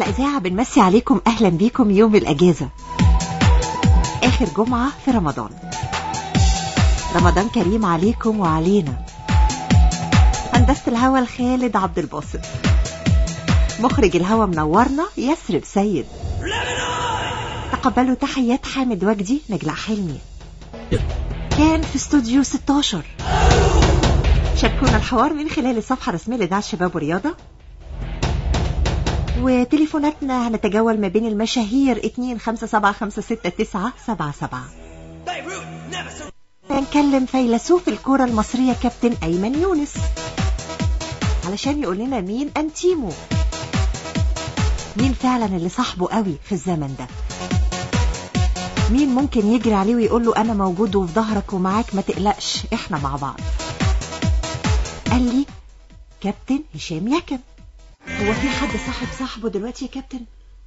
إذاعة بنمسي عليكم أهلا بيكم يوم الأجازة آخر جمعة في رمضان رمضان كريم عليكم وعلينا هندسة الهوا الخالد عبد الباسط مخرج الهوا منورنا يسرب سيد تقبلوا تحيات حامد وجدي نجلاء حلمي كان في استوديو 16 شاركونا الحوار من خلال الصفحة الرسمية لإذاعة الشباب والرياضة وتليفوناتنا هنتجول ما بين المشاهير 2 5 7 5 6 9 7 7 هنكلم فيلسوف الكرة المصرية كابتن أيمن يونس علشان يقول لنا مين أنتيمو مين فعلا اللي صاحبه قوي في الزمن ده مين ممكن يجري عليه ويقول له أنا موجود وفي ظهرك ومعاك ما تقلقش إحنا مع بعض قال لي كابتن هشام يكن هو في حد صاحب صاحبه دلوقتي يا كابتن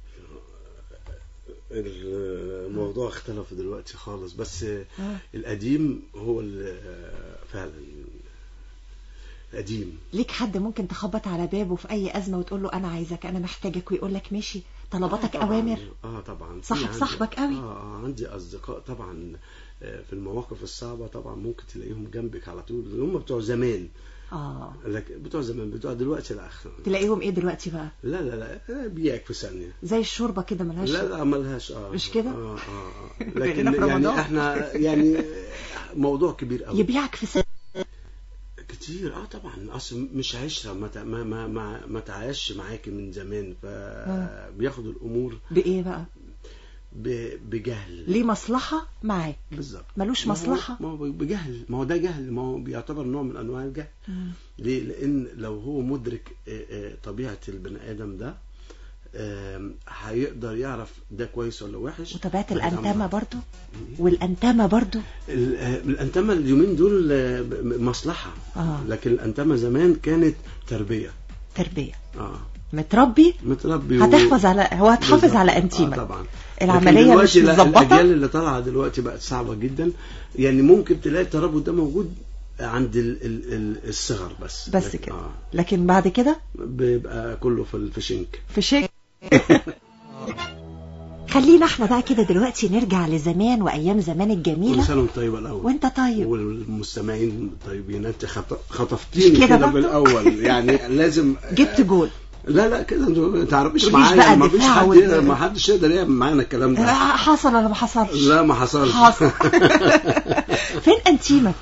الموضوع اختلف دلوقتي خالص بس آه. القديم هو ال- فعلا القديم ليك حد ممكن تخبط على بابه في اي ازمه وتقول له انا عايزك انا محتاجك ويقول لك ماشي طلباتك آه طبعاً. اوامر اه طبعا في صاحب عندي- صاحبك قوي. اه اه عندي اصدقاء طبعا آه، في المواقف الصعبه طبعا ممكن تلاقيهم جنبك على طول هم بتوع زمان اه لكن بتوع زمان بتوع دلوقتي لا تلاقيهم ايه دلوقتي بقى لا لا لا بيعك في ثانيه زي الشوربه كده ملهاش لا لا ملهاش اه مش كده؟ اه اه, آه. بيننا لكن في يعني رمضان. احنا يعني موضوع كبير قوي يبيعك في سنة كتير اه طبعا اصل مش عشره ما تع- ما ما ما, ما تعايش معاكي من زمان فبياخد الامور بايه بقى ب- بجهل ليه مصلحه معاك بالظبط ملوش ما هو- مصلحة. ما هو بجهل ما هو ده جهل ما هو بيعتبر نوع من انواع الجهل ليه لان لو هو مدرك آه، آه، طبيعه البني ادم ده آم، هيقدر يعرف ده كويس ولا وحش وتابعت بعيد عن الانتمه بعض. برضو والانتمه برضو ال- آه، الانتمه اليومين دول آه، ب- مصلحه آه. لكن الانتمه زمان كانت تربيه تربيه اه متربي متربي و- هتحفظ على هو هتحافظ بالظبط. على آه انتيمك طبعا العملية لكن مش دلوقتي لا، متظبطة؟ الاجيال اللي طالعه دلوقتي بقت صعبه جدا يعني ممكن تلاقي الترابط ده موجود عند ال ال ال الصغر بس بس لكن- كده اه لكن بعد كده بيبقى كله في ال- في شنك في شيء خلينا احنا بقى كده دلوقتي نرجع لزمان وايام زمان كل الجميله سنه وانت طيب الاول وانت طيب والمستمعين طيبين انت خط- خطفتيني كده كده برضه؟ بالاول يعني لازم جبت جول لا لا كده انتوا ما تعرفيش تقوليش معايا بقى ما فيش دفاع حد وال- ما حدش يقدر يعمل معانا الكلام آه، ده حصل ولا ما حصلش لا ما حصلش حصل فين انتيمك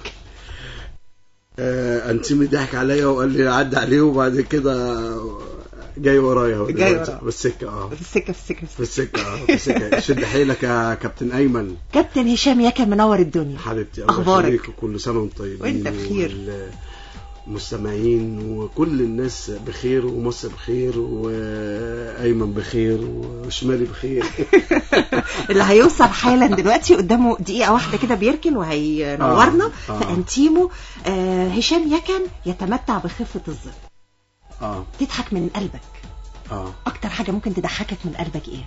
آه، انتيمي ضحك عليا وقال لي عدى عليه وبعد كده جاي ورايا هو جاي دلوقتي. وراك. بالسكه اه في السكه في السكه في السكه اه في السكه شد حيلك يا كابتن ايمن كابتن هشام يكن منور الدنيا حبيبتي الله أخبارك؟ يخليك وكل سنه وانتم طيبين وأنت بخير. والمستمعين وكل الناس بخير ومصر بخير وايمن بخير وشمالي بخير اللي هيوصل حالا دلوقتي قدامه دقيقه واحده كده بيركن وهينورنا آه، آه. في انتيمو آه هشام يكن يتمتع بخفه الظل اه تضحك من قلبك اه اكتر حاجه ممكن تضحكك من قلبك ايه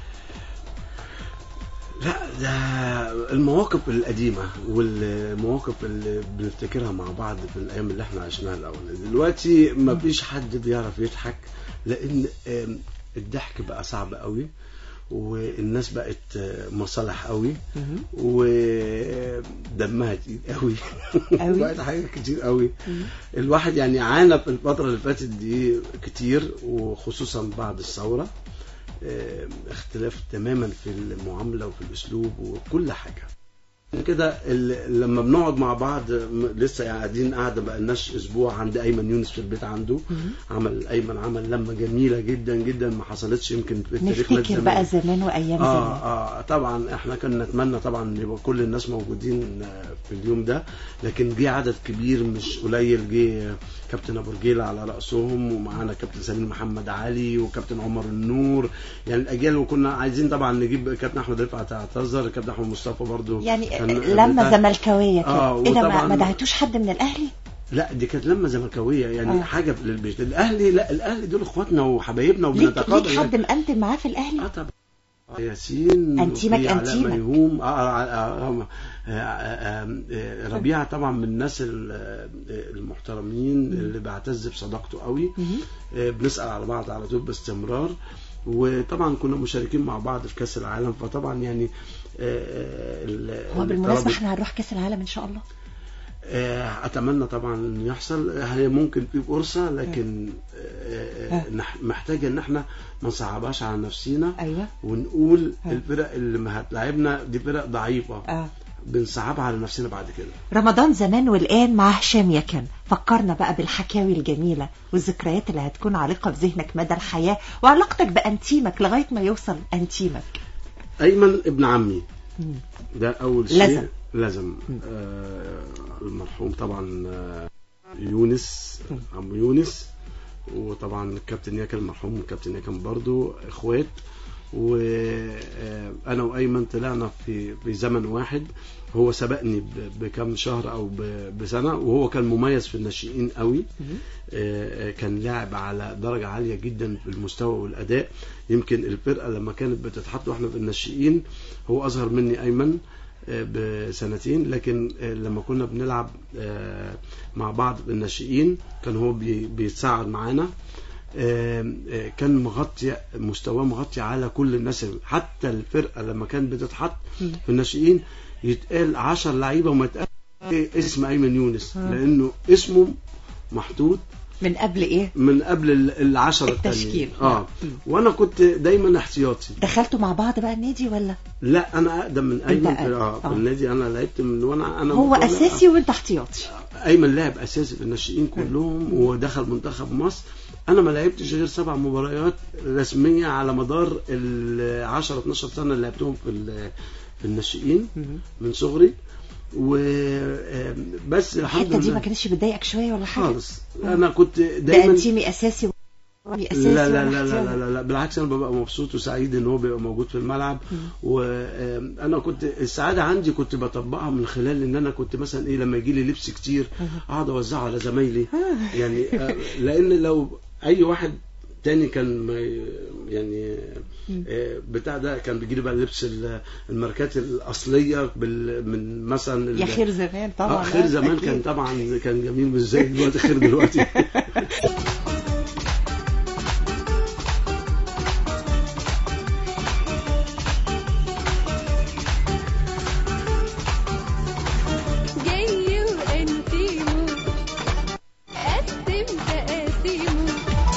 لا ده المواقف القديمة والمواقف اللي بنفتكرها مع بعض في الأيام اللي احنا عشناها الأول دلوقتي ما فيش حد بيعرف يضحك لأن آم، الضحك بقى صعب قوي والناس بقت آه، مصالح قوي ودمها تقيل قوي قوي. بقت حاجات كتير قوي الواحد يعني عانى في الفترة اللي فاتت دي كتير وخصوصا بعد الثورة آه، اختلاف تماما في المعاملة وفي الأسلوب وكل حاجة كده ال- لما بنقعد مع بعض م- لسه قاعدين قاعده بقى لناش اسبوع عند ايمن يونس في البيت عنده عمل ايمن عمل لمه جميله جدا جدا ما حصلتش يمكن في التاريخ من نفتكر زمان. بقى زمان وايام اه زمان اه طبعا احنا كنا نتمنى طبعا ان يبقى كل الناس موجودين آه، في اليوم ده لكن جه عدد كبير مش قليل جه كابتن ابو رجيله على راسهم ومعانا كابتن سمير محمد علي وكابتن عمر النور يعني الاجيال وكنا عايزين طبعا نجيب كابتن احمد رفعت اعتذر كابتن احمد مصطفى برضو يعني كان لما بتاع- زملكاويه كده آه، ايه ده ما- وطبعاً- ما دعيتوش حد من الاهلي لا دي كانت لما زملكاويه يعني آه. حاجه للبيت الاهلي لا الاهلي دول اخواتنا وحبايبنا ليك وبنتقابل ليك حد مقدم معاه في الاهلي اه طبعا آه، ياسين أنتيمك وفي علاء أنتيمك. ميهوم آه آه آه آه آه آه آه ربيعه طبعا من الناس ال- آه، المحترمين اللي بعتز بصداقته قوي مهم. آه، بنسال على بعض على طول باستمرار وطبعا كنا مشاركين مع بعض في كاس العالم فطبعا يعني آه، ال- هو بالمناسبة الترابط- احنا هنروح كأس العالم ان شاء الله آه، اتمنى طبعا انه يحصل هي ممكن في فرصه لكن آه، آه، نح- محتاجه ان احنا ما نصعبهاش على نفسينا ايوه ونقول آه. الفرق اللي ما هتلاعبنا دي فرق ضعيفه اه بنصعبها على نفسنا بعد كده رمضان زمان والآن مع هشام يكن فكرنا بقى بالحكاوي الجميلة والذكريات اللي هتكون عالقة في ذهنك مدى الحياة وعلاقتك بأنتيمك لغاية ما يوصل أنتيمك ايمن ابن عمي مم. ده اول شيء لازم. لازم آه المرحوم طبعا آه، يونس عم يونس وطبعا الكابتن ياكل المرحوم والكابتن ياكل برضو اخوات وانا وايمن طلعنا في في زمن واحد هو سبقني ب- بكم شهر او ب- بسنه وهو كان مميز في الناشئين قوي مم. آه، كان لاعب على درجة عالية جدا في المستوى والأداء يمكن الفرقة لما كانت بتتحط واحنا في الناشئين هو أصغر مني أيمن آه، بسنتين لكن آه، لما كنا بنلعب آه، مع بعض بالناشئين كان هو بي- بيتساعد معانا آه، آه، كان مغطي مستواه مغطي على كل الناس حتى الفرقة لما كانت بتتحط مم. في الناشئين يتقال 10 لعيبة وما يتقال اسم أيمن يونس آه. لأنه اسمه محطوط من قبل إيه من قبل ال- العشرة التشكيل. التانيين. اه مم. وانا كنت دايما احتياطي دخلتوا مع بعض بقى النادي ولا لا انا اقدم من ايمن أقدم. اه في آه. النادي انا لعبت من وانا انا هو وأنا- أساسي وأنت احتياطي ايمن لاعب اساسي في الناشئين كلهم ودخل منتخب مصر انا ما لعبتش غير سبع مباريات رسميه على مدار ال 10 12 سنه اللي لعبتهم في ال- في الناشئين مم. من صغري و آم، بس الحمد الحتة دي ما لله كانتش بتضايقك شوية ولا حاجة خالص انا كنت ده دايما أنتيمي أساسي وأنتيمي أساسي لا لا ولا لا لا, احتياطي؟ لا, لا, لا بالعكس انا ببقى مبسوط وسعيد ان هو بيبقى موجود في الملعب وانا كنت السعاده عندي كنت بطبقها من خلال ان انا كنت مثلا ايه لما يجي لي لبس كتير اقعد اوزعه على زمايلي يعني آه، لان لو اي واحد تاني كان ما ي- يعني آه، بتاع ده كان بيجي لي بقى لبس ال- الماركات الاصليه بال- من مثلا ال- يا خير زمان طبعا آه، خير زمان أكيد. كان طبعا كان جميل مش زي دلوقتي خير دلوقتي جاي وانتيمو قسم تقاسيمو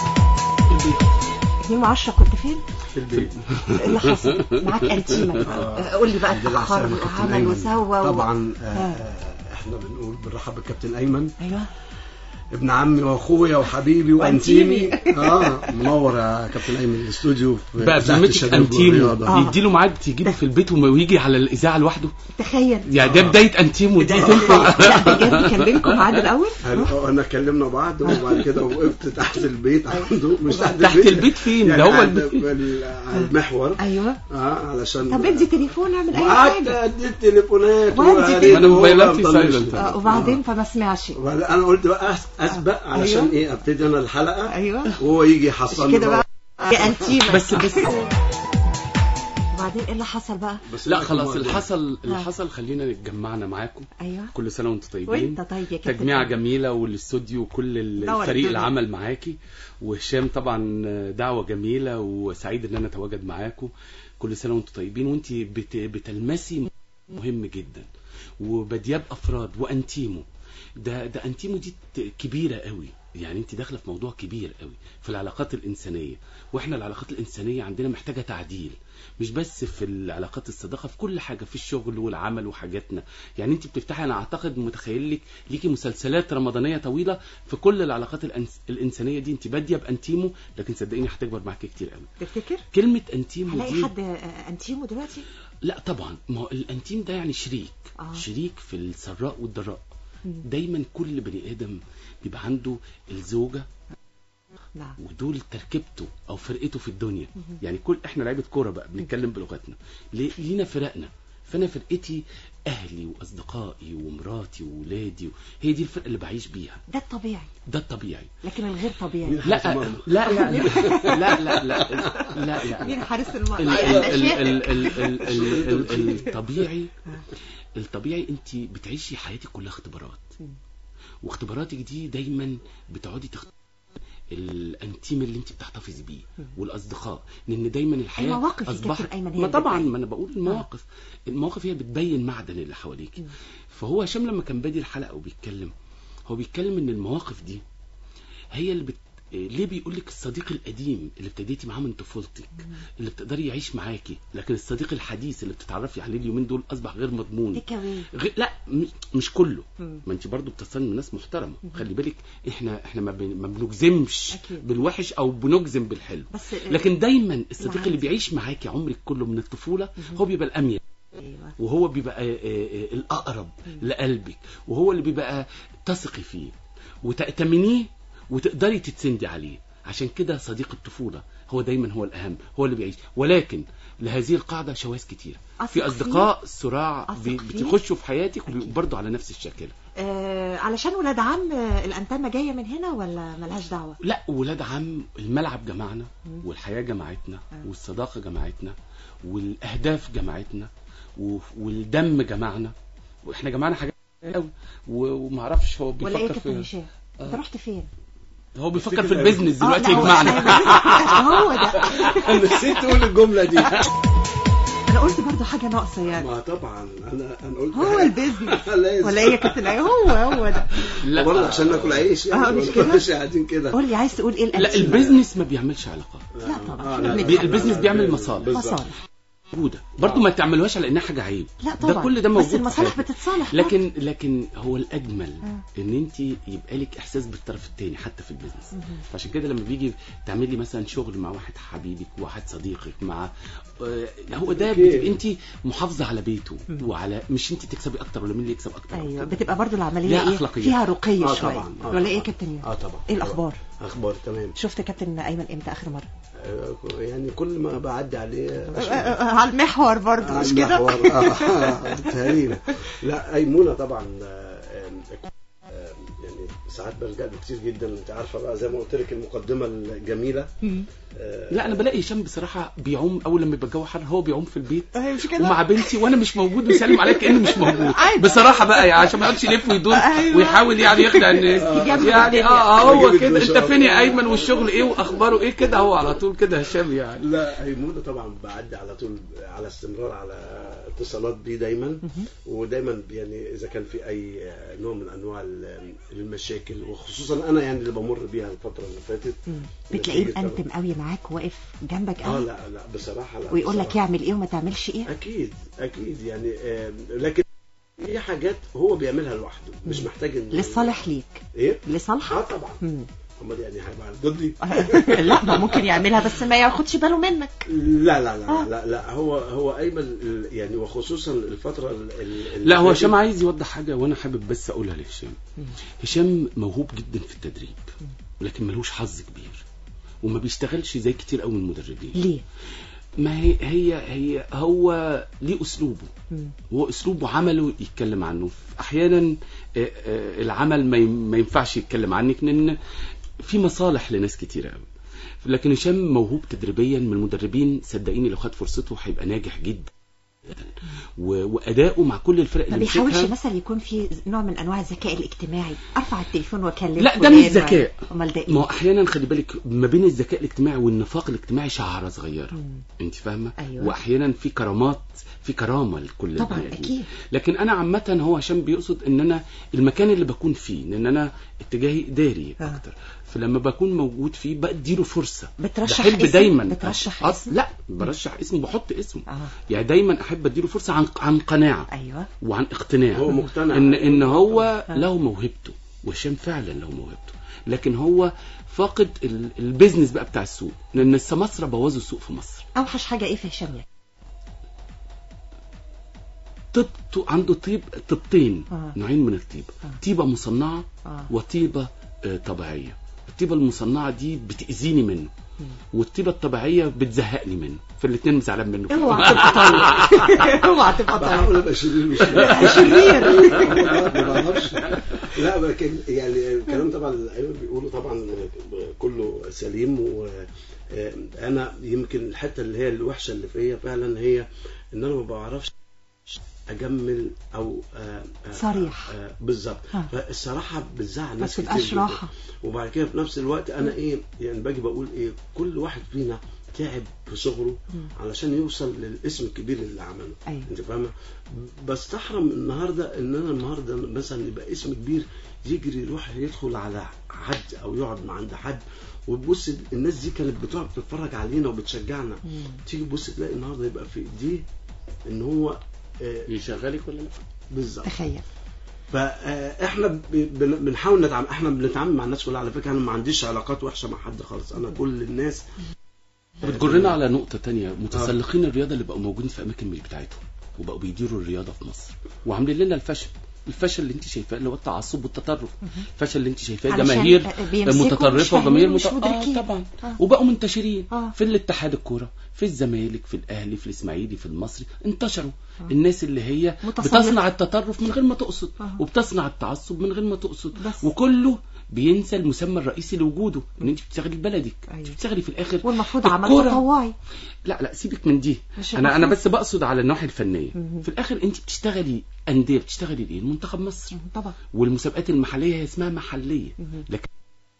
2 10 كنت فين؟ في البيت إيه اللي حصل؟ معاك انتيمك قول لي بقى الحمد لله اتأخر على السلامة كابتن وعمل أيمن. وسوى و... طبعا آه، آه. آه، احنا بنقول بنرحب بالكابتن ايمن ايوه ابن عمي واخويا وحبيبي وانتيمي اه منور يا كابتن ايمن الاستوديو في بقى إذاعة بذمتك الشباب انتيمو والرياضة. آه. يديله ميعاد تجيبه في البيت وما- ويجي على الاذاعه لوحده تخيل يعني ده بدايه انتيمو دي تنفع لا بجد كان بينكم ميعاد الاول؟ هل- انا كلمنا بعض وبعد كده وقفت تحت البيت عنده مش تحت تحت البيت فين؟ يعني ده هو عند- البيت. بال- على المحور ايوه اه علشان طب ادي تليفون اعمل اي وقعدت حاجه ادي التليفونات وأدي وقريت تليفون. أنا وهو موبايلاتي مطنش لي. silent. آه، وبعدين فما سمعش وبعدين انا قلت بقى أس- اسبق علشان أيوة. ايه ابتدي انا الحلقه ايوه وهو يجي مش يحصلني كده بقى يا انتيمك بس بس وبعدين ايه اللي حصل بقى؟ بس لا أنا خلاص كمان- اللي حصل اللي آه. حصل خلينا نتجمعنا معاكم ايوه كل سنه وانتم طيبين وانت طيب يا كابتن تجميعة أيمن. جميلة والاستوديو وكل نور الفريق الدنيا. العمل معاكي وهشام طبعا دعوة جميلة وسعيد ان انا اتواجد معاكم كل سنة وانتم طيبين وانت بت بتلمسي مهم جدا وبدياب افراد وانتيمو ده ده انتيمو دي ت- كبيرة قوي يعني انت داخله في موضوع كبير قوي في العلاقات الانسانيه واحنا العلاقات الانسانيه عندنا محتاجه تعديل مش بس في العلاقات الصداقه في كل حاجه في الشغل والعمل وحاجاتنا يعني انت بتفتحي انا اعتقد متخيل لك ليكي مسلسلات رمضانيه طويله في كل العلاقات الأنس... الانسانيه دي انت باديه بانتيمو لكن صدقيني هتكبر معاكي كتير قوي تفتكر؟ كلمه انتيمو هلاقي دي حد آه، انتيمو دلوقتي؟ لا طبعا ما هو الانتيم ده يعني شريك آه. شريك في السراء والضراء مم. دايما كل بني ادم بيبقى عنده الزوجه نعم ودول تركيبته او فرقته في الدنيا يعني كل احنا لعيبه كوره بقى بنتكلم بلغتنا ليه- لينا فرقنا فانا فرقتي اهلي واصدقائي ومراتي وولادي هي دي الفرقه اللي بعيش بيها ده الطبيعي ده الطبيعي لكن الغير طبيعي مين لا حارس المرمى؟ لا لا لا لا لا لا لا مين لا حارس ال- المرمى؟ ال- ال- الأشياء. ال- ال- ال- ال- ال- الطبيعي الطبيعي انت بتعيشي حياتك كلها اختبارات مم. واختباراتك دي دايما بتقعدي تخت... الانتيم اللي انت بتحتفظي بيه والاصدقاء لان دايما الحياه المواقف يا اصبحت كابتن أيمن هي ما اللي طبعا بتبين. ما انا بقول المواقف المواقف هي بتبين معدن اللي حواليك فهو هشام لما كان بادي الحلقه وبيتكلم هو بيتكلم ان المواقف دي هي اللي بت... ليه بيقول لك الصديق القديم اللي ابتديتي معاه من طفولتك اللي بتقدري يعيش معاكي لكن الصديق الحديث اللي بتتعرفي عليه اليومين دول اصبح غير مضمون تيك أواي. غ... لا م- مش كله مم. ما انت برضو بتتصلي من ناس محترمه خلي بالك احنا احنا ما, بن... ما بنجزمش أكيد. بالوحش او بنجزم بالحلو بس لكن دايما الصديق العادي. اللي بيعيش معاكي عمرك كله من الطفوله هو بيبقى الامين ايوه وهو بيبقى آه، آه، آه، الأقرب لقلبك وهو اللي بيبقى تثقي فيه وتأتمنيه وتقدري تتسندي عليه عشان كده صديق الطفولة هو دايما هو الأهم هو اللي بيعيش ولكن لهذه القاعدة شواذ كتير أثق في أصدقاء صراع أثق بي- فيه. بتخشوا في حياتك وبرضه على نفس الشكل آه علشان ولاد عم آه، الانتمه جايه من هنا ولا ملهاش دعوه لا ولاد عم الملعب جمعنا والحياة جمعتنا آه. والصداقة جمعتنا والأهداف جمعتنا و- والدم جمعنا واحنا جمعنا حاجات قوي ومعرفش هو ولا ايه يا بيفكر كابتن في هشام انت رحت فين هو بيفكر تفتكر في البيزنس آه، دلوقتي لا، هو- يجمعنا هو ده انا نسيت تقول الجمله دي انا قلت برضو حاجه ناقصه يعني ما طبعا انا انا قلت هو حاجة. البيزنس لازم. ولا ايه يا كابتن أيمن؟ هو هو ده لا برضه عشان ناكل عيش يعني آه، مش ما كده؟ نبقاش قاعدين كده قول لي عايز تقول ايه لا الانتيم البيزنس ما بيعملش علاقات لا طبعا. آه، لا، لا، بي- لا، البيزنس لا، بيعمل لا، مصالح. بالظبط. مصالح موجوده برضه ما تعملوهاش على انها حاجه عيب لا طبعا ده كل ده موجود بس في المصالح حياتنا. بتتصالح لكن لكن هو الاجمل آه. ان انت يبقى لك احساس بالطرف الثاني حتى في البيزنس فعشان كده لما بيجي تعملي مثلا شغل مع واحد حبيبك واحد صديقك مع آه، هو ده أوكي. بتبقى انت محافظه على بيته وعلى مش انت تكسبي اكتر ولا مين اللي يكسب اكتر ايوه أكتر. بتبقى برضو العمليه ليها ايه أخلاقيات. فيها رقي اه شويه طبعا آه ولا ايه طبعاً. يا كابتن يوسف اه طبعا ايه الاخبار اخبار تمام شفت كابتن ايمن امتى اخر مره آه، يعني كل ما بعدي عليه آه، أشوف. آه، على المحور برضو مش كده المحور، اه تقريبا لا ايمونه طبعا آه، آه، آه، يعني ساعات بلجأ له كتير جدا انت عارفه بقى زي ما قلت لك المقدمه الجميله مم. آه، لا انا بلاقي هشام بصراحه بيعوم اول لما يبقى الجو حر هو بيعوم في البيت آه، مش كده ومع بنتي وانا مش موجود ويسلم عليا كانه مش موجود عادي. بصراحه بقى يعني عشان ما يقعدش يلف ويدور أيوة. ويحاول يعني يخدع الناس يجمل يعني الدنيا. اه آه، هو يجيب كده الدنيا. انت فين يا ايمن والشغل ايه واخباره ايه كده هو على طول كده هشام يعني لا ايمونه طبعا بعدي على طول على استمرار على اتصالات بيه دايما ودايما يعني اذا كان في اي نوع من انواع ال- المشاكل وخصوصا انا يعني اللي بمر بيها الفتره اللي فاتت مم. بتلاقيه نتيجة مأنتم قوي معاك واقف جنبك اه قوي لا لا بصراحه لا ويقول لك بصراحة. يعمل ايه وما تعملش ايه اكيد اكيد يعني آه، لكن في حاجات هو بيعملها لوحده مش محتاج ان للصالح ليك ايه اه لصالحك طبعا مم. امال يعني هيبقى ضدي لا ما ممكن يعملها بس ما ياخدش باله منك لا لا لا آه. لا لا هو هو ايمن ال- يعني وخصوصا الفتره ال- ال- اللي لا هو فاتت- هشام عايز يوضح حاجه وانا حابب بس اقولها لهشام هشام موهوب جدا في التدريب ولكن ملوش حظ كبير وما بيشتغلش زي كتير قوي من المدربين ليه ما هي هي هي هو ليه اسلوبه مم. هو اسلوبه عمله يتكلم عنه احيانا آه، آه، العمل ما ين- ما ينفعش يتكلم عنك لان في مصالح لناس كتير قوي لكن هشام موهوب تدريبيا من المدربين صدقيني لو خد فرصته هيبقى ناجح جدا و- واداؤه مع كل الفرق ما اللي بيحاولش مسكها مثلا يكون في نوع من انواع الذكاء الاجتماعي ارفع التليفون واكلم لا، ده فلان مش و- ذكاء. امال ده ما هو ايه احيانا خلي بالك ما بين الذكاء الاجتماعي والنفاق الاجتماعي شعره صغيره مم. انت فاهمه أيوة. واحيانا في كرامات في كرامه لكل طبعا البني آدمين. اكيد لكن انا عامه هو عشان بيقصد ان انا المكان اللي بكون فيه لان انا اتجاهي اداري آه. اكتر فلما بكون موجود فيه بديله فرصه بترشح بحب اسم؟ دايما بترشح أص- اسم؟ لا برشح اسم بحط اسمه اه يعني دايما احب اديله فرصه عن عن قناعه ايوه وعن اقتناع هو مقتنع ان ان هو آه. له موهبته وهشام فعلا له موهبته لكن هو فاقد ال- البيزنس بقى بتاع السوق لان السماسره بوظوا السوق في مصر اوحش حاجه ايه في هشام يعني طيبته عنده طيب طيبتين آه. نوعين من الطيبه آه. طيبه مصنعه اه وطيبه آه، طبيعيه الطيبه المصنعه دي بتاذيني منه والطيبه الطبيعيه بتزهقني منه فالاثنين زعلان منه اوعى تبقى طيب اوعى تبقى طيب بحاول ابقى شرير مش شرير والله ما بعرفش لا لكن يعني الكلام طبعا اللي ايمن بيقوله طبعا كله سليم وانا يمكن الحته اللي هي الوحشه اللي فيا فعلا هي ان انا ما بعرفش اجمل او آه، آه، صريح. آه، بالظبط ها. فالصراحه بتزعل ما ناس كتير تبقاش جدا. راحة. وبعد كده في نفس الوقت انا ايه يعني باجي بقول ايه كل واحد فينا تعب في صغره علشان يوصل للاسم الكبير اللي عمله أيوة. انت فاهمه بستحرم النهارده ان انا النهارده مثلا يبقى اسم كبير يجري يروح يدخل على حد او يقعد مع عند حد وتبص الناس دي كانت بتقعد تتفرج علينا وبتشجعنا تيجي تبص تلاقي النهارده يبقى في ايديه ان هو آه، يشغلك ولا لا بالظبط تخيل فاحنا ب- بن- بنحاول نتعامل احنا بنتعامل مع الناس كلها على فكره انا ما عنديش علاقات وحشه مع حد خالص انا كل الناس بتجرنا على نقطة تانية متسلقين الرياضة اللي بقوا موجودين في أماكن مش بتاعتهم وبقوا بيديروا الرياضة في مصر وعاملين لنا الفشل الفشل اللي انت شايفاه اللي هو التعصب والتطرف الفشل اللي انت شايفاه علشان جماهير بيمسكوا مش متطرفه فاهمين وجماهير ومش مت... مدركين. آه طبعا آه. وبقوا منتشرين آه. في الاتحاد الكوره في الزمالك في الاهلي في الاسماعيلي في المصري انتشروا الناس اللي هي متسلطة. بتصنع التطرف من غير ما تقصد آه. وبتصنع التعصب من غير ما تقصد بس. وكله بينسى المسمى الرئيسي لوجوده ان انت بتشتغلي بلدك أيوة. انت بتشتغلي في الاخر والمفروض عمل الكرة. تطوعي لا لا سيبك من دي مش انا انا المفروض. بس بقصد على الناحيه الفنيه مهم. في الاخر انت بتشتغلي انديه بتشتغلي ايه المنتخب مصر طبعا والمسابقات المحليه هي اسمها محليه مهم. لكن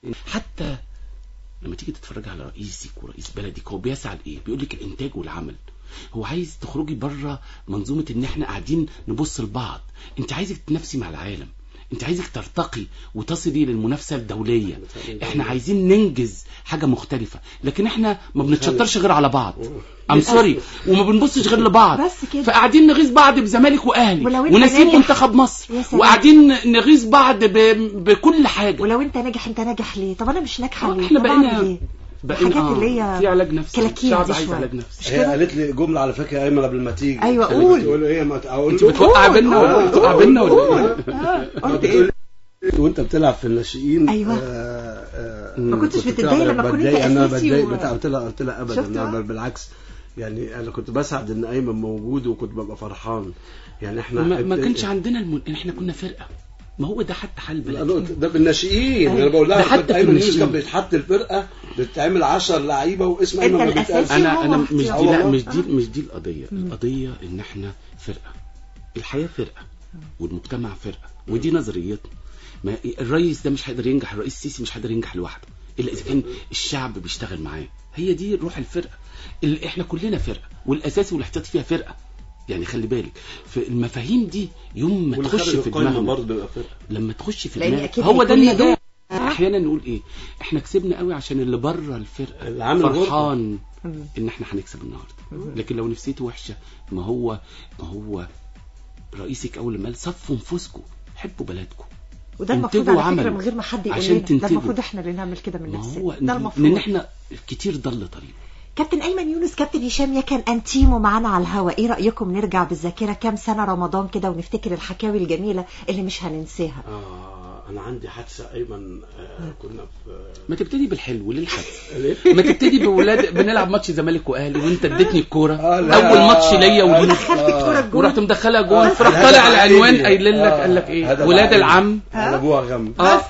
حتى لما تيجي تتفرج على رئيسك ورئيس بلدك هو بيسعى لايه بيقول لك الانتاج والعمل هو عايز تخرجي بره منظومه ان احنا قاعدين نبص لبعض انت عايزك تنافسي مع العالم انت عايزك ترتقي وتصلي للمنافسه الدوليه احنا عايزين ننجز حاجه مختلفه لكن احنا ما بنتشطرش غير على بعض ام سوري وما بنبصش غير لبعض بس كده. فقاعدين نغيظ بعض بزمالك واهلي ولو انت وناسيين ناجح- منتخب مصر يا سلام. وقاعدين نغيظ بعض ب... بكل حاجه ولو انت ناجح انت ناجح ليه طب انا مش ناجحه آه، ليه احنا طب أعمل بقينا ايه بقينا الحاجات آه، اللي هي في علاج نفسي كلاكيع الشعب دي عايز شوية. علاج نفسي مش هي كده؟ قالت لي جمله على فكره يا ايمن قبل ما تيجي أيوة، قالت- قول. بتقول ايه ما اقول انت له بتوقع بينا ولا قول. بتوقع بينا ولا قول. إيه؟ آه، قلت بتقول ايه وانت بتلعب في الناشئين أيوة. آه، آه، ما كنتش كنت بتتضايق بتلعب- لما كنت بتضايق، انا أساسي بتضايق و- بتاع قلت لها قلت لها ابدا شفت انا بقى؟ بل بالعكس يعني انا كنت بسعد ان ايمن موجود وكنت ببقى فرحان يعني احنا ما, ما كانش عندنا المن... احنا كنا فرقه ما هو ده حتى حال لا، البلد لا، ده بالناشئين أيوة. انا بقول ده لها حتى كنت في ايمن يونس الناشئين. كان بيتحط الفرقه بتتعمل 10 لعيبه واسم أنت ايمن ما الأساسي. بيتقالش انا هو انا مش دي اختيار. لا والله. مش دي مش دي القضيه القضيه ان احنا فرقه الحياه فرقه والمجتمع فرقه ودي نظريتنا ما الرئيس ده مش هيقدر ينجح الرئيس السيسي مش هيقدر ينجح لوحده الا اذا كان الشعب بيشتغل معاه هي دي روح الفرقه اللي احنا كلنا فرقه والاساسي والاحتياطي فيها فرقه يعني خلي بالك في المفاهيم دي يوم ما واللي تخش خارج في القايمه دماغنا برضه بيبقى فرقه لما تخش في لأن دماغك أكيد هو ده هيكون ليه النجاح دور. احيانا نقول ايه احنا كسبنا قوي عشان اللي بره الفرقه اللي عامل غرفة. فرحان مم. ان احنا هنكسب النهارده لكن لو نفسيته وحشه ما هو ما هو رئيسك اول ما قال صفوا نفوسكم حبوا بلدكم وده المفروض انتجوا على فكره وعملوا. من غير ما حد يقول عشان لنا ده تنتجوا. المفروض احنا اللي نعمل كده من ما نفسنا هو ده لان المفروض احنا كتير ضل طريق كابتن ايمن يونس كابتن هشام يكن انتيمو معانا على الهوا ايه رايكم نرجع بالذاكره كام سنه رمضان كده ونفتكر الحكاوي الجميله اللي مش هننساها آه انا عندي حادثه ايمن آه كنا في ما تبتدي بالحلو ليه الحد ليه؟ ما تبتدي بولاد بنلعب ماتش زمالك واهلي وانت اديتني الكوره آه، لا. اول ماتش ليا وليك ودخلت الكوره الجول ورحت مدخلها جول آه، فرحت هذا طالع عائلي. العنوان قايل لك آه، قال لك ايه هذا ولاد عائلي. العم على ابوها غم اه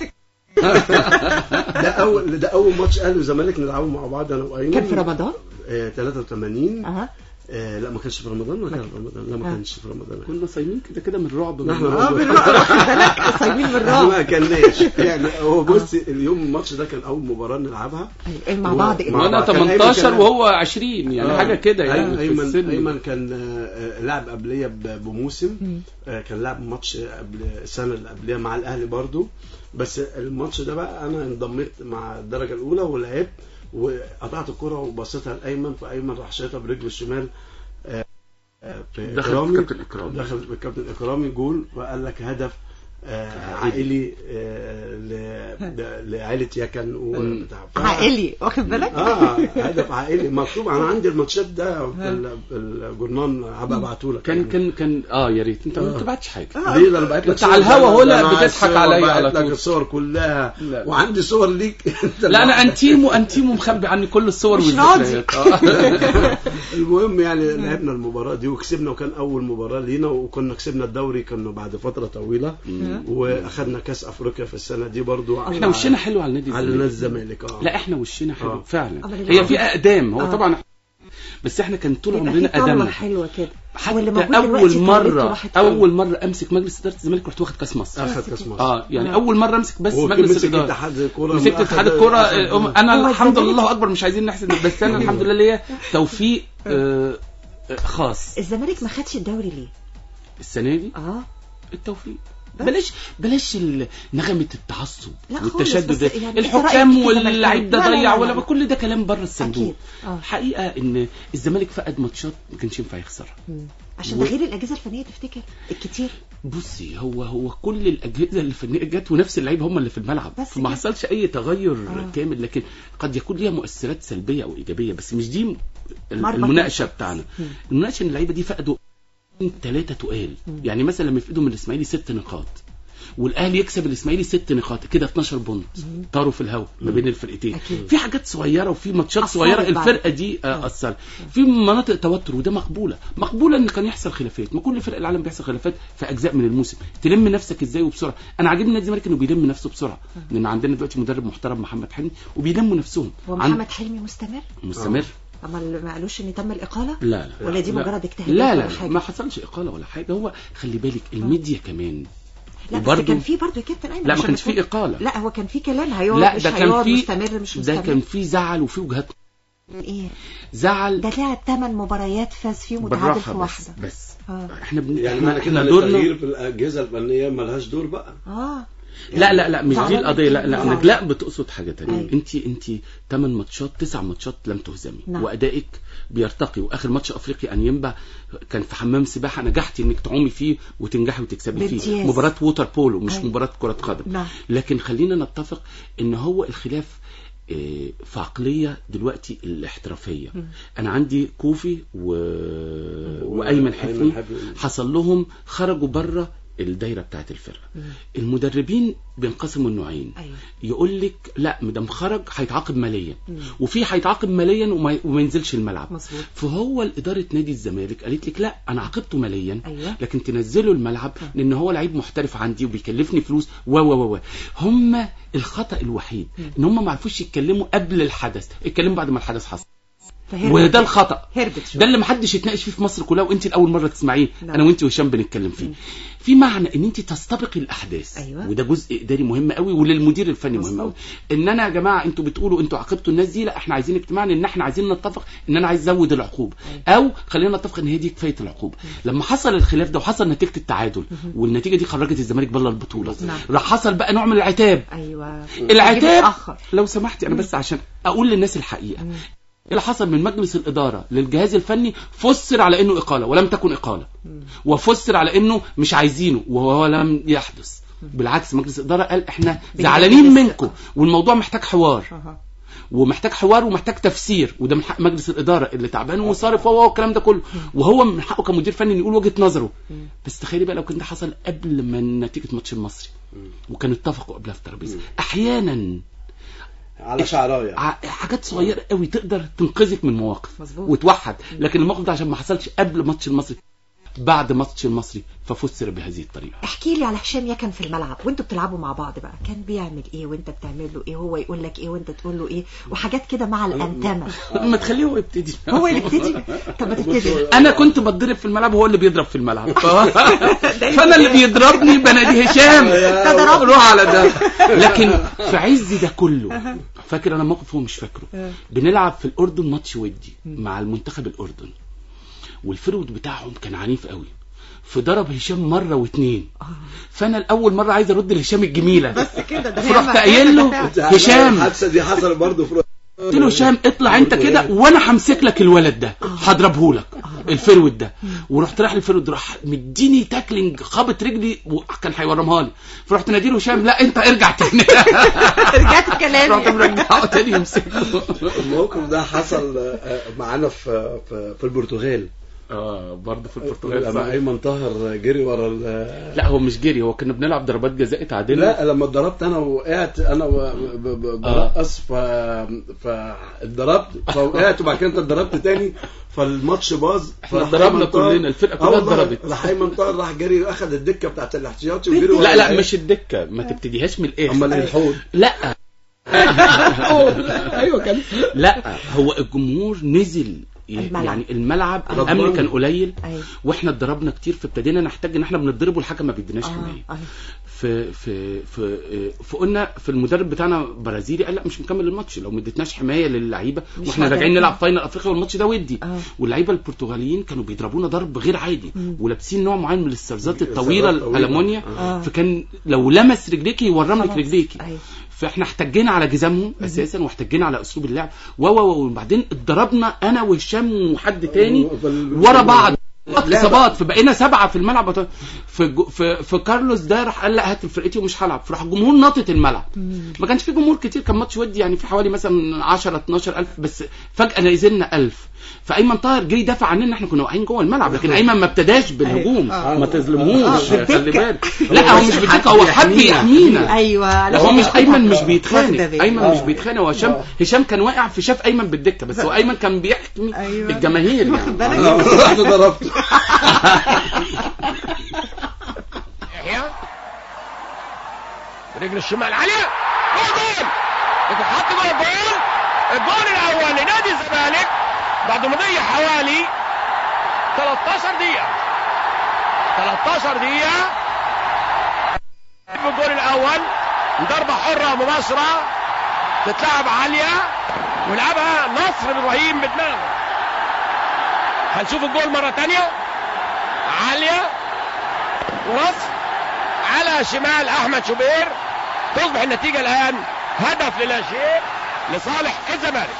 ده اول ده اول ماتش اهلي وزمالك نلعبه مع بعض انا وايمن كان في رمضان آه 83 اها آه لا ما كانش في رمضان ما كان في رمضان لا ما آه. كانش في رمضان كنا صايمين كده كده من الرعب نحن من- اه بالرعب واخد بالك صايمين من احنا ما الرعب كناش يعني هو بص اليوم الماتش ده كان اول مباراه نلعبها أيوة، مع هو- بعض مع وانا بعض. كان أيمن 18 كان- وهو 20 يعني آه. حاجه كده يعني أيمن في ايمن السن. ايمن كان آه، لعب قبليه ب- بموسم آه، كان لعب ماتش قبل السنه اللي قبلها مع الاهلي برضو بس الماتش ده بقى انا انضميت مع الدرجه الاولى ولعبت وقطعت الكره وبصيتها لايمن فايمن راح شايطها برجله الشمال آه، آه، في دخل في إكرامي. كابتن إكرامي. دخل في كابتن اكرامي جول وقال لك هدف آه، عائلي آه، ل- ل- لعائله يكن وبتاع ف- عائلي واخد بالك اه هدف عائلي مكتوب انا عندي الماتشات ده في ال- في الجورنال هبقى ابعته لك كان كان كان اه يا ريت انت ما بتبعتش حاجه ليه ده انا بعت لك انت على صور الهوا ده- هو ده لا أنا بتضحك الصور عليا بعت على لك طول. الصور كلها لا. وعندي صور ليك انت لا انا لوحدك. انتيمو انتيمو مخبي عني كل الصور مش والذكريات آه. المهم يعني لعبنا المباراه دي وكسبنا وكان اول مباراه لينا وكنا كسبنا الدوري كنا بعد فتره طويله واخدنا كاس افريقيا في السنه دي برضو احنا وشنا حلو على النادي على نادي الزمالك الزمالك اه لا احنا وشنا حلو آه. فعلا أما اللي هي عارف- في اقدام هو آه. طبعا بس احنا كان طول يبقى عمرنا في طلة ادمنا حلوه كده حتى واللي موجود اول دلوقتي طلته مره راحت قوي. اول مره امسك مجلس اداره الزمالك رحت واخد كاس مصر اخذ كاس مصر اه يعني آه. اول مره امسك بس هو مجلس مسك الاداره اتحاد الكوره مسكت أخذ- اتحاد الكوره أخذ- آه، انا هو الحمد لله الزمالك- الله اكبر مش عايزين نحسن بس انا الحمد لله ليا توفيق آه، آه، خاص الزمالك ما خدش الدوري ليه السنه دي اه التوفيق بس. بلاش بلاش ال- نغمه التعصب لا خالص، والتشدد بس ده يعني أنت الحكام رأيك كده واللعيب ده لا، لا، لا، ضيع لا، ولا لا. كل ده كلام بره الصندوق اكيد اه الحقيقه ان الزمالك فقد ماتشات ما كانش ينفع يخسرها مم. عشان و- تغيير الاجهزه الفنيه تفتكر الكتير بصي هو هو كل الاجهزه الفنيه جت ونفس اللعيبه هم اللي في الملعب بس فما كده. حصلش اي تغير آه. كامل لكن قد يكون ليها مؤثرات سلبيه او ايجابيه بس مش دي ال- مربط المناقشه الفرس. بتاعنا مم. المناقشه ان اللعيبه دي فقدوا ثلاثه تقال يعني مثلا لما يفقدوا من الاسماعيلي ست نقاط والاهلي يكسب الاسماعيلي ست نقاط كده 12 بونت طاروا في الهواء ما بين الفرقتين أكيد. في حاجات صغيره وفي ماتشات أثرت صغيره بعد. الفرقه دي آه، اثرت في مناطق توتر وده مقبوله مقبوله ان كان يحصل خلافات ما كل فرق العالم بيحصل خلافات في اجزاء من الموسم تلم نفسك ازاي وبسرعه انا عاجبني نادي الزمالك انه بيلم نفسه بسرعه لان عندنا دلوقتي مدرب محترم محمد حلمي وبيلموا نفسهم هو عن- محمد حلمي مستمر مستمر اما اللي ما قالوش ان تم الاقاله لا لا ولا دي لا. مجرد اجتهادات لا ولا لا حاجة؟ ما حصلش اقاله ولا حاجه هو خلي بالك الميديا كمان لا بس وبرضه- كان في برضه يا كابتن ايمن لا ما عشان كانش نكون- في اقاله لا هو كان في كلام هيقعد لا مش ده كان هيقعد في مستمر مش ده مستمر كان في زعل وفي وجهات ايه زعل ده لعب 8 مباريات فاز فيهم وتعادل بالراحه في بس واحده بس اه احنا بن... يعني احنا, معنى كده احنا ان دورنا التغيير في الاجهزه الفنيه ملهاش دور بقى اه لا لا لا مش دي زعلان القضيه لا جداً. لا زعلان. أنا لا بتقصد حاجه تانية أيوة. انت انت 8 ماتشات 9 ماتشات لم تهزمي نعم. وادائك بيرتقي واخر ماتش افريقي ان ينبع كان في حمام سباحه نجحتي انك تعومي فيه وتنجحي وتكسبي فيه بامتياز. مباراه ووتر بولو مش أيوة. مباراه كره قدم نعم لكن خلينا نتفق ان هو الخلاف آه، في عقلية دلوقتي الاحترافية مم. أنا عندي كوفي و... وأيمن حفني حصل لهم خرجوا بره الدايرة بتاعت الفرقة مم. المدربين بينقسموا النوعين ايوه يقول لك لا مدام خرج هيتعاقب ماليا مم. وفي هيتعاقب ماليا وما, وما ينزلش الملعب مظبوط فهو إدارة نادي الزمالك قالت لك لا أنا عاقبته ماليا ايوه لكن تنزله الملعب لان هو لعيب محترف عندي وبيكلفني فلوس و و و و هم الخطا الوحيد ان هم ما عرفوش يتكلموا قبل الحدث اتكلموا بعد ما الحدث حصل فهربت. وده الخطا هربت شوية ده اللي محدش يتناقش فيه في مصر كلها وانت الاول مره تسمعيه نعم. انا وانت وهشام بنتكلم فيه مم. في معنى ان انت تستبقي الاحداث أيوة. وده جزء اداري مهم قوي وللمدير الفني مهم مظبوط. قوي ان انا يا جماعه انتوا بتقولوا انتوا عاقبتوا الناس دي لا احنا عايزين اجتماع ان احنا عايزين نتفق ان انا عايز ازود العقوبه او خلينا نتفق ان هي دي كفايه العقوبه لما حصل الخلاف ده وحصل نتيجه التعادل والنتيجه دي خرجت الزمالك بره البطوله نعم. راح حصل بقى نوع من العتاب ايوه العتاب متأخر. لو سمحتي انا بس عشان اقول للناس الحقيقه اللي حصل من مجلس الإدارة للجهاز الفني فسر على إنه إقالة ولم تكن إقالة وفسر على إنه مش عايزينه وهو لم يحدث بالعكس مجلس الإدارة قال إحنا زعلانين الثقة. منكم والموضوع محتاج حوار أها. ومحتاج حوار ومحتاج تفسير وده من حق مجلس الإدارة اللي تعبان وصارف هو والكلام ده كله وهو من حقه كمدير فني إنه يقول وجهة نظره بس تخيلي بقى لو كان ده حصل قبل ما نتيجة ماتش المصري وكانوا اتفقوا قبلها في الترابيزة أحيانا على شعرايه ع- حاجات صغيره قوي تقدر تنقذك من مواقف مظبوط. وتوحد لكن الموقف ده عشان ما حصلش قبل ماتش المصري بعد ماتش المصري ففسر بهذه الطريقه احكي لي على هشام يكن في الملعب وانتوا بتلعبوا مع بعض بقى كان بيعمل ايه وانت بتعمل له ايه هو يقول لك ايه وانت تقول له ايه وحاجات كده مع الانتمه ما تخليه هو يبتدي هو اللي ابتدي طب ما تبتدي انا كنت بتضرب في الملعب وهو اللي بيضرب في الملعب فانا اللي بيضربني بنادي هشام ضربني. روح على ده لكن في عز ده كله فاكر انا موقف هو مش فاكره بنلعب في الاردن ماتش ودي مع المنتخب الاردن والفرود بتاعهم كان عنيف قوي فضرب هشام مره واتنين فانا الاول مره عايز ارد لهشام الجميله بس كده ده فرحت هي قايل له بتاعت. هشام الحادثه دي حصلت برضه في قلت له هشام اطلع انت كده وانا همسك لك الولد ده هضربه لك الفرود ده ورحت رايح للفرود راح مديني تاكلينج خابط رجلي وكان هيورمها لي فرحت ناديله هشام لا انت ارجع تاني رجعت رحت كلامي مرجعه تاني يمسكه الموقف ده حصل آه، معانا في في في البرتغال اه برضه في البرتغال لما صح. ايمن طاهر جري ورا ال- لا هو مش جري هو كنا بنلعب ضربات جزاء تعادلنا لا لما اتضربت انا وقعت انا و- ب- ب- برقص ف فاتضربت فوقعت وبعد كده انت اتضربت تاني فالماتش باظ احنا فراح اتضربنا أيمن طاهر- كلنا، الفرقة آه كلها والله، اتضربت. راح ايمن طاهر راح جري اخذ الدكه بتاعت الاحتياطي وجري ورا لا لا اللعيبة. مش الدكه ما تبتديهاش من الاخر امال الحوض لا ايوه كان لا هو الجمهور نزل الملعب. يعني الملعب آه. الامن كان قليل أيوة. واحنا اتضربنا كتير فابتدينا نحتاج ان احنا بنتضرب والحكم ما بيديناش آه. حمايه آه. في في في فقلنا في المدرب بتاعنا برازيلي قال لا مش مكمل الماتش لو ما اديتناش حمايه للعيبه مش واحنا هقدر راجعين أكمل. نلعب فاينل افريقيا والماتش ده ودي آه. واللعيبه البرتغاليين كانوا بيضربونا ضرب غير عادي مم. ولابسين نوع معين من السرزات السرزات الطويله الطويلة. الالمونيا آه. فكان لو لمس رجليكي يورم لك خلاص. رجليكي أيوة. فاحنا احتجينا على جزامهم اساسا واحتجينا على اسلوب اللعب و و و- وبعدين اتضربنا انا وهشام وحد تاني بال- ورا بعض لا، اصابات فبقينا سبعه في الملعب وط- في جو- في, في كارلوس ده راح قال لا هات فرقتي ومش هلعب فراح الجمهور ناطط الملعب ما كانش في جمهور كتير كان ماتش ودي يعني في حوالي مثلا 10 12 الف بس فجاه نزلنا 1000 فايمن طاهر جه يدافع عننا احنا كنا واقعين جوه الملعب لكن ايمن ما ابتداش بالهجوم آه. ما تظلمهوش آه، خلي بالدكة. بالك لا هو مش بالدكه هو حب يحمينا ايوه لا هو مش ايمن مش بيتخانق واخدة بالي. ايمن مش آه. بيتخانق هو هشام هشام كان واقع في شاف ايمن بالدكه بس هو ايمن كان بيحمي أيوة. الجماهير واخد يعني بالك؟ انا ضربته يحيى برجل الشمال عالية جول يتحط جول الجول الجول الأول لنادي الزمالك بعد مضي حوالي 13 دقيقة 13 دقيقة في الجول الأول ضربة حرة مباشرة تتلعب عالية ويلعبها نصر إبراهيم بدماغه هنشوف الجول مرة تانية عالية ونصر على شمال احمد شوبير تصبح النتيجه الان هدف للا شيء لصالح الزمالك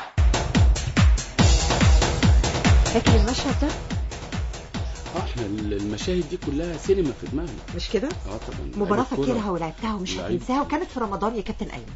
لكن المشهد ده اه احنا المشاهد دي كلها سينما في دماغنا مش كده اه طبعا مباراة لعيبة كورة. فاكرها ولعبتها ومش لعيب. هتنساها وكانت في رمضان يا كابتن ايمن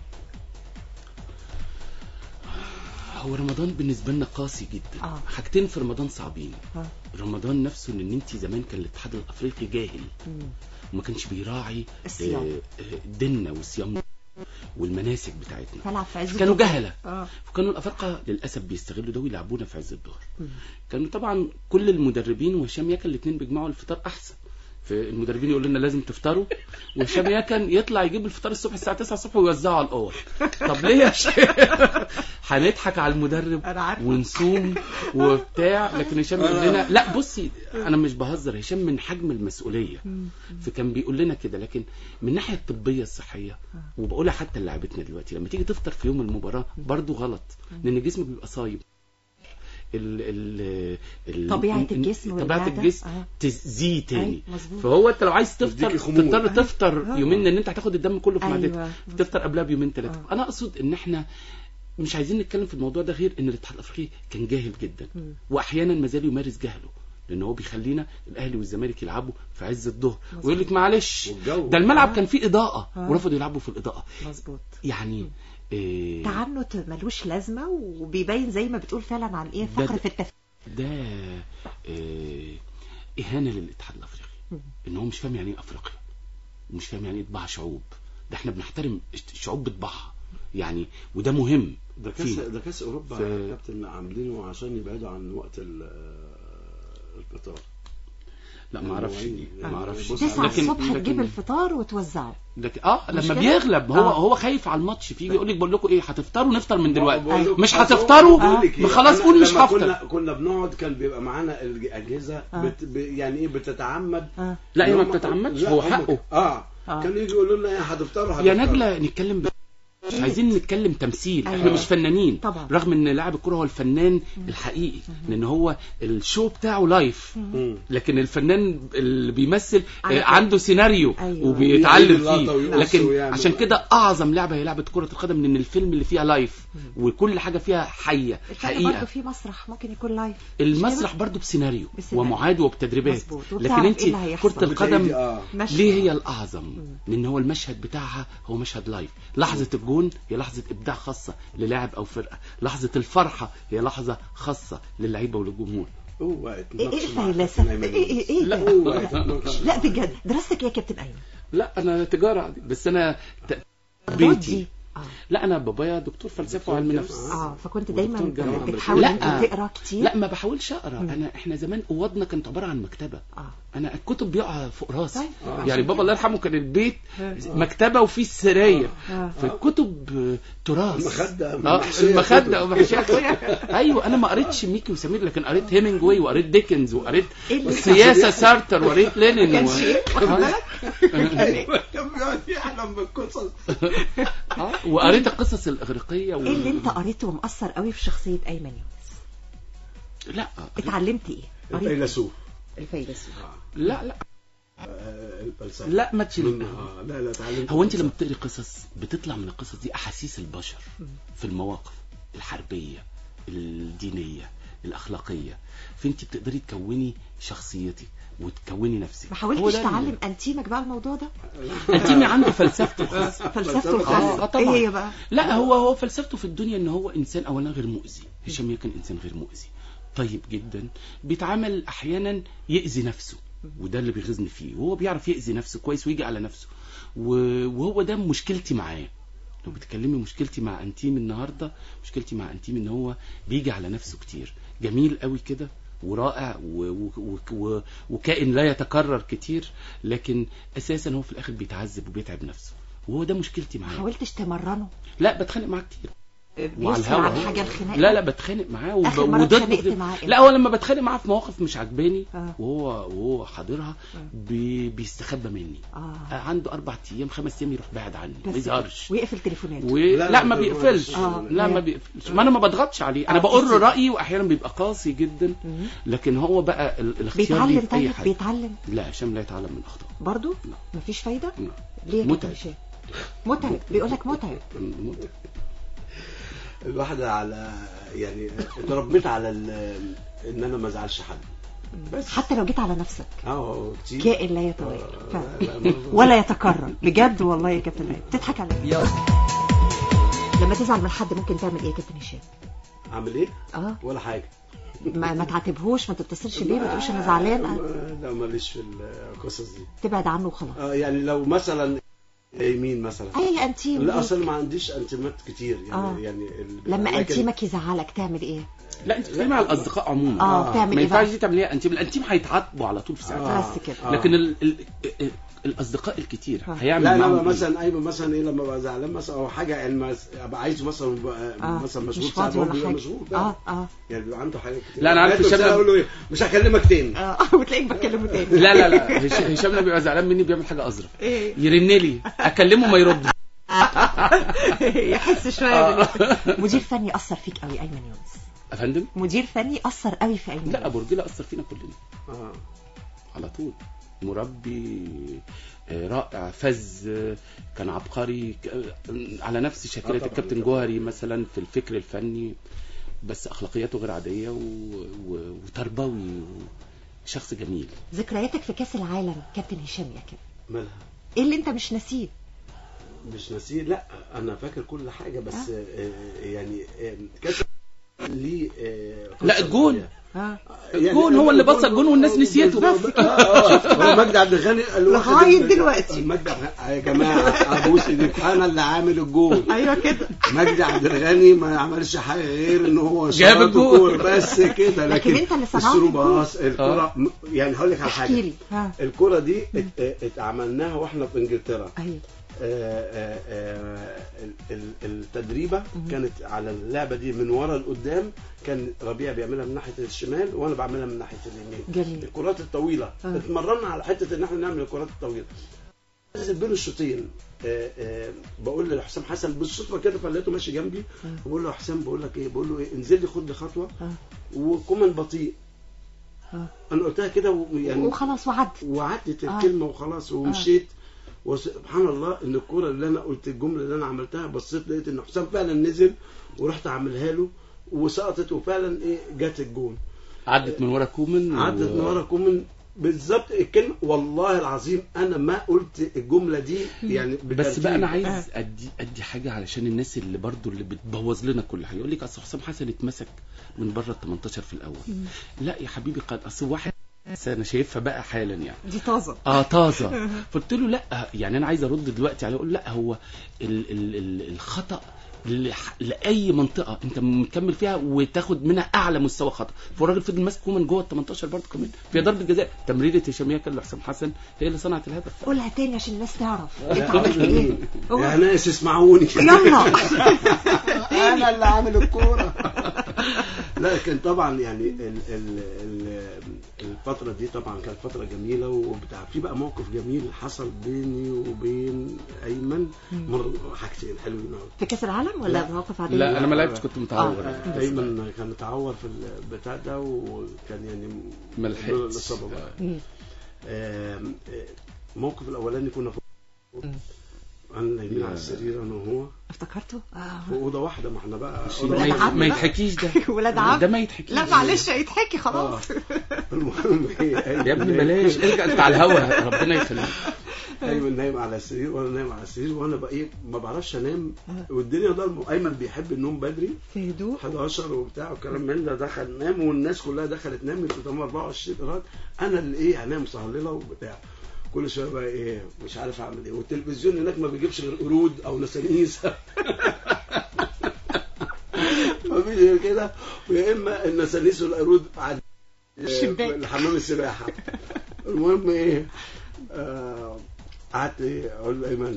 هو رمضان بالنسبه لنا قاسي جدا آه. حاجتين في رمضان صعبين آه. رمضان نفسه ان انت زمان كان الاتحاد الافريقي جاهل مم. وما كانش بيراعي الصيام. آه، آه، ديننا والصيام والمناسك بتاعتنا تلعب في عز كانوا الظهر. جهله اه وكانوا الافارقه للاسف بيستغلوا ده ويلعبونا في عز الظهر مم. كانوا طبعا كل المدربين وهشام ياكل الاثنين بيجمعوا الفطار احسن فالمدربين يقولوا لنا لازم تفطروا وهشام ياكل يطلع يجيب الفطار الصبح الساعه 9 الصبح ويوزعه على الاوض طب ليه يا شيخ هنضحك على المدرب أنا عارفة. ونصوم وبتاع لكن هشام يقول لنا لا بصي انا مش بهزر هشام من حجم المسؤوليه فكان بيقول لنا كده لكن من الناحيه الطبيه الصحيه وبقولها حتى لعبتنا دلوقتي لما تيجي تفطر في يوم المباراه برضو غلط لان جسمك بيبقى صايم ال ال ال طبيعة ال- الجسم طبيعة والمعدة. الجسم آه. تزيه تاني أيوة، مظبوط. فهو انت لو عايز تفطر تديكي خمول. تضطر أيوة. تفطر آه. يومين لان انت هتاخد الدم كله في أيوة. معدتك تفطر قبلها بيومين ثلاثه آه. انا اقصد ان احنا مش عايزين نتكلم في الموضوع ده غير ان الاتحاد الافريقي كان جاهل جدا مم. واحيانا ما زال يمارس جهله لان هو بيخلينا الاهلي والزمالك يلعبوا في عز الظهر مظبوط. ويقول لك معلش والجو. ده الملعب آه. كان فيه اضاءه آه. ورفضوا يلعبوا في الاضاءه مظبوط يعني إيه تعنت ملوش لازمه وبيبين زي ما بتقول فعلا عن ايه ده- فقر في التفكير ده إيه اهانه للاتحاد الافريقي مم. ان هو مش فاهم يعني ايه افريقيا ومش فاهم يعني ايه طباع شعوب ده احنا بنحترم الشعوب بطباعها يعني وده مهم ده كاس فينا. ده كاس اوروبا ف- يا كابتن عاملينه عشان يبعدوا عن وقت ال- الفطار لا ما اعرفش دي آه. ما اعرفش بص، تسعة لكن- الصبح لكن- تجيب الفطار وتوزعه لكن اه مش لما كده؟ بيغلب هو آه. هو خايف على الماتش فيجي يقول لك بقول لكم ايه هتفطروا نفطر من بقول دلوقتي لك- مش أصل هو هتفطروا بيقول لك ما إيه، خلاص أنا قول مش لما هفطر كنا كنا بنقعد كان بيبقى معانا الاجهزه آه. بت ب يعني ايه بتتعمد اه لا هي ما هم- بتتعمدش لا، هو هم- حقه اه آه. كانوا يجوا يقولوا لنا ايه هتفطروا يا هتفطروا. نجلة نتكلم ب... مش عايزين نتكلم تمثيل احنا أيوة. مش فنانين طبعا. رغم ان لاعب الكرة هو الفنان الحقيقي لان هو الشو بتاعه لايف مم. لكن الفنان اللي بيمثل على آه، طول. عنده سيناريو أيوة. وبيتعلم يعيد اللقطة فيه ويقص لكن ويعمل. عشان كده اعظم لعبه هي لعبه كره القدم لان الفيلم اللي فيها لايف وكل حاجه فيها حيه الفرق برضه حقيقه في مسرح ممكن يكون لايف المسرح برضو بسيناريو بسيناريو. ومعاد وبتدريبات مظبوط. لكن وبتعرف انت إيه اللي هيحصل. كره القدم بتعيدي- اه ماشي. ليه هي الأعظم لأن هو المشهد بتاعها هو مشهد لايف لحظة الجون هي لحظة إبداع خاصة للاعب أو فرقة لحظة الفرحة هي لحظة خاصة للعيبة وللجمهور هو ايه اتناقش ايه مع الفيلسفه كابتن أيمن ايه ايه ايه لا ده؟ هو اتناقش لا بجد دراستك ايه يا كابتن ايمن لا أنا تجارة بس أنا ت- الرياضات بيتي دي اه لا انا بابايا دكتور فلسفه دكتور وعلم جامعة. نفس اه فكنت ودكتور دايما جامعة بتحاول لا. انت تقرا كتير لا ما بحاولش اقرا مم. انا احنا زمان اوضنا كانت عباره عن مكتبه اه انا الكتب بيقع فوق راسي طيب آه. عشان يعني بابا كده. الله يرحمه كان البيت آه. مكتبه وفيه السراير آه. فالكتب آه، تراث المخدة اه محشية المخده كتب. ومحشيه ايوه انا ما قريتش ميكي وسمير لكن قريت هيمنجواي وقريت ديكنز وقريت إيه اللي السياسه سارتر وقريت لينين كان و... شيء واخد آه. بالك ايوه كان بيقعد يحلم بالقصص آه. وقريت القصص الاغريقيه و... ايه اللي انت قريته ومأثر قوي في شخصيه ايمن يونس لا اتعلمت ايه قريت الفيلسوف الفيلسوف لا لا آه، الفلسفه لا ما تشيل من- آه، لا لا اتعلمت هو انت لما بتقري قصص بتطلع من القصص دي احاسيس البشر في المواقف الحربيه الدينيه الاخلاقيه فانت بتقدري تكوني شخصيتك وتكوني نفسك ما هو حاولتش ده اللي- تعلم انتيمك بقى الموضوع ده انتيمي عنده فلسفته الخاصه فلسفته آه، الخاصه طبعاً. ايه هي بقى لا هو هو فلسفته في الدنيا ان هو انسان اولا غير مؤذي هشام يكن انسان غير مؤذي طيب جدا بيتعامل احيانا يأذي نفسه وده اللي بيغيظني فيه وهو بيعرف يأذي نفسه كويس ويجي على نفسه و- وهو ده مشكلتي معاه لو بتكلمي مشكلتي مع انتيم النهارده مشكلتي مع انتيم ان هو بيجي على نفسه كتير جميل قوي كده ورائع و و و و وكائن لا يتكرر كتير لكن اساسا هو في الاخر بيتعذب وبيتعب نفسه وهو ده مشكلتي ما معاه حاولتش تمرنه لا بتخانق معاه كتير وعلى بيسمع الهوا عن أهو. حاجه الخناقه لا لا بتخانق معاه وب... آخر مرة وضد اتخانقت معاه إمتى؟ لا هو لما بتخانق معاه في مواقف مش عجباني آه. وهو وهو حاضرها آه. بي... بيستخبى مني اه آه، عنده اربع ايام خمس ايام يروح بعد عني ما بس يظهرش ويقفل تليفوناته و... لا، لا, لا، ما ما بيقفلش بيقفلش. آه. لا ما بيقفلش ما انا ما بضغطش عليه انا آه، بقول كتير. رايي واحيانا بيبقى قاسي جدا مم. لكن هو بقى ال... الاختيار بيتعلم ليه في اي طيب حاجه بيتعلم لا هشام لا يتعلم من اخطائه برضو لا. مفيش فايده لا. ليه يا متعب. كابتن هشام متعب بيقول لك متعب م- الواحدة على يعني اتربيت على ال- ان انا ما ازعلش حد بس حتى لو جيت على نفسك اه كتير كائن لا يتغير آه، فعلا. لا، لا، ما- ولا يتكرر بجد والله يا كابتن هشام بتضحك عليا يلا لما تزعل من حد ممكن تعمل ايه يا كابتن هشام اعمل ايه اه ولا حاجة ما, ما تعاتبهوش ما تتصلش ليه ما تقولش انا زعلان آه، لا ماليش في القصص دي تبعد عنه وخلاص آه، يعني لو مثلا يمين مثلا اي انتيم لا ليك. اصلا ما عنديش انتيمات كتير يعني آه. يعني ال- لما لكن- انتيمك يزعلك تعمل ايه لا انت بتتكلمي على الاصدقاء عموما اه بتعمل ما ايه ينفعش بقى دي تعمليها انتيم الانتيم هيتعاتبوا على طول في ساعتها آه. بس كده. آه. لكن ال ال ال الاصدقاء الكتير آه. هيعمل لا معاهم لا إيه؟ مثلا ايوه مثلا ايه لما ابقى زعلان مثلا او حاجه يعني ما- ابقى عايزه مثلا بقى اه مثلا مش مشغول ساعات فاضي هو ولا بيبقى حاجه مشغول اه اه اه يعني بيبقى عنده حاجات كتير لا، أنا عارف عايز الشاب بس لما- اقول له ايه مش هكلمك تاني اه وتلاقيك بتكلمه تاني لا لا لا هش- هشام لما بيبقى زعلان مني بيعمل حاجه اظرف ايه يرن لي اكلمه ما يردش يحس شويه بال- مدير فني اثر فيك قوي ايمن يونس يا فندم مدير فني اثر قوي في ايمن لا يونس. ابو رجيله اثر فينا كلنا اه على طول مربي آه، رائع فز آه، كان عبقري ك- آه، على نفس آه، شكلة طبعاً. الكابتن جوهري مثلا في الفكر الفني بس اخلاقياته غير عاديه و... و... وتربوي شخص جميل ذكرياتك في كاس العالم كابتن هشام يا كده مالها ايه اللي انت مش ناسيه مش ناسيه لا انا فاكر كل حاجه بس آه. يعني آه، كاس ليه آه، لا، قصة الجون. معينة. اه يعني الجون هو اللي بص الجون والناس نسيته. بس كده. آه، آه. هو مجدي عبد الغني الواحد لغاية اللي- دلوقتي. مجدي عبد الغني- يا جماعه ابوس ايديك انا اللي عامل الجون ايوه كده مجدي عبد الغني ما عملش حاجه غير ان هو جاب شاط الجول. الكورة بس كده لكن لكن انت اللي صنعت الثرو الجول. باص الكوره م- يعني هقول لك على احكي حاجه لي ها الكوره دي ات- اتعملناها واحنا في انجلترا ايوه آه، آه، آه، ال- ال- التدريبه مهم. كانت على اللعبه دي من ورا لقدام كان ربيع بيعملها من ناحيه الشمال وانا بعملها من ناحيه اليمين جميل الكرات الطويله آه. اتمرنا على حته ان احنا نعمل الكرات الطويله نزل بين الشوطين آه، آه، بقول لحسام حسن بالصدفه كده فلقيته ماشي جنبي آه. بقول له يا حسام بقول لك ايه بقول له ايه انزل لي خد لي خطوه آه. وكمان بطيء آه. انا قلتها كده ويعني وخلاص وعدت وعدت آه. الكلمه وخلاص ومشيت وسبحان الله ان الكوره اللي انا قلت الجمله اللي انا عملتها بصيت لقيت ان حسام فعلا نزل ورحت عاملها له وسقطت وفعلا ايه جت الجون عدت من ورا كومن عدت و- من ورا كومن بالظبط الكلمه والله العظيم انا ما قلت الجمله دي يعني بس بقى انا بترتيب. عايز ادي ادي حاجه علشان الناس اللي برضو اللي بتبوظ لنا كل حاجه يقول لك اصل حسام حسن اتمسك من بره ال 18 في الاول لا يا حبيبي قد اصل واحد بس انا شايفها بقى حالا يعني دي طازه اه طازه فقلت له لا يعني انا عايز ارد دلوقتي عليه اقول لا هو ال ال ال الخطا لح- لاي منطقه انت مكمل فيها وتاخد منها اعلى مستوى خطا فالراجل فضل ماسك من جوه ال 18 برضه كمان في ضربه جزاء تمريره هشام كان لحسام حسن هي اللي صنعت الهدف قولها تاني عشان الناس تعرف انت عملت ايه هو- يا ناس اسمعوني يلا انا اللي عامل الكوره لا كان طبعا يعني ال ال ال الفتره دي طبعا كانت فتره جميله وبتاع في بقى موقف جميل حصل بيني وبين ايمن مره حاجتين حلوين قوي في كاس العالم ولا لا. مواقف عاديه لا انا ما لعبتش كنت متعور آه. يعني. ايمن كان متعور في البتاع ده وكان يعني ما لحقتش. الإصابة بقى. مم. آم، آه، الموقف الاولاني كنا في مم. انا نايمين يا. على السرير انا وهو افتكرته اه في اوضه واحده ما احنا بقى ما أوضة ولاد واحدة. عم ما بقى. يتحكيش ده ولاد عم ده ما يتحكيش لا معلش هيتحكي خلاص المهم إيه، أيمن يا ابني نايم- بلاش ارجع انت على الهوا ربنا يخليك ايمن نايم على السرير وانا نايم على السرير وانا بقى ايه ما بعرفش انام والدنيا ضلمه ايمن بيحب النوم بدري في هدوء 11 وبتاع وكلام من ده دخل نام والناس كلها دخلت نامت قدام 24 قرار انا اللي ايه هنام صهلله وبتاع كل شويه بقى ايه مش عارف اعمل ايه والتلفزيون هناك ما بيجيبش غير قرود او نسانيس مفيش غير كده ويا اما النسانيس والقرود بعد الشباك. حمام السباحه المهم ايه آه، قعدت ايه اقول لايمن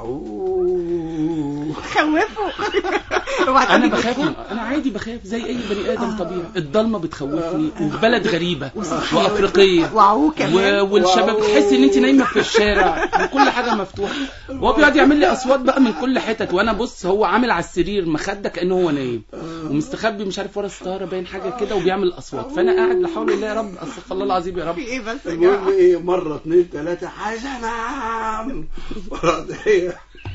عوووو خوفه انا وبعدين بخاف من انا عادي بخاف زي اي بني ادم طبيعي الضلمه بتخوفني وفي بلد غريبه وافريقيه وعوه كمان و- والشباب تحس ان انت نايمه في الشارع وكل حاجه مفتوحه وهو بيقعد يعمل لي اصوات بقى من كل حتت وانا بص هو عامل على السرير مخده كانه هو نايم ومستخبي مش عارف ورا ستاره باين حاجه كده وبيعمل اصوات فانا قاعد لا حول الله يا رب استغفر الله العظيم يا رب في ايه بس يا المهم جماعه ايه مره اتنين تلاته عايز انام ورحت ايه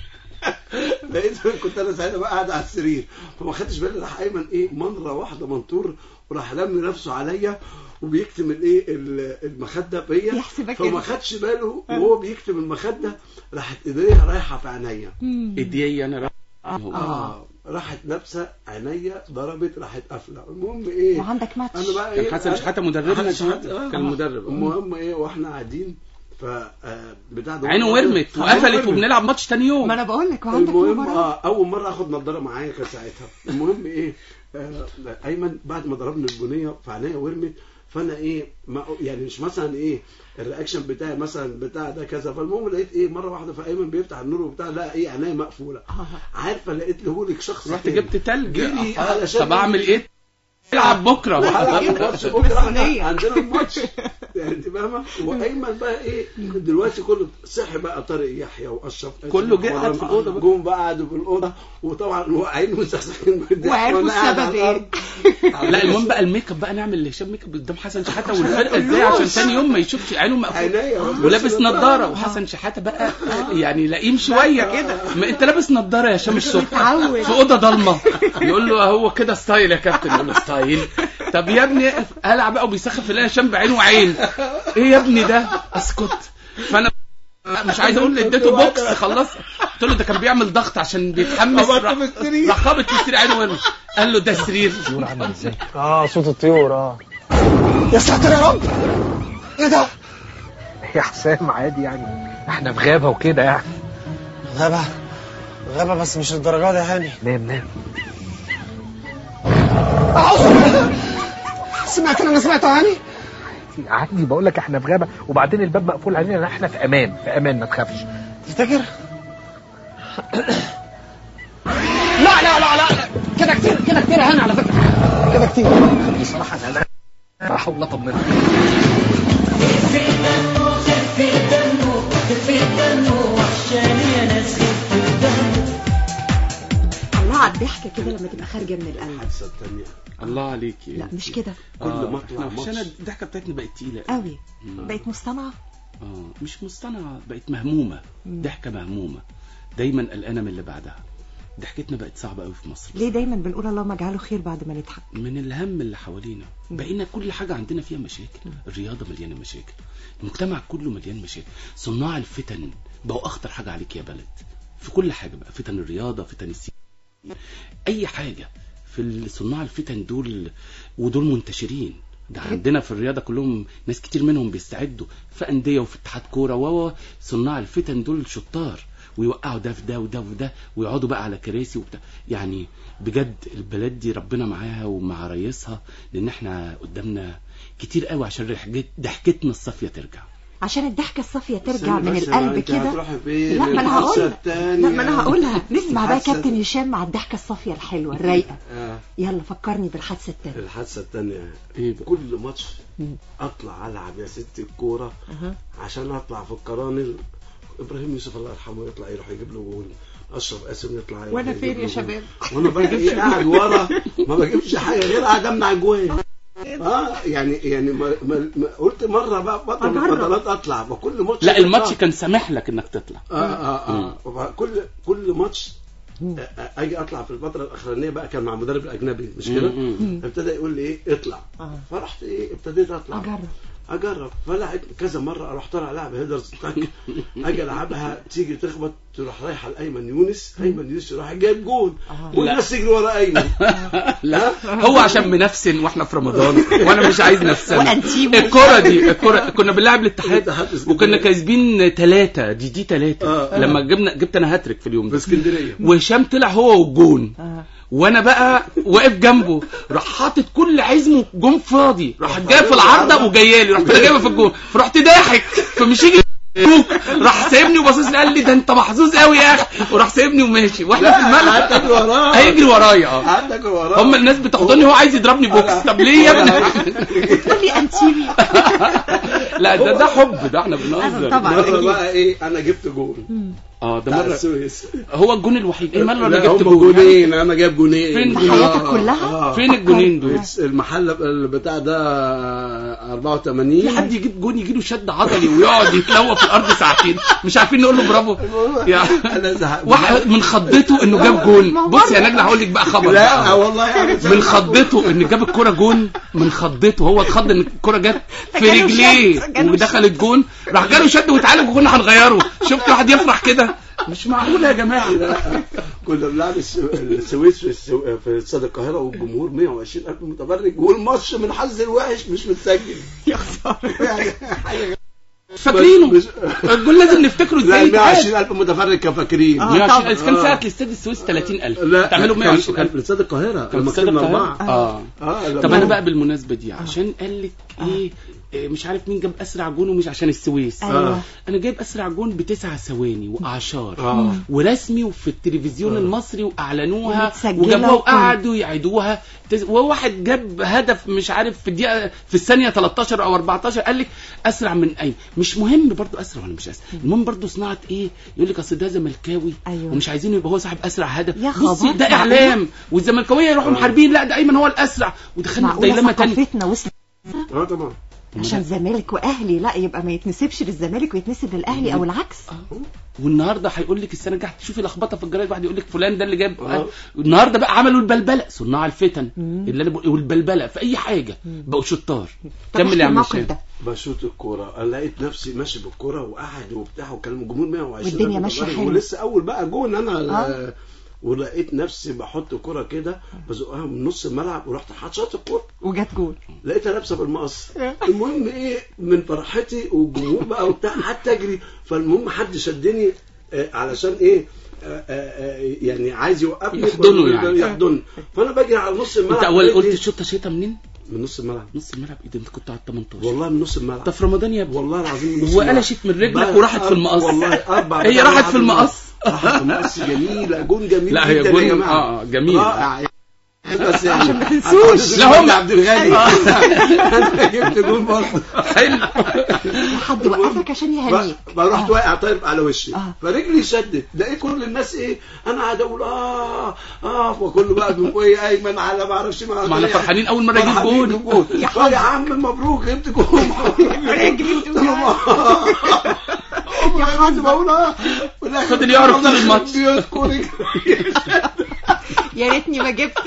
لقيت كنت انا ساعتها بقى قاعد على السرير فما خدتش بالي راح ايمن ايه مره واحده منطور وراح لم نفسه عليا وبيكتم الايه ال- المخده فيا يحسبك فما انت. خدش باله وهو بيكتم المخده راحت ايديا رايحه في عينيا ايدي انا اه راحت لابسه عينيا ضربت راحت قافله المهم ايه وعندك ماتش انا بقى ايه كان حسن شحاته مدربنا حسن ساعتها. شحاتة، آه. كان مدرب. المهم ايه واحنا قاعدين ف آه، بتاع ده عينه ورمت وقفلت وبنلعب ماتش تاني يوم ما انا بقول لك وعندك المهم مباراه اه اول مره اخد نضاره معايا كان ساعتها المهم ايه آه ايمن بعد ما ضربني البنيه فعينيا ورمت فانا ايه ما يعني مش مثلا ايه الرياكشن بتاعي مثلا بتاع ده كذا فالمهم لقيت ايه مره واحده فايمن بيفتح النور وبتاع لا ايه عينيا مقفوله عارفه لقيت له شخص رحت تاني. جبت تلج جري آه، علشان طب اعمل ايه العب بكره هلعب بقى. الماتش بكره مسؤولية. عندنا الماتش يعني انت فاهمه وايمن بقى ايه دلوقتي كله صحي بقى طارق يحيى واشرف كله جه قعد في الأوضة بقى. جم بقى قعدوا في الاوضه وطبعا واقعين مسخسخين بالضحك وعرفوا وأنا قاعد السبب على ايه الأرض. لا المهم بقى الميك اب بقى نعمل لهشام ميك اب قدام حسن شحاته والفرقه ازاي عشان تاني يوم ما يشوفش عينه مقفوله عينيا ولابس نظاره وحسن شحاته بقى يعني لئيم شويه كده ما انت لابس نظاره يا هشام الصبح متعود. في اوضه ضلمه يقول له هو كده ستايل يا كابتن يقول له ستايل طب يا ابني قلع بقى وبيسخف يلاقي هشام بعينه وعين ايه يا ابني ده اسكت فانا مش عايز اقول اديته بوكس خلاص قلت له ده كان بيعمل ضغط عشان بيتحمس خبطت راح في السرير. راح خابط في السرير عينه ورمي قال له ده السرير اه صوت الطيور اه يا ساتر يا رب ايه ده يا حسام عادي يعني احنا في غابه وكده يعني غابة غابة بس مش للدرجة دي يا هاني نام نام أعوذ بالله سمعت اللي انا سمعته يا هاني عادي بقول لك احنا في غابه وبعدين الباب مقفول علينا احنا في امان في امان ما تخافش تفتكر لا لا لا لا كده كتير كده كتير يا هاني على فكرة كده كتير بصراحه انا لا احاول اطمنك الله على الضحكه كده لما تبقى خارجه من القلب الحادثه الثانيه الله عليك لا مش كده كل آه ما اطلع احنا عشان ماتش الضحكه بتاعتنا بقت تقيله قوي مم. بقت مصطنعه اه مش مصطنعه بقت مهمومه مم. ضحكه مهمومه دايما قلقانه من اللي بعدها ضحكتنا بقت صعبه قوي في مصر ليه دايما بنقول اللهم اجعله خير بعد ما نضحك من الهم اللي حوالينا مم. بقينا كل حاجه عندنا فيها مشاكل الرياضه مليانه مشاكل المجتمع كله مليان مشاكل صناع الفتن بقوا اخطر حاجه عليك يا بلد في كل حاجه بقى فتن الرياضه فتن السياسه اي حاجه في ال- صناع الفتن دول ودول منتشرين ده عندنا في الرياضه كلهم ناس كتير منهم بيستعدوا في انديه وفي اتحاد كوره و صناع الفتن دول شطار ويوقعوا ده في ده وده وفي ده ويقعدوا بقى على كراسي وبتاع يعني بجد البلد دي ربنا معاها ومع رئيسها لان احنا قدامنا كتير قوي عشان رحجت- ضحكتنا الصافيه ترجع عشان الضحكة الصافية ترجع استنى من بس، القلب انت كده هتروحي فين؟ لا ما انا الحادثة هقولها التانية. لا ما انا هقولها نسمع بقى الحادثة- كابتن هشام مع الضحكة الصافية الحلوة الرايقة آه. يلا فكرني بالحادثة التانية الحادثة التانية ايه بقى؟ كل ماتش مم. اطلع العب يا ستي الكورة أها. عشان اطلع في القرانل ابراهيم يوسف الله يرحمه يطلع يروح يجيب له جول اشرف قاسم يطلع يروح وانا يجيب فين له يا جول. شباب وانا بقى ايه قاعد ورا ما بجيبش حاجه غير قاعد امنع جوان اه يعني يعني ما ما ما قلت مره بقى فتره من أجرب. الفترات اطلع بكل ماتش لا أطلع. الماتش كان سامح لك انك تطلع اه اه اه وبعد كل كل ماتش آه، آه، اجي اطلع في الفتره الاخرانيه بقى كان مع مدرب اجنبي مش كده مم، مم. ابتدى يقول لي ايه اطلع آه. فرحت ايه ابتديت اطلع أجرب اجرب فلعب كذا مره اروح طالع العب هيدرز تاك اجي العبها تيجي تخبط تروح رايحه لايمن يونس ايمن يونس يروح جايب جول والناس تجري ورا ايمن لا هو عشان منفسن واحنا في رمضان وانا مش عايز نفسنا وأنتيمو. الكرة دي الكرة كنا بنلعب الاتحاد الاتحاد اسكندرية. وكنا كاسبين ثلاثة دي دي ثلاثة آه. لما جبنا جبت انا هاتريك في اليوم في ده اسكندريه وهشام طلع هو والجون آه. وانا بقى واقف جنبه راح حاطط كل عزمه جون فاضي راح جاي في العارضه وجايه لي رحت انا جايبه في الجون فرحت ضاحك فمش يجي يشوك. راح سايبني وباصص لي قال لي ده انت محظوظ قوي يا اخي وراح سايبني وماشي واحنا في قعدت اجري الملعب وراه هيجري ورايا اه قعدت اجري وراه هم الناس بتحضني هو عايز يضربني بوكس طب ليه يا ابني تقول لي انتيمي لا ده ده حب ده احنا بنهزر طبعا. مره بقى ايه انا جبت جول اه ده بتاع مره السويس هو الجون الوحيد ايه مره انا لا، جبت هم جون جونين انا جايب جونين فين في حياتك آه، كلها؟ آه. فين الجونين دول المحل البتاع ده 84 في حد يجيب جون يجيله شد عضلي ويقعد يتلوى في الارض ساعتين مش عارفين نقول له برافو يعني انا زهقت واحد من خضته انه جاب جون بص يا نجله هقول لك بقى خبر لا بقى. والله أنا من زهقت. خضته ان جاب الكرة جون من خضته هو اتخض ان الكرة جت في جاله رجليه شد، جاله ودخلت جون راح جاله شد واتعالج وكنا هنغيره شفت واحد يفرح كده مش معقول يا جماعه كنا بنلعب السو- السويس في السو... في استاد القاهره والجمهور 120 الف متفرج والماتش من حظ الوحش مش متسجل يا خساره يعني حاجه فاكرينه مش- الجول لازم نفتكره لا ازاي 120 الف متفرج كانوا فاكرين آه. 120 طبعا. كان آه. ساعة الاستاد السويس 30000 لا تعملوا كان 120 كان في استاد القاهره كان لما في استاد كسبنا القاهرة اربعه اه اه طب لما- انا بقى بالمناسبه دي عشان قال لك ايه إيه، مش عارف مين جاب اسرع جون ومش عشان السويس ايوه انا جايب اسرع جون بتسع ثواني واعشار اه ورسمي وفي التلفزيون آه. المصري واعلنوها ومتسجلة وجابوها وكل- وقعدوا يعيدوها تز- وواحد جاب هدف مش عارف في الدقيقه في الثانيه 13 او 14 قال لك اسرع من اي مش مهم برضو اسرع ولا مش اسرع المهم برضو صناعه ايه يقول لك اصل ده زملكاوي أيوة. ومش عايزين يبقى هو صاحب اسرع هدف يا بصي خبر، ده معقولة؟ اعلام والزملكاويه يروحوا محاربين لا ده ايمن هو الاسرع ودخلنا في معقوله ديلما تانية ثقافتنا وصلت اه طبعا عشان زمالك واهلي لا يبقى ما يتنسبش للزمالك ويتنسب للاهلي او العكس والنهارده هيقول لك السنه الجايه تشوفي لخبطه في الجرايد واحد يقول لك فلان ده اللي جاب آه. النهارده بقى عملوا البلبله صناع الفتن مم. اللي انا بقول والبلبله في اي حاجه بقوا شطار طب كمل احكي يا عم الموقف هشام ده بشوط الكوره انا لقيت نفسي ماشي بالكوره وقاعد وبتاع وكلام الجمهور 120 والدنيا ألف ماشية متفرج، حلو. ولسه اول بقى جون انا آه. ولقيت نفسي بحط كوره كده بزقها من نص الملعب ورحت حاطط شاط الكوره وجت جول لقيتها لابسه بالمقص المهم ايه من فرحتي والجمهور بقى وبتاع قعدت اجري فالمهم حد شدني آه، علشان ايه آه، آه، آه، يعني عايز يوقفني يحضنه يعني. يحضني فانا بجري على نص الملعب انت اول لقيت قلت إيه؟ الشوطه شيطه منين من نص الملعب نص الملعب ايه ده انت كنت على 18 والله من نص الملعب ده في رمضان يا ابني والله العظيم من نص وقلشت من الملعب. رجلك بقى وراحت في أر- المقص. والله اربع هي بقى راحت في المقص. راحت في المقص جميله جون جميل لا، هي جدا جون- يا جماعه آه، آه، جميل. رائع بس يعني عشان ما تنسوش. لا، هم- عبد الغني انا جبت جون برضه حلو حد وقفك عشان يهنيك فرحت واقع طاير على وشي آه. فرجلي شدت لقيت كل الناس ايه انا قاعد اقول اه اه وكله بقى بيقول ايه ايمن على ما اعرفش ما ما احنا فرحانين اول مره يجيب فرحانين جول يجيب جول يا يا, يا عم مبروك جبت جول رجلي قلت لهم آه. يا حظ بقول اه في الآخر فضل يعرف طول الماتش. بيذكر يجري. يا ريتني ما جبته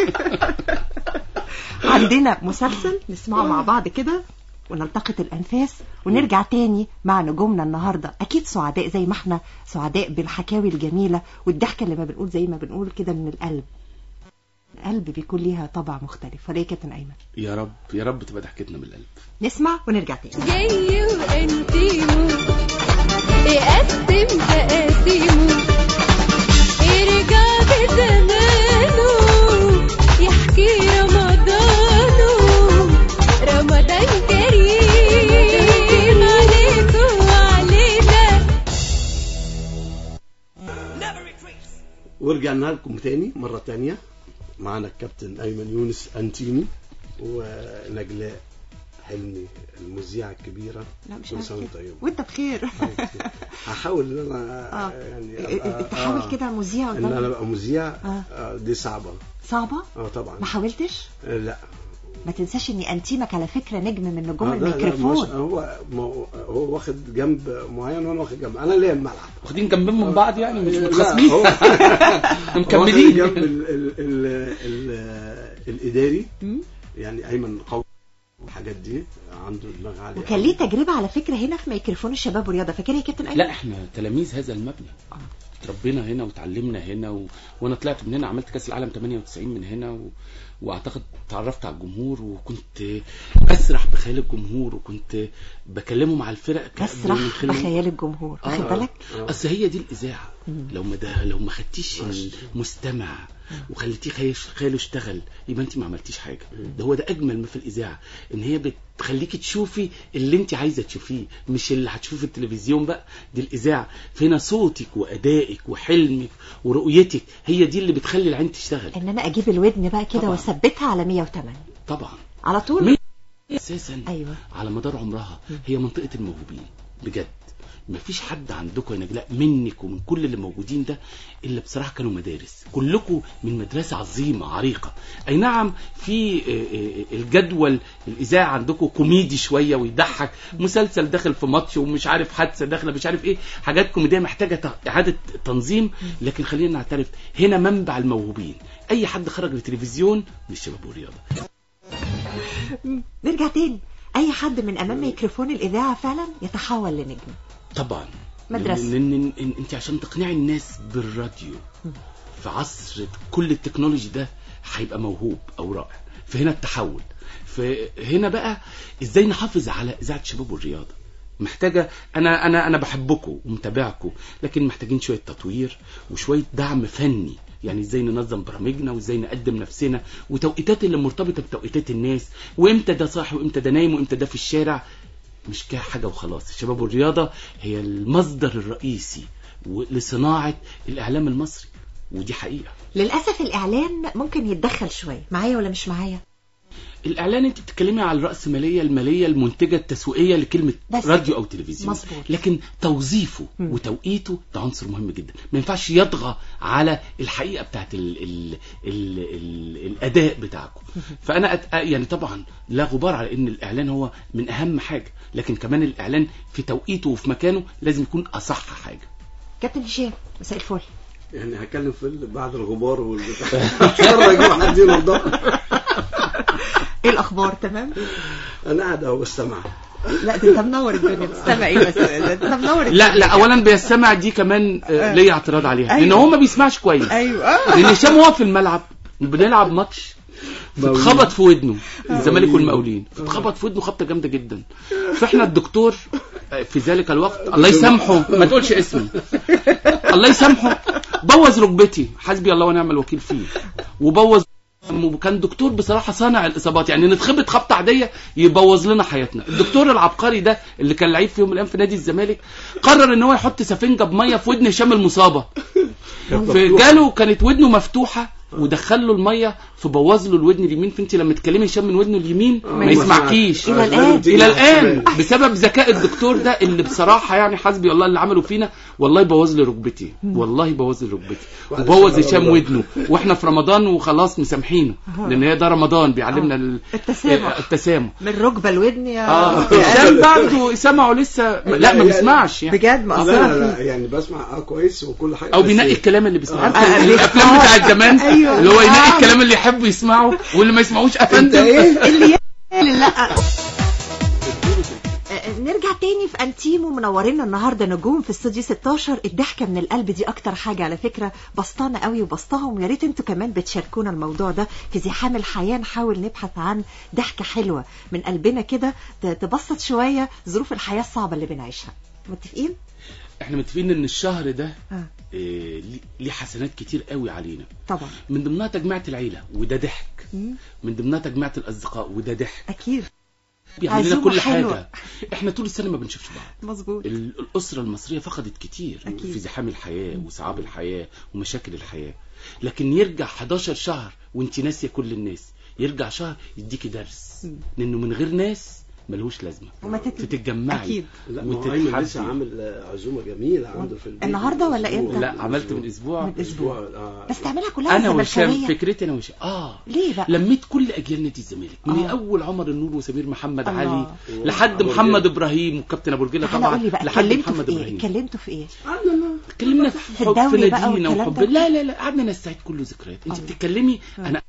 عندنا مسلسل نسمعه مع بعض كده ونلتقط الأنفاس ونرجع تاني مع نجومنا النهاردة أكيد سعداء زي ما احنا سعداء بالحكاوي الجميلة والضحكة اللي ما بنقول زي ما بنقول كده من القلب قلب بيكون ليها طبع مختلف ولا إيه يا كابتن ايمن يا رب يا رب تبقى ضحكتنا من القلب نسمع ونرجع تاني جاي وانتيمو يقسم تقاسيمه يرجع بزمانه يحكي رمضانه رمضان كريم عليكم وعلينا ورجعنا لكم تاني مرة تانية معانا الكابتن أيمن يونس أنتيمي ونجلاء حلمي المذيعة الكبيرة لا مش كل عارف سنة كده. وأنت طيبة وانت بخير هحاول ان انا اه يعني أبقى- تحاول آه، كده مذيع ان انا قدام ابقى مذيع آه. آه، دي صعبة صعبة اه طبعا ما حاولتش آه، لا ما تنساش اني انتيمك على فكرة نجم من نجوم آه، لا، لا، مش- الميكروفون هو ما هو هو واخد جنب معين وانا واخد جنب انا ليا الملعب واخدين جنبين من بعض يعني مش لا، متخاصمين هو- واخد مكملين جنب ال ال ال ال الاداري مم. يعني ايمن قوي الحاجات دي عنده دماغ عاليه وكان ليه تجربة على فكرة هنا في ميكروفون الشباب والرياضة فاكر يا كابتن ايمن لا احنا تلاميذ هذا المبنى اتربينا هنا وتعلمنا هنا و... وانا طلعت من هنا عملت كاس العالم 98 من هنا و... واعتقد تعرفت على الجمهور وكنت اسرح بخيال الجمهور وكنت بكلمه مع الفرق ك- بسرح من خلال- بخيال الجمهور واخد آه. بالك آه. اصل هي دي الاذاعه لو ما ده لو ما خدتيش المستمع وخليتيه خيش- خياله يشتغل يبقى انت ما عملتيش حاجه ده هو ده اجمل ما في الاذاعه ان هي بتخليكي تشوفي اللي انت عايزه تشوفيه مش اللي هتشوفيه في التلفزيون بقى دي الاذاعه فهنا صوتك وادائك وحلمك ورؤيتك هي دي اللي بتخلي العين تشتغل ان انا اجيب الودن بقى كده طبعا. واثبتها على 108 طبعا على طول مين اساسا ايوه على مدار عمرها هي منطقه الموهوبين بجد مفيش حد عندكم يا نجلاء منك ومن كل اللي موجودين ده الا بصراحه كانوا مدارس كلكم من مدرسه عظيمه عريقه اي نعم في آه، آه، الجدول الاذاعه عندكم كوميدي شويه ويضحك مسلسل داخل في ماتش ومش عارف حادثه داخله مش عارف ايه حاجات كوميديه محتاجه ت- اعاده تنظيم لكن خلينا نعترف هنا منبع الموهوبين اي حد خرج للتلفزيون من الشباب والرياضه نرجع تاني اي حد من امام ميكروفون الاذاعه فعلا يتحول لنجم طبعا مدرسة. لان إن- إن- انت عشان تقنعي الناس بالراديو في عصر كل التكنولوجي ده هيبقى موهوب او رائع فهنا التحول فهنا بقى ازاي نحافظ على اذاعه الشباب والرياضه محتاجه انا انا انا بحبكم ومتابعكم لكن محتاجين شويه تطوير وشويه دعم فني يعني ازاي ننظم برامجنا وازاي نقدم نفسنا وتوقيتات اللي مرتبطه بتوقيتات الناس وامتى ده صاحي وامتى ده نايم وامتى ده في الشارع مش كده حاجة وخلاص الشباب والرياضة هي المصدر الرئيسي و- لصناعة الإعلام المصري ودي حقيقة للاسف الاعلان ممكن يتدخل شويه معايا ولا مش معايا الإعلان أنت بتتكلمي على الرأسمالية المالية المنتجة التسويقية لكلمة بس راديو أو تلفزيون مظبوط. لكن توظيفه مم. وتوقيته ده عنصر مهم جدا ما ينفعش يطغى على الحقيقة بتاعت ال ال ال ال الأداء بتاعكم فأنا أت... يعني طبعا لا غبار على إن الإعلان هو من أهم حاجة لكن كمان الإعلان في توقيته وفي مكانه لازم يكون أصح حاجة كابتن هشام مساء الفل يعني هتكلم في ال- بعد الغبار والبتاع اتفرج واحد ينضف ايه الاخبار تمام انا قاعد اهو بستمع لا ده انت منور الدنيا بتستمع ايه بس ده انت منور لا الدنيا. لا اولا بيستمع دي كمان آه، ليا اعتراض عليها لان أيوة. هو ما بيسمعش كويس ايوه لان هشام هو في الملعب بنلعب ماتش اتخبط في ودنه الزمالك والمقاولين اتخبط في ودنه خبطه جامده جدا فاحنا الدكتور آه، في ذلك الوقت الله يسامحه ما تقولش اسمي الله يسامحه بوظ ركبتي حسبي الله ونعم الوكيل فيه وبوظ وكان دكتور بصراحه صانع الاصابات يعني نتخبط خبطه عاديه يبوظ لنا حياتنا الدكتور العبقري ده اللي كان لعيب في يوم من الايام في نادي الزمالك قرر ان هو يحط سفنجه بميه في ودن هشام المصابه فجاله كانت ودنه مفتوحه ودخل له الميه فبوظ له الودن اليمين فانت لما تكلمي هشام من ودنه اليمين ما يسمعكيش إلى الآن. الى الان بسبب ذكاء الدكتور ده اللي بصراحه يعني حسبي الله اللي عمله فينا والله بوظ لي ركبتي والله بوظ لي ركبتي وبوظ هشام ودنه واحنا في رمضان وخلاص مسامحينه لان هي ده رمضان بيعلمنا ال- التسامح. التسامح من ركبه لودن يا اه يا هشام برضه سمعه لسه لا ما بيسمعش يعني بجد لا مقصره لا لا فيه يعني بسمع اه كويس وكل حاجه او بس بينقي الكلام اللي بيسمعه آه. عارف الافلام بتاعت زمان أيوة. اللي هو ينقي آه. الكلام اللي يحب يسمعه واللي ما يسمعوش افندم اللي يعمل لا آه نرجع تاني في انتيمو منورينا النهارده نجوم في استوديو 16 الضحكه من القلب دي اكتر حاجه على فكره بسطانه قوي وبسطاهم ويا ريت انتوا كمان بتشاركونا الموضوع ده في زحام الحياه نحاول نبحث عن ضحكه حلوه من قلبنا كده ت- تبسط شويه ظروف الحياه الصعبه اللي بنعيشها متفقين؟ احنا متفقين ان الشهر ده آه. إيه، ليه- ليه حسنات كتير قوي علينا طبعا من ضمنها تجميعة العيلة وده ضحك مم. من ضمنها تجميعة الأصدقاء وده ضحك اكيد بيعمل لنا عزومة كل حلوة. حاجة احنا طول السنة ما بنشوفش بعض مظبوط ال- الأسرة المصرية فقدت كتير أكيد. في زحام الحياة وصعاب الحياة ومشاكل الحياة لكن يرجع 11 شهر وانت ناسية كل الناس يرجع شهر يديكي درس مم. لأنه من غير ناس ملهوش لازمة وما تت... تتجمعي أكيد. لا ما هو ايمن لسه وتتحبي عامل آه، عزومه جميله عنده في البيت النهاردة ولا أسبوع. إمتى؟ لا عملت من أسبوع من أسبوع. آه. بس تعملها كلها أنا وهشام زملكاوية فكرتي أنا وهشام آه ليه بقى؟ لميت كل اجيال نادي الزمالك من آه. اول عمر النور وسمير محمد الله. علي لحد أبو محمد رجيلة. ابراهيم وكابتن ابو رجيله تعالى طبعا قول لي بقى لحد اتكلمتوا محمد في ايه؟ ابراهيم اتكلمتوا في ايه؟ عندنا اتكلمنا في في حب في الدوري بقى نادينا والكلام وحب ده؟ لا لا لا قعدنا نستعيد كل ذكريات انت آه. بتتكلمي انا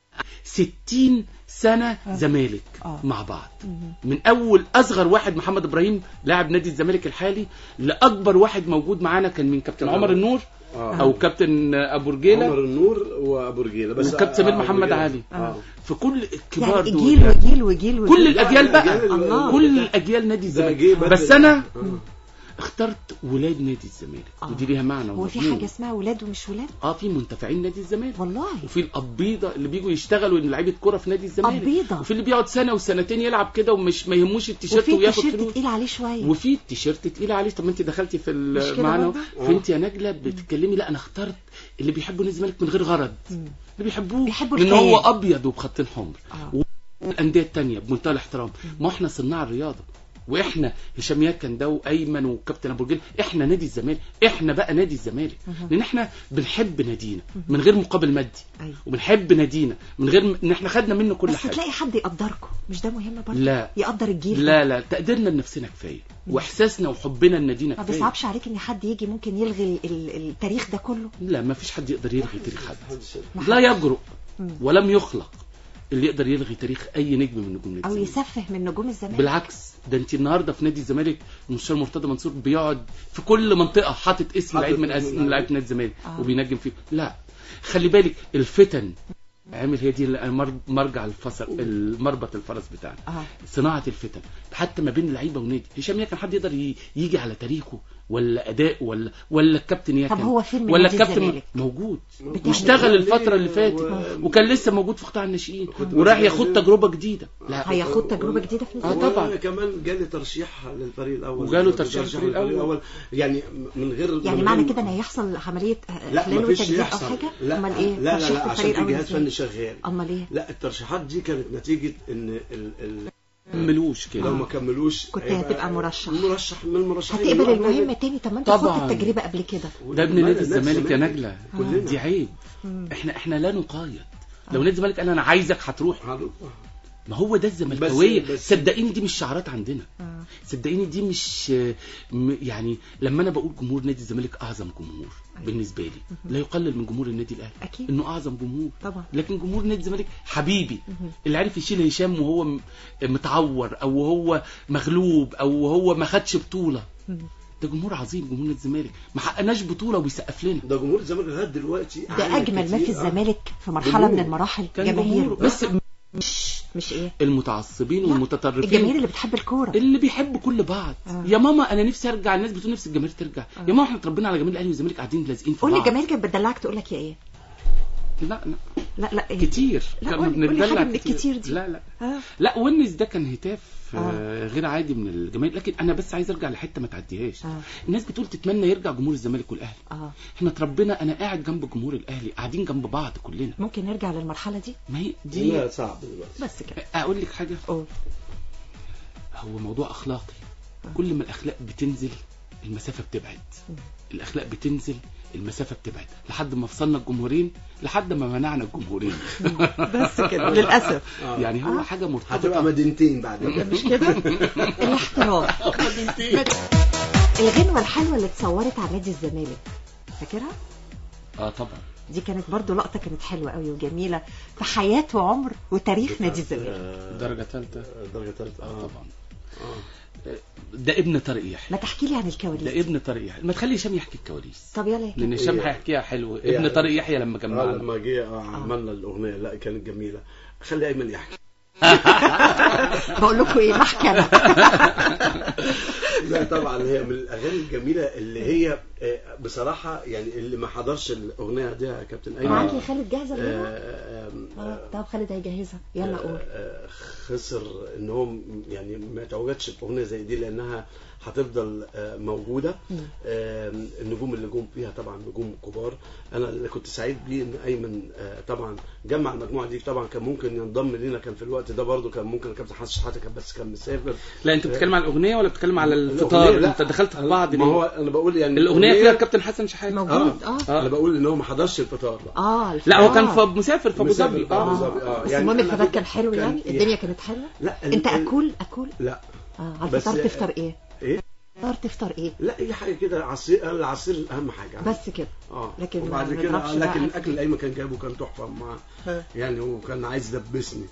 60 سنه زمالك آه. مع بعض مم. من اول اصغر واحد محمد ابراهيم لاعب نادي الزمالك الحالي لاكبر واحد موجود معانا كان من كابتن آه. عمر النور آه. او كابتن ابو رجيله عمر النور وابو رجيله بس وكابتن سمير آه، أبو محمد رجيلة. علي. اه في كل الكبار يعني دول جيل وجيل وجيل وجيل كل الاجيال بقى الأجيال ال- الله. كل الاجيال نادي ده جه الزمالك بدري. بس انا آه. اخترت ولاد نادي الزمالك آه. ودي ليها معنى هو في ومضمون. حاجه اسمها ولاد ومش ولاد؟ اه في منتفعين نادي الزمالك والله وفي القبيضه اللي بيجوا يشتغلوا ان لعيبه كوره في نادي الزمالك قبيضة. وفي اللي بيقعد سنه وسنتين يلعب كده ومش ما يهموش التيشيرت وفي وياخد تيشيرت فلوس تقيل عليه شويه وفي التيشيرت تقيل عليه طب ما انت دخلتي في مش ال- كده معانا برضه؟ فانت يا نجله بتتكلمي لا انا اخترت اللي بيحبوا نادي الزمالك من غير غرض مم. اللي بيحبوه بيحبوا لان هو الكيان. ابيض وبخطين حمر آه. والانديه التانية بمنتهى الاحترام ما احنا صناع الرياضه واحنا هشام ياكن ده وايمن وكابتن ابو رجيل احنا نادي الزمالك احنا بقى نادي الزمالك مهم. لان احنا بنحب نادينا من غير مقابل مادي أيوة. وبنحب نادينا من غير م- ان احنا خدنا منه كل بس حاجه تلاقي حد يقدركم مش ده مهم برضه؟ لا. يقدر الجيل ده. لا لا تقديرنا لنفسنا كفايه واحساسنا وحبنا لنادينا ما كفايه بيصعبش عليك ان حد يجي ممكن يلغي ال- التاريخ ده كله لا ما فيش حد يقدر يلغي تاريخ حد محدش- لا يجرؤ مم. ولم يخلق اللي يقدر يلغي تاريخ اي نجم من نجوم نادي او الزمالك. يسفه من نجوم الزمان بالعكس ده انت النهارده في نادي الزمالك المستشار مرتضى منصور بيقعد في كل منطقه حاطط اسم حاطط لعيب من اسم أس... من لعيب. لعيبه نادي الزمالك آه. وبينجم فيه لا خلي بالك الفتن عامل هي دي اللي مر- مرجع الفصل المربط الفرس بتاعنا اه صناعه الفتن حتى ما بين اللعيبه ونادي هشام ياكن حد يقدر ي- يجي على تاريخه ولا اداء ولا ولا الكابتن ياكن طب هو فين من ولا نادي الكابتن الزمالك؟ موجود بتعمل واشتغل إيه؟ الفتره اللي فاتت و- وكان لسه موجود في قطاع الناشئين كنت وراح بتكلم ياخد كده. تجربه جديده لا هياخد تجربه جديده في نادي آه، الزمالك؟ طبعا. كمان جالي ترشيح للفريق الاول وجاله ترشيح للفريق الأول. يعني من غير يعني من معنى غير- كده ان هيحصل عمليه لا احلال مفيش وتجديد او يحصل حاجه لا امال ايه لا لا, ترشيح لا في عشان الفريق في الأول جهاز إزاي؟ فني شغال امال ايه لا الترشيحات دي كانت نتيجة ان ال ال كملوش كده لو ما كملوش كنت هيبقى هتبقى مرشح. مرشح من المرشحين هتقبل اللي المهمه واحد تاني طب ما انت طبعاً. خدت التجربه قبل كده ده ابن نادي الزمالك يا نجله كلنا دي عيب احنا احنا لا نقايد لو نادي الزمالك قال انا عايزك هتروح هنروح. ما هو ده الزملكاويه بس- بس- صدقيني دي مش شعارات عندنا آه. صدقيني دي مش م- يعني لما انا بقول جمهور نادي الزمالك اعظم جمهور بالنسبه لي لا يقلل من جمهور النادي الاهلي أكيد. انه اعظم جمهور طبعا. لكن جمهور نادي الزمالك حبيبي اللي عارف يشيل هشام وهو م- متعور او وهو مغلوب او وهو ما خدش بطوله ده جمهور عظيم جمهور نادي الزمالك ما حققناش بطوله وبيسقف لنا ده جمهور الزمالك لغايه دلوقتي ده عانى اجمل ما كتير. في آه. الزمالك في مرحله جمهور. من المراحل كان جمهور جماهيره بس مش مش ايه المتعصبين لا، والمتطرفين الجماهير اللي بتحب الكوره اللي بيحبوا كل بعض آه. يا ماما انا نفسي ارجع الناس بتقول نفس الجماهير ترجع يا ماما احنا اتربينا على جماهير الاهلي والزمالك قاعدين لازقين في قول لي بعض الجماهير كانت بتدلعك تقول لك يا ايه لا لا لا لا إيه؟ كتير لا، كنا قولي- قولي بنتدلع حاجة من الكتير دي. لا لا آه. لا ونس ده كان هتاف آه. آه. غير عادي من الجماهير لكن انا بس عايز ارجع لحته ما تعديهاش آه. الناس بتقول تتمنى يرجع جمهور الزمالك والاهلي اه احنا اتربينا انا قاعد جنب جمهور الاهلي قاعدين جنب بعض كلنا ممكن نرجع للمرحله دي ما هي دي لا صعب دلوقتي بس كده اقول لك حاجه قول هو موضوع اخلاقي كل ما الاخلاق بتنزل المسافه بتبعد الاخلاق بتنزل المسافه بتبعد لحد ما فصلنا الجمهورين لحد ما منعنا الجمهورين بس كده للاسف آه. يعني هو آه. حاجه هتبقى مرتبطه مدينتين بعد كده مش كده الاحترام الغنوه الحلوه اللي اتصورت على نادي الزمالك فاكرها اه طبعا دي كانت برضو لقطه كانت حلوه قوي وجميله في حياه وعمر وتاريخ نادي الزمالك آه، درجه ثالثه درجه ثالثه اه اه طبعا آه. ده ابن طارق يحيى ما تحكي لي عن ده الكواليس ابن طارق يحيى ما تخلي هشام يحكي الكواليس طب يلا يا لان كابتن. هشام إيه. هيحكيها حلو إيه ابن يعني؟ طارق يحيى لما كان آه، معانا لما جه آه، عملنا الاغنيه لا كانت جميله خلي ايمن يحكي بقول لكم ايه بحكي انا لا طبعا هي من الاغاني الجميله اللي هي آه، بصراحه يعني اللي ما حضرش الاغنيه دي يا كابتن ايمن معاك يا خالد جاهزه الغنوة؟ آه، آم، اه طب خالد هيجهزها يلا قول آه، خسر ان هو م- يعني ما توجدش باغنيه زي دي لانها هتفضل آه، موجوده مم. آم، النجوم اللي جم فيها طبعا نجوم كبار انا اللي كنت سعيد بيه ان ايمن آه، طبعا جمع المجموعه دي طبعا كان ممكن ينضم لينا كان في الوقت ده برضه كان ممكن كابتن حسن شحاته كان بس كان مسافر لا انت بتتكلم على الاغنيه ولا بتتكلم على الأغنية الفطار لا. انت دخلت في بعض ما ليه؟ هو انا بقول يعني الاغنيه فيها الكابتن حسن شحاته موجود اه اه انا بقول ان هو ما حضرش الفطار بقى. اه لا هو كان الفطار. في مسافر في ابو مسافر ظبي في أبو اه ظبي. آه، بس يعني المهم أنا الفطار كنت- كان حلو كان يعني إيه؟ الدنيا كانت حلوه لا ال- انت ال- اكل اكل لا اه على بس- الفطار تفطر ايه ايه الفطار تفطر ايه لا اي حاجه كده عصير العصير اهم حاجه بس كده اه لكن ما وبعد كده نضربش آه، لكن بقى. الاكل اللي ايمن كان جايبه كان تحفه مع يعني هو كان عايز يدبسني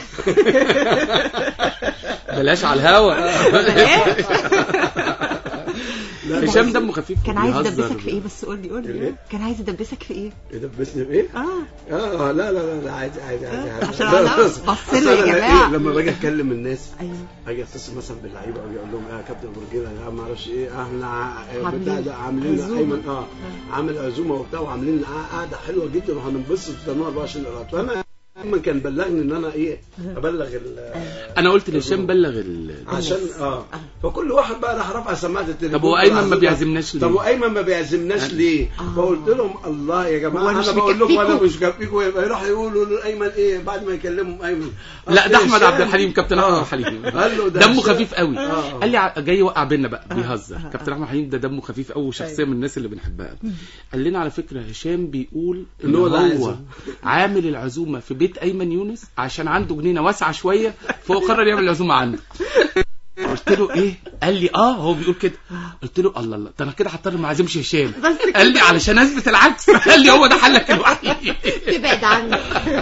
بلاش على الهوا لا هشام بس- دمه خفيف كان عايز وبيهزر. يدبسك في ايه بس قول لي قول لي إيه؟ كان عايز يدبسك في ايه يدبسني بايه؟ اه اه لا لا لا, لا عادي عادي عادي, عادي. عشان لا، أنا بس- بص أصل لي يا أنا جماعة. إيه لما باجي اكلم الناس ايوه اجي اتصل مثلا باللعيبه واجي اقول لهم اه يا كابتن برجيله يا ما اعرفش ايه احنا ع- عاملين بتاع ده عاملين عزومة. ايمن اه عامل عزومه وبتاع وعاملين قعده حلوه جدا وهننبسط في 24 قرات فانا ايمن كان بلغني ان انا ايه ابلغ ال- انا قلت لهشام بلغ ال... عشان اه فكل واحد بقى راح رافع سماعه التليفون طب هو ايمن ما راح- بيعزمناش طب ليه؟ وايمن ما بيعزمناش ليه؟ آه. فقلت لهم الله يا هو جماعه مش انا بقول لكم انا مكفيكم. مش كافيكم يبقى يروح يقولوا لايمن ايه بعد ما يكلمهم ايمن لا ده أصل احمد هشام- عبد الحليم كابتن احمد آه. عبد الحليم قال له ده دمه هشام. خفيف قوي آه. قال لي ع- جاي يوقع بينا بقى بيهزر آه. كابتن احمد حليم ده دمه خفيف قوي وشخصيه من الناس اللي بنحبها قال لنا على فكره هشام بيقول ان إن هو هو, اللي عايزه. عامل العزومه في بيت ايمن يونس عشان عنده جنينه واسعه شويه فهو قرر يعمل العزومه عنده قلت له ايه قال لي اه هو بيقول كده قلت له الله الله ده انا كده هضطر ما اعزمش هشام بس قال لي علشان اثبت العكس قال لي هو ده حلك الوحيد تبعد عني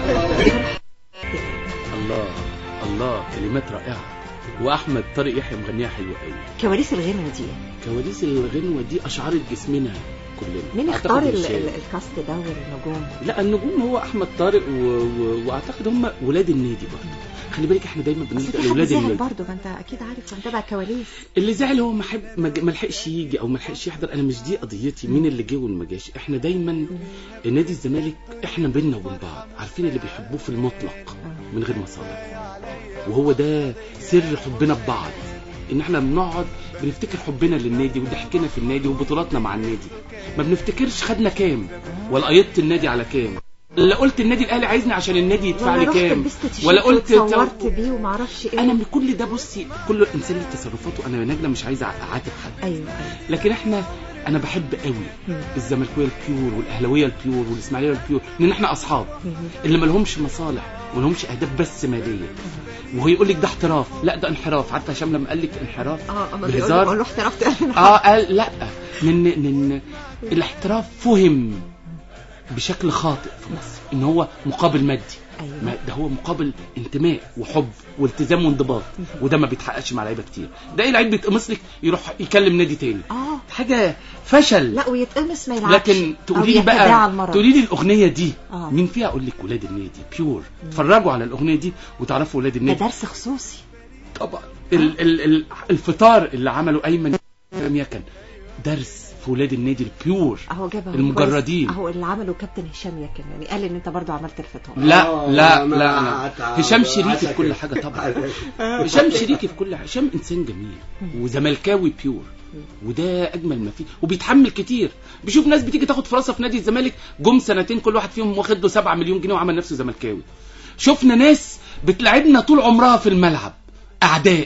الله الله كلمات رائعه واحمد طارق يحيى مغنيها حلوه قوي كواليس الغنوه دي كواليس الغنوه دي اشعرت جسمنا كلنا مين أعتقد اختار ال- هشام. ال- الكاست ده والنجوم لا النجوم هو احمد طارق و... و... واعتقد هم ولاد النادي برضه خلي بالك احنا دايما اصل بنلجا في حد لاولاد زعل النادي برضه ما انت اكيد عارف متابع كواليس اللي زعل هو ما حب ما ج- ما لحقش يجي او ما لحقش يحضر انا مش دي قضيتي مين اللي جه واللي ما جاش احنا دايما نادي الزمالك احنا بينا وبين بعض عارفين اللي بيحبوه في المطلق من غير مصالح وهو ده سر حبنا ببعض ان احنا بنقعد بنفتكر حبنا للنادي وضحكنا في النادي وبطولاتنا مع النادي ما بنفتكرش خدنا كام ولا قيدت النادي على كام ولا قلت النادي الاهلي عايزني عشان النادي يدفع ولا لي رحت كام لبست تيشيرت ولا قلت وتصورت بيه وما اعرفش ايه انا من كل ده بصي كل انسان له تصرفاته انا نجله مش عايز اعاتب حد ايوه ايوه لكن احنا انا بحب قوي مم. الزملكاويه البيور والاهلاويه البيور والاسماعيليه البيور لان احنا اصحاب مم. اللي ما لهمش مصالح وما لهمش اهداف بس ماليه وهو يقول لك ده احتراف لا ده انحراف عارفه هشام لما قال لك انحراف اه اما بيقول بهزار بقول له احترفت اه قال لا من من الاحتراف فهم بشكل خاطئ في مصر ان هو مقابل مادي ايوه ما ده هو مقابل انتماء وحب والتزام وانضباط وده ما بيتحققش مع لعيبه كتير ده ايه لعيب بيتقمص لك يروح يكلم نادي تاني اه حاجه فشل لا ويتقمص ما يلعبش لكن تقولي لي أو يتداعى بقى المرض. تقولي لي الاغنيه دي آه. مين فيها اقول لك ولاد النادي بيور اتفرجوا على الاغنيه دي وتعرفوا ولاد ده النادي درس خصوصي طبعا ال ال ال الفطار اللي عمله ايمن سامية كان درس في ولاد النادي البيور اهو جابها المجردين. كويس. اهو اللي عمله كابتن هشام يكن يعني قال ان انت برضو عملت الفطار لا آه، لا أنا لا, قعدت- لا. هشام شريكي قعدت في كل كده. حاجه طبعا هشام شريكي في كل حاجه هشام انسان جميل وزملكاوي بيور وده اجمل ما فيه وبيتحمل كتير بيشوف ناس بتيجي تاخد فرصه في نادي الزمالك جم سنتين كل واحد فيهم واخد له 7 مليون جنيه وعمل نفسه زملكاوي شفنا ناس بتلعبنا طول عمرها في الملعب اعداء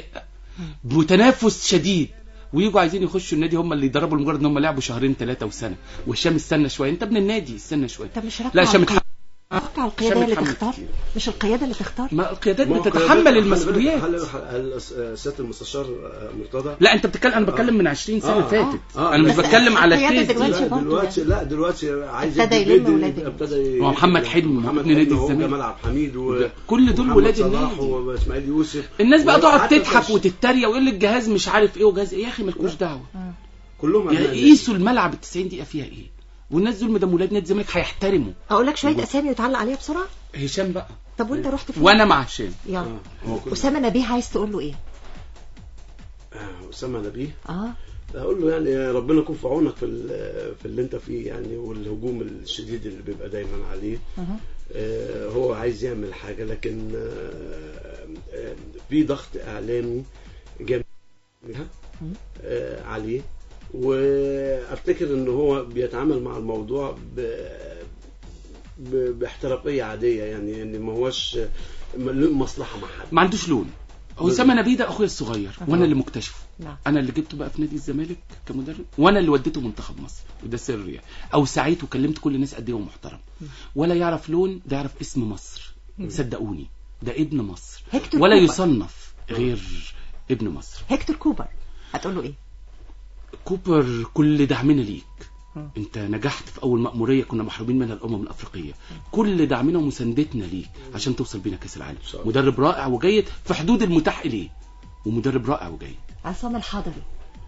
بتنافس شديد ويجوا عايزين يخشوا النادي هم اللي يدربوا لمجرد ان هم لعبوا شهرين ثلاثه وسنه وهشام استنى شويه انت ابن النادي استنى شويه طب مش راكب لا على هشام القيد. اتحمل اتوقع القياده هي اللي محمد تختار كتير. مش القياده اللي تختار ما القيادات ما هو بتتحمل قيادات- المسؤوليات هل هل هل سياده المستشار آه، مرتضى لا انت بتتكلم انا بتكلم من 20 سنه آه، فاتت آه. انا مش بس بتكلم على القيادة التيز دلوقتي دي لا برضه دلوقتي لا دلوقتي عايز ابتدى يدي- يلم يدي- ولاد ابتدى هو محمد حلمي محمد ابن نادي حلمي هو الزمالك. جمال عبد الحميد و كل دول ومحمد ولاد صلاح النادي. واسماعيل يوسف الناس بقى تقعد وحتى تضحك كاش- وتتريق ويقول لك جهاز مش عارف ايه وجهاز ايه يا اخي مالكوش دعوه كلهم يا أبناء قيسوا الملعب ال 90 دقيقه فيها ايه والناس دول مدام ولاد نادي الزمالك هيحترموا اقول لك شويه اسامي وتعلق عليها بسرعه هشام بقى طب وانت رحت فين وانا مع هشام يلا آه، هو كل- اسامه نبيه عايز تقول له ايه آه، اسامه نبيه اه اقول له يعني ربنا يكون في عونك في ال- في اللي انت فيه يعني والهجوم الشديد اللي بيبقى دايما عليه أها. آه، هو عايز يعمل حاجه لكن آه، آه، في ضغط اعلامي جامد آه، عليه وافتكر ان هو بيتعامل مع الموضوع ب ب- باحترافيه عاديه يعني ان ما هوش له مصلحه مع حد ما عندوش لون هو اسامه نبيه ده اخويا الصغير وانا اللي مكتشفه نعم انا اللي جبته بقى في نادي الزمالك كمدرب وانا اللي وديته منتخب مصر وده سر يعني او سعيت وكلمت كل الناس قد ايه هو محترم ولا يعرف لون ده يعرف اسم مصر صدقوني ده ابن مصر هيكتور ولا كوبر. يصنف غير ابن مصر هيكتور كوبر هتقول له ايه كوبر كل دعمنا ليك مم. انت نجحت في اول مأمورية كنا محرومين منها الامم الافريقية كل دعمنا ومساندتنا ليك عشان توصل بينا كاس العالم شاء الله. مدرب رائع وجيد في حدود المتاح اليه ومدرب رائع وجيد عصام الحضري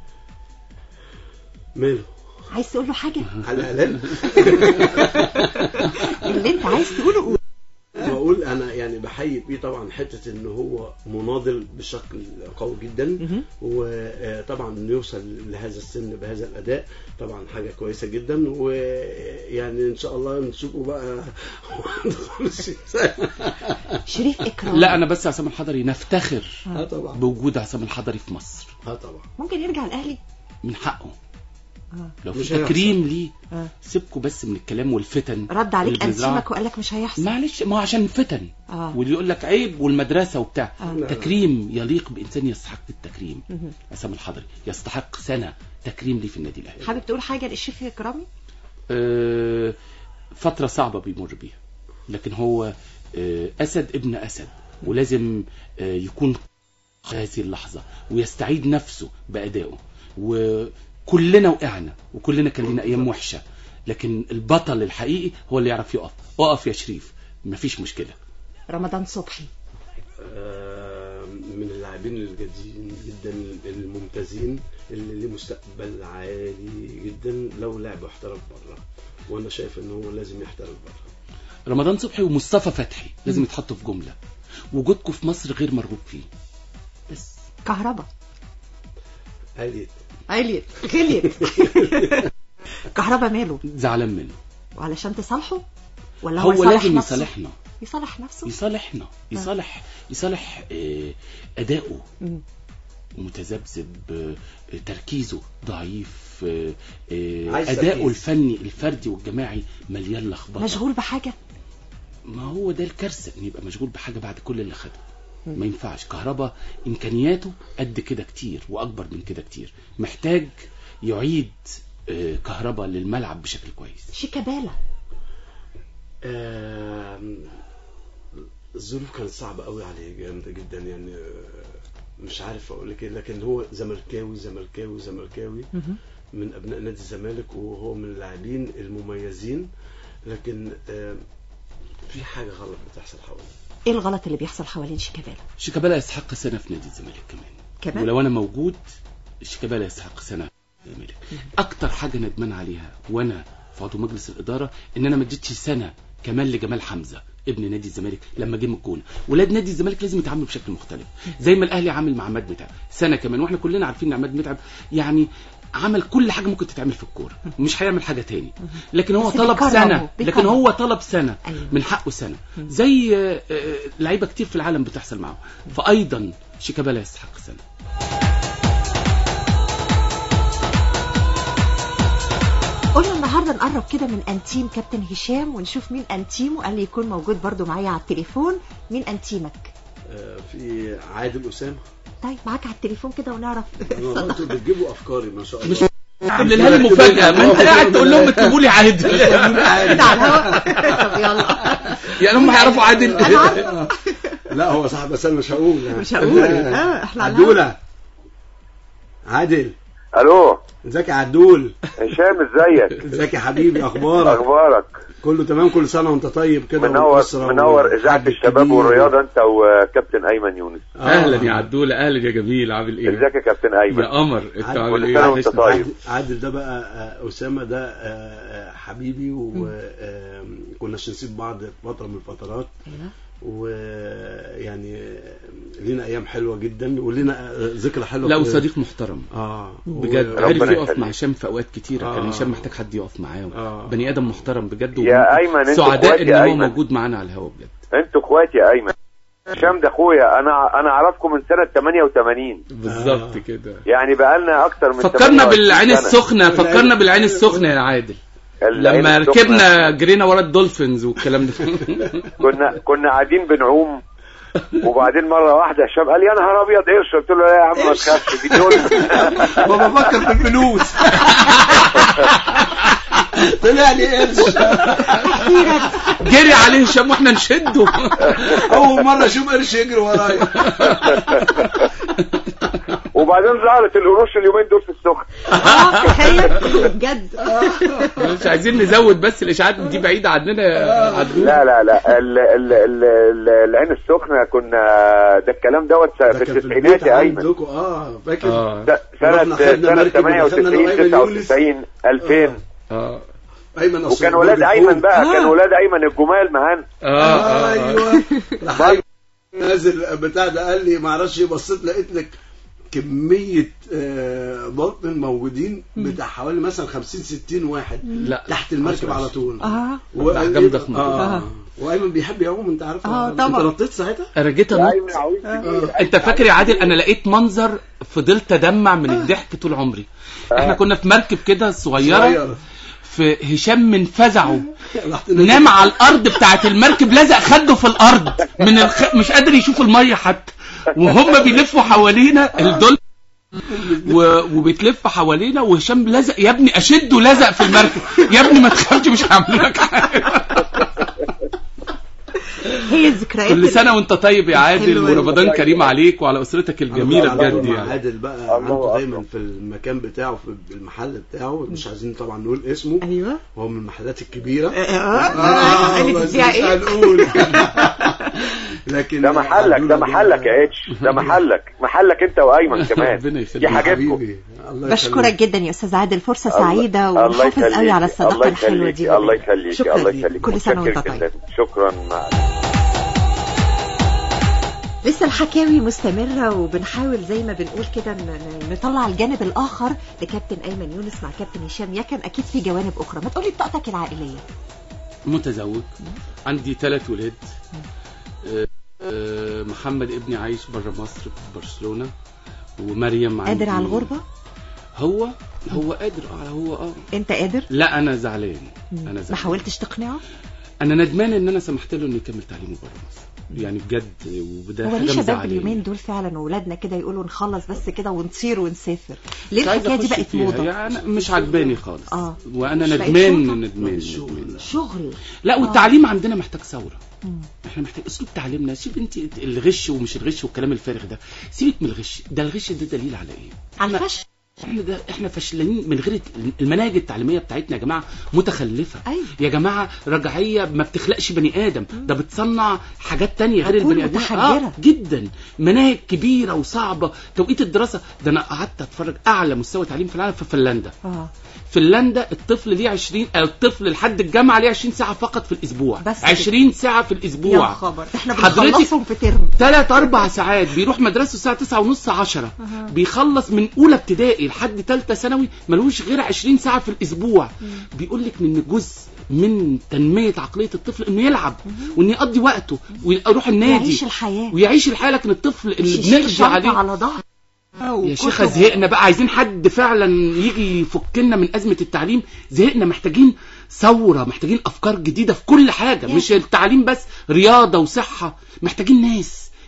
ماله عايز تقول له حاجه على الاعلان اللي انت عايز تقوله قول. واقول انا يعني بحيي فيه طبعا حته ان هو مناضل بشكل قوي جدا مهم. وطبعا انه يوصل لهذا السن بهذا الاداء طبعا حاجه كويسه جدا ويعني ان شاء الله نشوفه بقى شريف اكرام لا انا بس عصام الحضري نفتخر اه طبعا بوجود عصام الحضري في مصر اه طبعا ممكن يرجع الاهلي من حقه آه. لو مش في هيحصل. تكريم ليه آه. سيبكوا بس من الكلام والفتن رد عليك اللي بنزرعها. انسيمك وقال لك مش هيحصل معلش ما هو عشان فتن اه واللي يقول لك عيب والمدرسه وبتاع آه. لا. تكريم يليق بانسان يستحق التكريم مهم. عصام الحضري يستحق سنه تكريم ليه في النادي الاهلي حابب تقول حاجه للشريف اكرامي آه، فتره صعبه بيمر بيها لكن هو آه، اسد ابن اسد ولازم آه، يكون هذه اللحظه ويستعيد نفسه بادائه وكلنا وقعنا وكلنا كان لنا ايام وحشه لكن البطل الحقيقي هو اللي يعرف يقف اقف يا شريف مفيش مشكله رمضان صبحي آه، من اللاعبين الجيدين جدا الممتازين اللي ليه مستقبل عالي جدا لو لعب واحترف بره وانا شايف ان هو لازم يحترف بره رمضان صبحي ومصطفى فتحي لازم يتحطوا في جمله وجودكم في مصر غير مرغوب فيه بس كهربا عالي عليت غليت كهربا ماله زعلان منه وعلشان تصالحه ولا هو, هو يصالح لازم نفسه؟ يصالحنا يصالح نفسه يصالحنا يصالح يصالح آه، اداؤه مم. متذبذب آه، تركيزه ضعيف آه، آه، عايز اداؤه تركيز. الفني الفردي والجماعي مليان لخبطه مشغول بحاجه ما هو ده الكارثه ان يبقى مشغول بحاجه بعد كل اللي خده ما ينفعش كهربا امكانياته قد كده كتير واكبر من كده كتير محتاج يعيد آه، كهربا للملعب بشكل كويس شيكابالا آم، الظروف كانت صعبة قوي عليه جامدة جدا يعني آه، مش عارف اقول لك ايه لكن هو زملكاوي زملكاوي زملكاوي من ابناء نادي الزمالك وهو من اللاعبين المميزين لكن آم، في حاجة غلط بتحصل حواليه ايه الغلط اللي بيحصل حوالين شيكابالا شيكابالا يستحق سنه في نادي الزمالك كمان كمان ولو انا موجود شيكابالا يستحق سنه في الزمالك اكتر حاجه ندمان عليها وانا في عضو مجلس الاداره ان انا ما اديتش سنه كمان لجمال حمزه ابن نادي الزمالك لما جه من الجونه ولاد نادي الزمالك لازم يتعاملوا بشكل مختلف زي ما الاهلي عامل مع عماد متعب سنه كمان واحنا كلنا عارفين ان عماد متعب يعني عمل كل حاجه ممكن تتعمل في الكوره مش هيعمل حاجه تاني لكن هو بس طلب بيكرمه، سنه لكن بيكرمه. هو طلب سنه أيوة. من حقه سنه زي آه، آه، لعيبه كتير في العالم بتحصل معاهم فايضا شيكابالا يستحق سنه قلنا النهارده نقرب كده من انتيم كابتن هشام ونشوف مين انتيمه قال لي يكون موجود برضو معايا على التليفون مين انتيمك آه، في عادل أسامة طيب معاك على التليفون كده ونعرف أنا انتوا بتجيبوا أفكاري ما شاء الله مش قول لي مفاجاه ما انت قاعد تقول لهم اكتبوا لي عادل كده على الهواء طب يلا يعني هم هيعرفوا عادل انا عارفه لا هو صاحب بس انا مش هقول يعني. مش هقول. آه، إحنا على الهوا. عدولة عادل الو ازيك يا عدول هشام ازيك ازيك يا حبيبي اخبارك اخبارك كله تمام كل سنه وانت طيب كده منور والأسرة منور اذاعه والحاج الشباب الكبير. والرياضه انت وكابتن ايمن يونس آه. اهلا يا عدوله اهلا يا جميل عامل ايه ازيك يا كابتن ايمن يا قمر انت عادل. عامل كل ايه سنة وانت وحشني. طيب. عادل- عادل ده بقى آه، اسامه ده آه، آه، حبيبي وكنا نسيب بعض في فتره من الفترات ويعني لينا ايام حلوه جدا ولينا آه، ذكرى حلوه لا في- وصديق محترم اه بجد و- عارف ربنا يقف يخليك. مع هشام في اوقات كتيره كان آه. هشام محتاج حد يقف معاه آه. بني ادم محترم بجد يا أيمن، أنتوا سعداء إخواتي ان يا هو أيمن. موجود معانا على الهواء بجد انتوا اخواتي يا ايمن هشام ده اخويا انا انا اعرفكم من سنه 88 بالظبط آه. كده يعني بقالنا اكتر من فكرنا 28 بالعين سنة. السخنه فكرنا بالعين السخنه يا عادل العين لما السخنة. ركبنا جرينا ورا الدولفينز والكلام ده كنا كنا قاعدين بنعوم وبعدين مره واحده هشام قال يا نهار ابيض قرش قلت له لا يا عم ما تخافش دي دول ما بفكر في الفلوس طلع لي قرش جري عليه هشام واحنا نشده اول مره اشوف قرش يجري ورايا وبعدين ظهرت القروش اليومين دول في السخن اه تخيل بجد مش عايزين نزود بس الاشاعات دي بعيده عننا يا عدول لا لا لا ال ال ال ال العين السخنه كنا ده الكلام دوت ده في كان في التسعينات البيت يا ايمن عندكم اه فاكر اه س- سنه رحنا خدنا سنه مركب ودخلنا أنا 98 وأيمن يونس. 99 2000 اه ايمن أصل وكان هو ولاد بيقول- ايمن بقى آه. كان ولاد ايمن الجمال معانا اه اه ايوه راح أيمن نازل بتاع ده قال لي ما اعرفش إيه، بصيت لقيت لك كمية آه، بطن موجودين بتاع حوالي مثلا 50 60 واحد لا تحت المركب على طول اه و- أحجام ضخمة. اه وايمن بيحب يعوم انت عارف آه، انت طبعا. نطيت ساعتها انا جيت يا انط ايمن عويل كبير انت فاكر يا عادل انا لقيت منظر فضلت ادمع من الضحك طول عمري احنا كنا في مركب كده صغيره صغير. في هشام من فزعه رحت نازل. نام على الارض بتاعت المركب لزق خده في الارض من الخ... مش قادر يشوف الميه حتى وهم بيلفوا حوالينا الدول و... وبتلف حوالينا وهشام لزق يا ابني اشده لزق في المركب يا ابني ما تخافش مش هعمل لك حاجه هي الذكريات كل سنه وانت طيب يا عادل حلوة. ورمضان كريم عليك وعلى اسرتك الجميله الله بجد مع يعني عادل بقى الله عنده دايما أكبر. في المكان بتاعه في المحل بتاعه مش عايزين طبعا نقول اسمه ايوه هو من المحلات الكبيرة اه قال لي بس تديها مش ايه هنقول لكن ده محلك ده محلك يا اتش ده محلك محلك انت وايمن كمان ربنا يخليك. دي حاجتكم حبيبي الله بشكرك جدا يا استاذ عادل فرصه الله- سعيده الله ونحافظ قوي يخليك. على الصداقه الله الحلوه دي يخليك. الله يخليك شكرا الله ليك. يخليك كل سنه وانت متشكر طيب جدا. شكرا مع لسه الحكاوي مستمرة وبنحاول زي ما بنقول كده ن- ن- نطلع الجانب الآخر لكابتن أيمن يونس مع كابتن هشام يكن أكيد في جوانب أخرى ما تقولي بطاقتك العائلية متزوج عندي ثلاث ولاد آه، آه، محمد ابني عايش بره مصر في برشلونة ومريم عندي قادر على الغربة هو هو قادر اه هو اه أنت قادر لا انا زعلان انا ما زعلان حاولتش تقنعه انا ندمان ان انا سمحت له انه يكمل تعليمه بره مصر يعني بجد وده هو حاجه ليه شباب مزعلاني. اليومين دول فعلا ولادنا كده يقولوا نخلص بس كده ونطير ونسافر ليه مش عايز الحكاية دي أخش بقت فيها. موضة يعني أنا مش عاجباني خالص آه. وانا مش لاقي ندمان شغل؟ ندمان الشغل. ندمان. شغل لا والتعليم عندنا محتاج ثوره مم. احنا محتاج اسلوب تعليمنا سيب انت الغش ومش الغش والكلام الفارغ ده سيبك من الغش ده الغش ده دليل على ايه على الفشل احنا ده احنا فاشلين من غير المناهج التعليميه بتاعتنا يا جماعه متخلفه أيوة. يا جماعه رجعيه ما بتخلقش بني ادم ده بتصنع حاجات تانية غير عقول البني ادم متحجرة. جدا مناهج كبيره وصعبه توقيت الدراسه ده انا قعدت اتفرج اعلى مستوى تعليم في العالم في فنلندا اه فنلندا الطفل ليه 20 آه، الطفل لحد الجامعه ليه 20 ساعه فقط في الاسبوع بس كده. 20 ساعه في يا الاسبوع خبر ده احنا حضرتك- بنخلصهم في ترم ثلاث اربع ساعات بيروح مدرسته الساعه 9 ونص 10 بيخلص من اولى ابتدائي لحد ثالثه ثانوي ملوش غير 20 ساعه في الاسبوع بيقول لك ان جزء من تنميه عقليه الطفل انه يلعب وانه يقضي وقته ويروح النادي يعيش الحياة ويعيش الحياه لكن الطفل اللي مش يشيل بنقضي شنطة عليه على ظهر يا شيخة زهقنا بقى عايزين حد فعلا يجي يفكنا من أزمة التعليم زهقنا محتاجين ثورة محتاجين أفكار جديدة في كل حاجة يا مش التعليم بس رياضة وصحة محتاجين ناس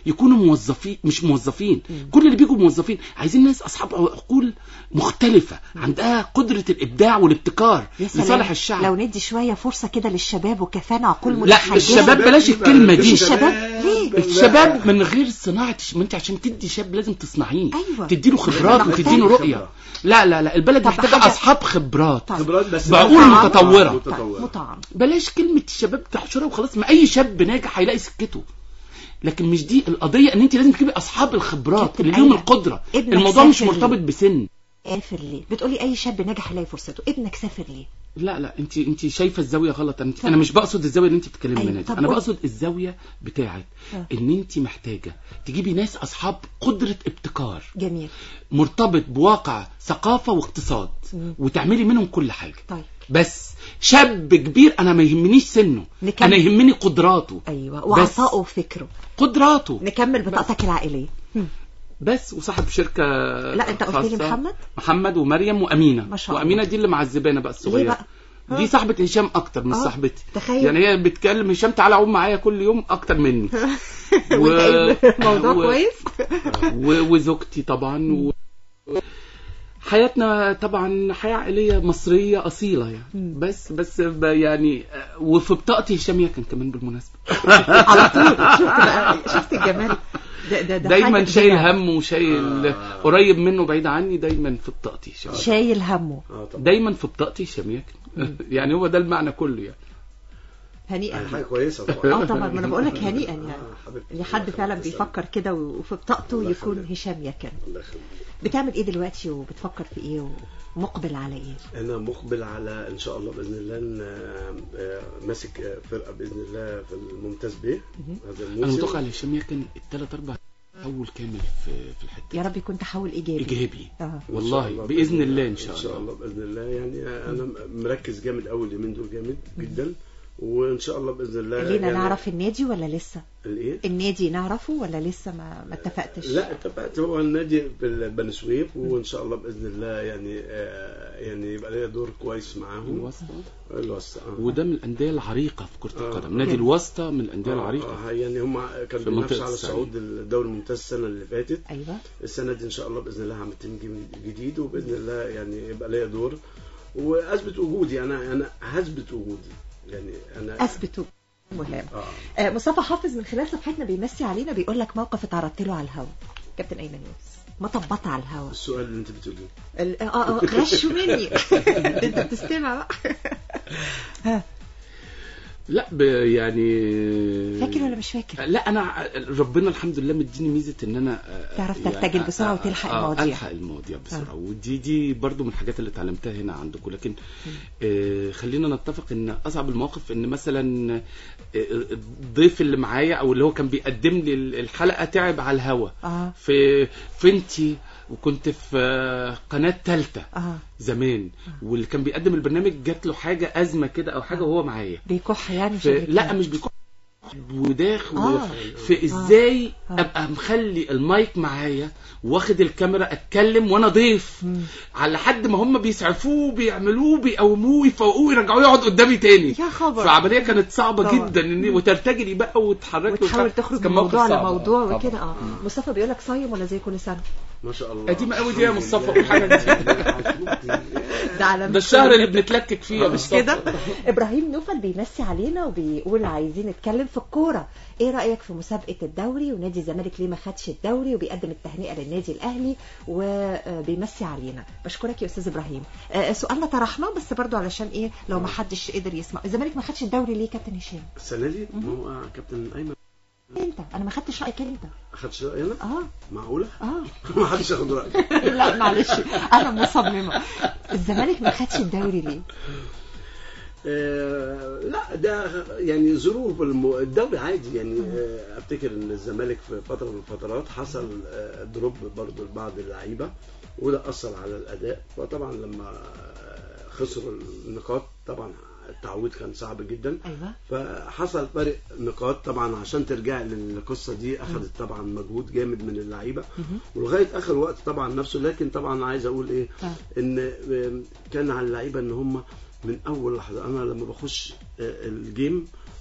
يكونوا موظفين مش موظفين كل اللي بيجوا موظفين عايزين ناس اصحاب عقول مختلفه عندها قدره الابداع والابتكار يا سلام لصالح الشعب لو ندي شويه فرصه كده للشباب وكفانا عقول لا متحجرة. الشباب بلاش الكلمه دي الشباب ليه الشباب من غير صناعه الش- ما انت عشان تدي شاب لازم تصنعيه أيوة. تديله خبرات محتاج وتديله رؤيه خبرة. لا لا لا البلد طب محتاجه حاجة- اصحاب خبرات طيب. خبرات بس بعقول مطعم. متطورة. آه، طيب مطعم بلاش كلمة الشباب تحشرها وخلاص ما أي شاب ناجح هيلاقي سكته لكن مش دي القضية ان انت لازم تجيبي اصحاب الخبرات كابتن اللي ليهم أيمن، القدرة ابنك الموضوع مش سافر مرتبط ليه؟ بسن سافر ليه بتقولي اي شاب ناجح يلاقي فرصته ابنك سافر ليه لا لا انت انت شايفه الزاويه غلط انا انا مش بقصد الزاويه اللي انت بتتكلمي أيوة، منها دي طب انا قول. بقصد الزاويه بتاعت آه. ان انت محتاجه تجيبي ناس اصحاب قدره ابتكار جميل مرتبط بواقع ثقافه واقتصاد مم. وتعملي منهم كل حاجه طيب بس شاب كبير انا ما يهمنيش سنه نكمل. انا يهمني قدراته ايوه بس. وعطائه وفكره قدراته نكمل بطاقتك العائليه هم. بس وصاحب شركه لا، أنت قلت لي خاصة. محمد؟ محمد ومريم وامينه ما شاء الله. وامينه دي اللي معذبانا بقى ليه الصغيره بقى ها؟ دي صاحبة هشام أكتر من آه، صاحبتي تخيل. يعني هي بتكلم هشام تعالى عوم معايا كل يوم أكتر مني وانت قايل موضوع و- كويس و... وزوجتي طبعا و... حياتنا طبعا حياة عائلية مصرية أصيلة يعني مم. بس بس ب- يعني آه، وفي بطاقتي هشام يكن كمان بالمناسبة على طول شفت بقى شفت الجمال ده ده ده دايما حاجة شايل كبيرة. هم وشايل آه. قريب منه بعيد عني دايما في بطاقتي هشام شايل همه اه طبعا دايما في بطاقتي هشام يكن يعني هو ده المعنى كله يعني هنيئا يعني حاجه كويسه طبعا اه طبعا ما انا بقول لك هنيئا يعني آه، حبيبتي. ان حد فعلا تسلم. بيفكر كده وفي بطاقته الله يكون يخليك. هشام يكن الله يخليك بتعمل ايه دلوقتي وبتفكر في ايه ومقبل على ايه انا مقبل على ان شاء الله باذن الله إن، آه، آه، ماسك آه، فرقه باذن الله في الممتاز بيه هذا انا الموسم متوقع هشام يكن الثلاث اربع تحول كامل في في الحته يا رب يكون تحول ايجابي ايجابي اه إن شاء والله الله باذن الله ان ان شاء شاء الله الله باذن الله يعني انا مركز جامد قوي اليومين دول جامد جدا وان شاء الله باذن الله لينا يعني نعرف النادي ولا لسه الايه النادي نعرفه ولا لسه ما ما اتفقتش لا اتفقت هو النادي بني سويف وان شاء الله باذن الله يعني آه يعني يبقى ليا دور كويس معاهم الواسطة. الواسطه آه. وده من الانديه العريقه في كره آه. القدم نادي الواسطه من الانديه العريقه آه يعني هم كانوا في منطقة بينافسوا على الصعيد. صعود الدوري الممتاز السنه اللي فاتت ايوه السنه دي ان شاء الله باذن الله هعمل تيم جديد وباذن الله يعني يبقى ليا دور واثبت وجودي انا انا هثبت وجودي يعني انا اثبتوا مهم اه آه، مصطفى حافظ من خلال صفحتنا بيمسي علينا بيقول لك موقف اتعرضت له على الهوا كابتن ايمن يونس مطبطه على الهوا السؤال اللي انت بتقوليه ال- اه اه غشوا مني انت بتستمع بقى ها لا ب- يعني فاكر ولا مش فاكر لا انا ع- ربنا الحمد لله مديني ميزه ان انا آه، تعرف يعني ترتجل بسرعة آه، وتلحق آه، المواضيع. الحق المواضيع بسرعه ودي دي برضو من الحاجات اللي اتعلمتها هنا عندكم لكن آه خلينا نتفق ان اصعب المواقف ان مثلا آه، الضيف اللي معايا او اللي هو كان بيقدم لي الحلقه تعب على الهوا اه في فنتي وكنت في آه، قناه ثالثه اه زمان واللي كان بيقدم البرنامج جات له حاجه ازمه كده او حاجه وهو معايا بيكح يعني في شكلك لا كده. مش بيكون وداخل آه. في ازاي آه. ابقى مخلي المايك معايا واخد الكاميرا اتكلم وانا ضيف مم. على حد ما هم بيسعفوه بيعملوه بيقوموه يفوقوه يرجعوه يقعد قدامي تاني يا خبر فعمليه كانت صعبه طبعا. جدا إن وترتجلي بقى وتحركي وتحاول وتح- تخرج كان من موقف موضوع صعب. لموضوع طبعا. وكده اه مصطفى بيقول لك صايم ولا زي كل سنه ما شاء الله قديمة قوي دي يا مصطفى وحاجة ده على ده الشهر اللي بنتلكك فيه يا مش مصطفى كده ابراهيم نوفل بيمسي علينا وبيقول عايزين نتكلم في الكوره ايه رايك في مسابقه الدوري ونادي الزمالك ليه ما خدش الدوري وبيقدم التهنئه للنادي الاهلي وبيمسي علينا بشكرك يا استاذ ابراهيم آه، سؤالنا طرحناه بس برضو علشان ايه لو ما حدش قدر يسمع الزمالك ما خدش الدوري ليه كابتن هشام السنه دي ما هو كابتن ايمن انت انا ما خدتش رايك انت اخدش رايي انا اه معقوله اه ما حدش ياخد رايي لا معلش انا مصممه الزمالك ما خدش الدوري ليه آه، لا ده يعني ظروف الم- الدوري عادي يعني آه، افتكر ان الزمالك في فتره من الفترات حصل آه، دروب برضو لبعض اللعيبه وده اثر على الاداء فطبعا لما آه، خسروا النقاط طبعا التعويض كان صعب جدا ايوه فحصل فرق نقاط طبعا عشان ترجع للقصه دي اخذت طبعا مجهود جامد من اللعيبه ولغايه اخر وقت طبعا نفسه لكن طبعا عايز اقول ايه آه. ان آم، كان على اللعيبه ان هم من اول لحظه انا لما بخش آه، الجيم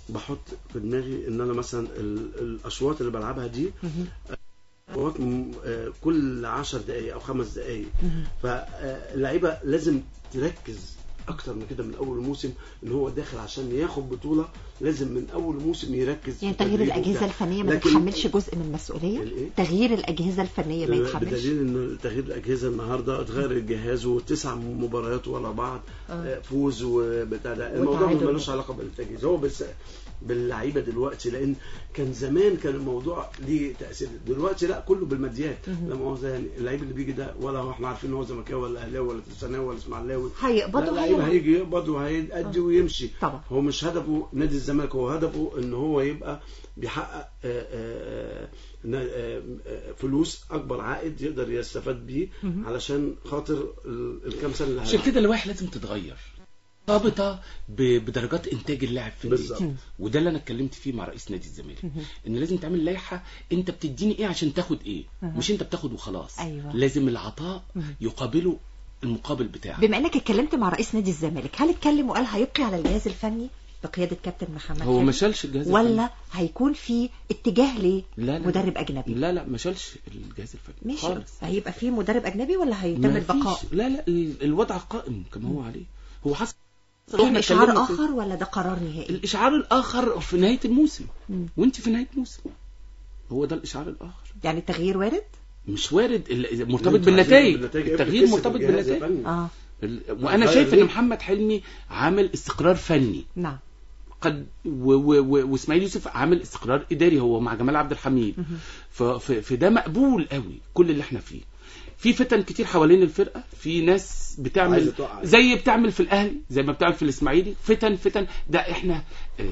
بحط في دماغي ان انا مثلا ال- الاشواط اللي بلعبها دي مهم. اشواط م- آه، كل عشر دقايق او خمس دقايق مهم. فاللعيبه لازم تركز اكتر من كده من اول الموسم ان هو داخل عشان ياخد بطوله لازم من اول الموسم يركز يعني في تغيير تدريبه الاجهزه وبتاع. الفنيه ما لكن- تتحملش جزء من المسؤوليه الإيه؟ تغيير الاجهزه الفنيه ما يتحملش بدليل ان تغيير الاجهزه النهارده اتغير الجهاز وتسع مباريات ورا بعض آه. آه، فوز وبتاع ده الموضوع وتعادل. ملوش علاقه بالتجهيز هو بس باللعيبه دلوقتي لان كان زمان كان الموضوع ليه تاثير دلوقتي لا كله بالماديات مهم. لما هو زي يعني اللعيب اللي بيجي ده ولا هو احنا عارفين ان هو زملكاوي ولا اهلاوي ولا ترساناوي ولا اسماعيلاوي لا هيقبضوا اللعيب هيلعبوا. هيجي يقبض وهيأدي ويمشي طبعا هو مش هدفه نادي الزمالك هو هدفه ان هو يبقى بيحقق آه، آه، آه، آه، آه، فلوس اكبر عائد يقدر يستفاد بيه مهم. علشان خاطر ال- الكام سنه اللي عشان هيلعب. كده اللوائح لازم تتغير مرتبطه ب- بدرجات انتاج اللاعب في بالظبط. النادي وده اللي انا اتكلمت فيه مع رئيس نادي الزمالك مهم. ان لازم تعمل لائحه انت بتديني ايه عشان تاخد ايه مهم. مش انت بتاخد وخلاص أيوة. لازم العطاء مهم. يقابله المقابل بتاعه بما انك اتكلمت مع رئيس نادي الزمالك هل اتكلم وقال هيبقي على الجهاز الفني بقياده كابتن محمد هو خالد؟ ما شالش الجهاز الفني. ولا هيكون في اتجاه لا لا. لمدرب اجنبي لا لا ما شالش الجهاز الفني ماشي خالص هيبقى في مدرب اجنبي ولا هيتم ما البقاء فيش. لا لا ال- الوضع قائم كما هو عليه هو حصل في إحنا اشعار اتكلمنا في- اخر ولا ده قرار نهائي الاشعار الاخر في نهايه الموسم مم. وانت في نهايه الموسم هو ده الاشعار الاخر يعني التغيير وارد مش وارد ال- مرتبط انتوا بالنتائج عايزين بالنتائج. التغيير كسب مرتبط الجهاز بالنتائج الفني. اه ال- وانا غير شايف ليه؟ ان محمد حلمي عامل استقرار فني نعم قد و- و- و- واسماعيل يوسف عامل استقرار اداري هو مع جمال عبد الحميد مهم. ف- ف- فده مقبول قوي كل اللي احنا فيه في فتن كتير حوالين الفرقه في ناس بتعمل عايزة تقع. زي بتعمل في الاهلي زي ما بتعمل في الاسماعيلي فتن فتن ده احنا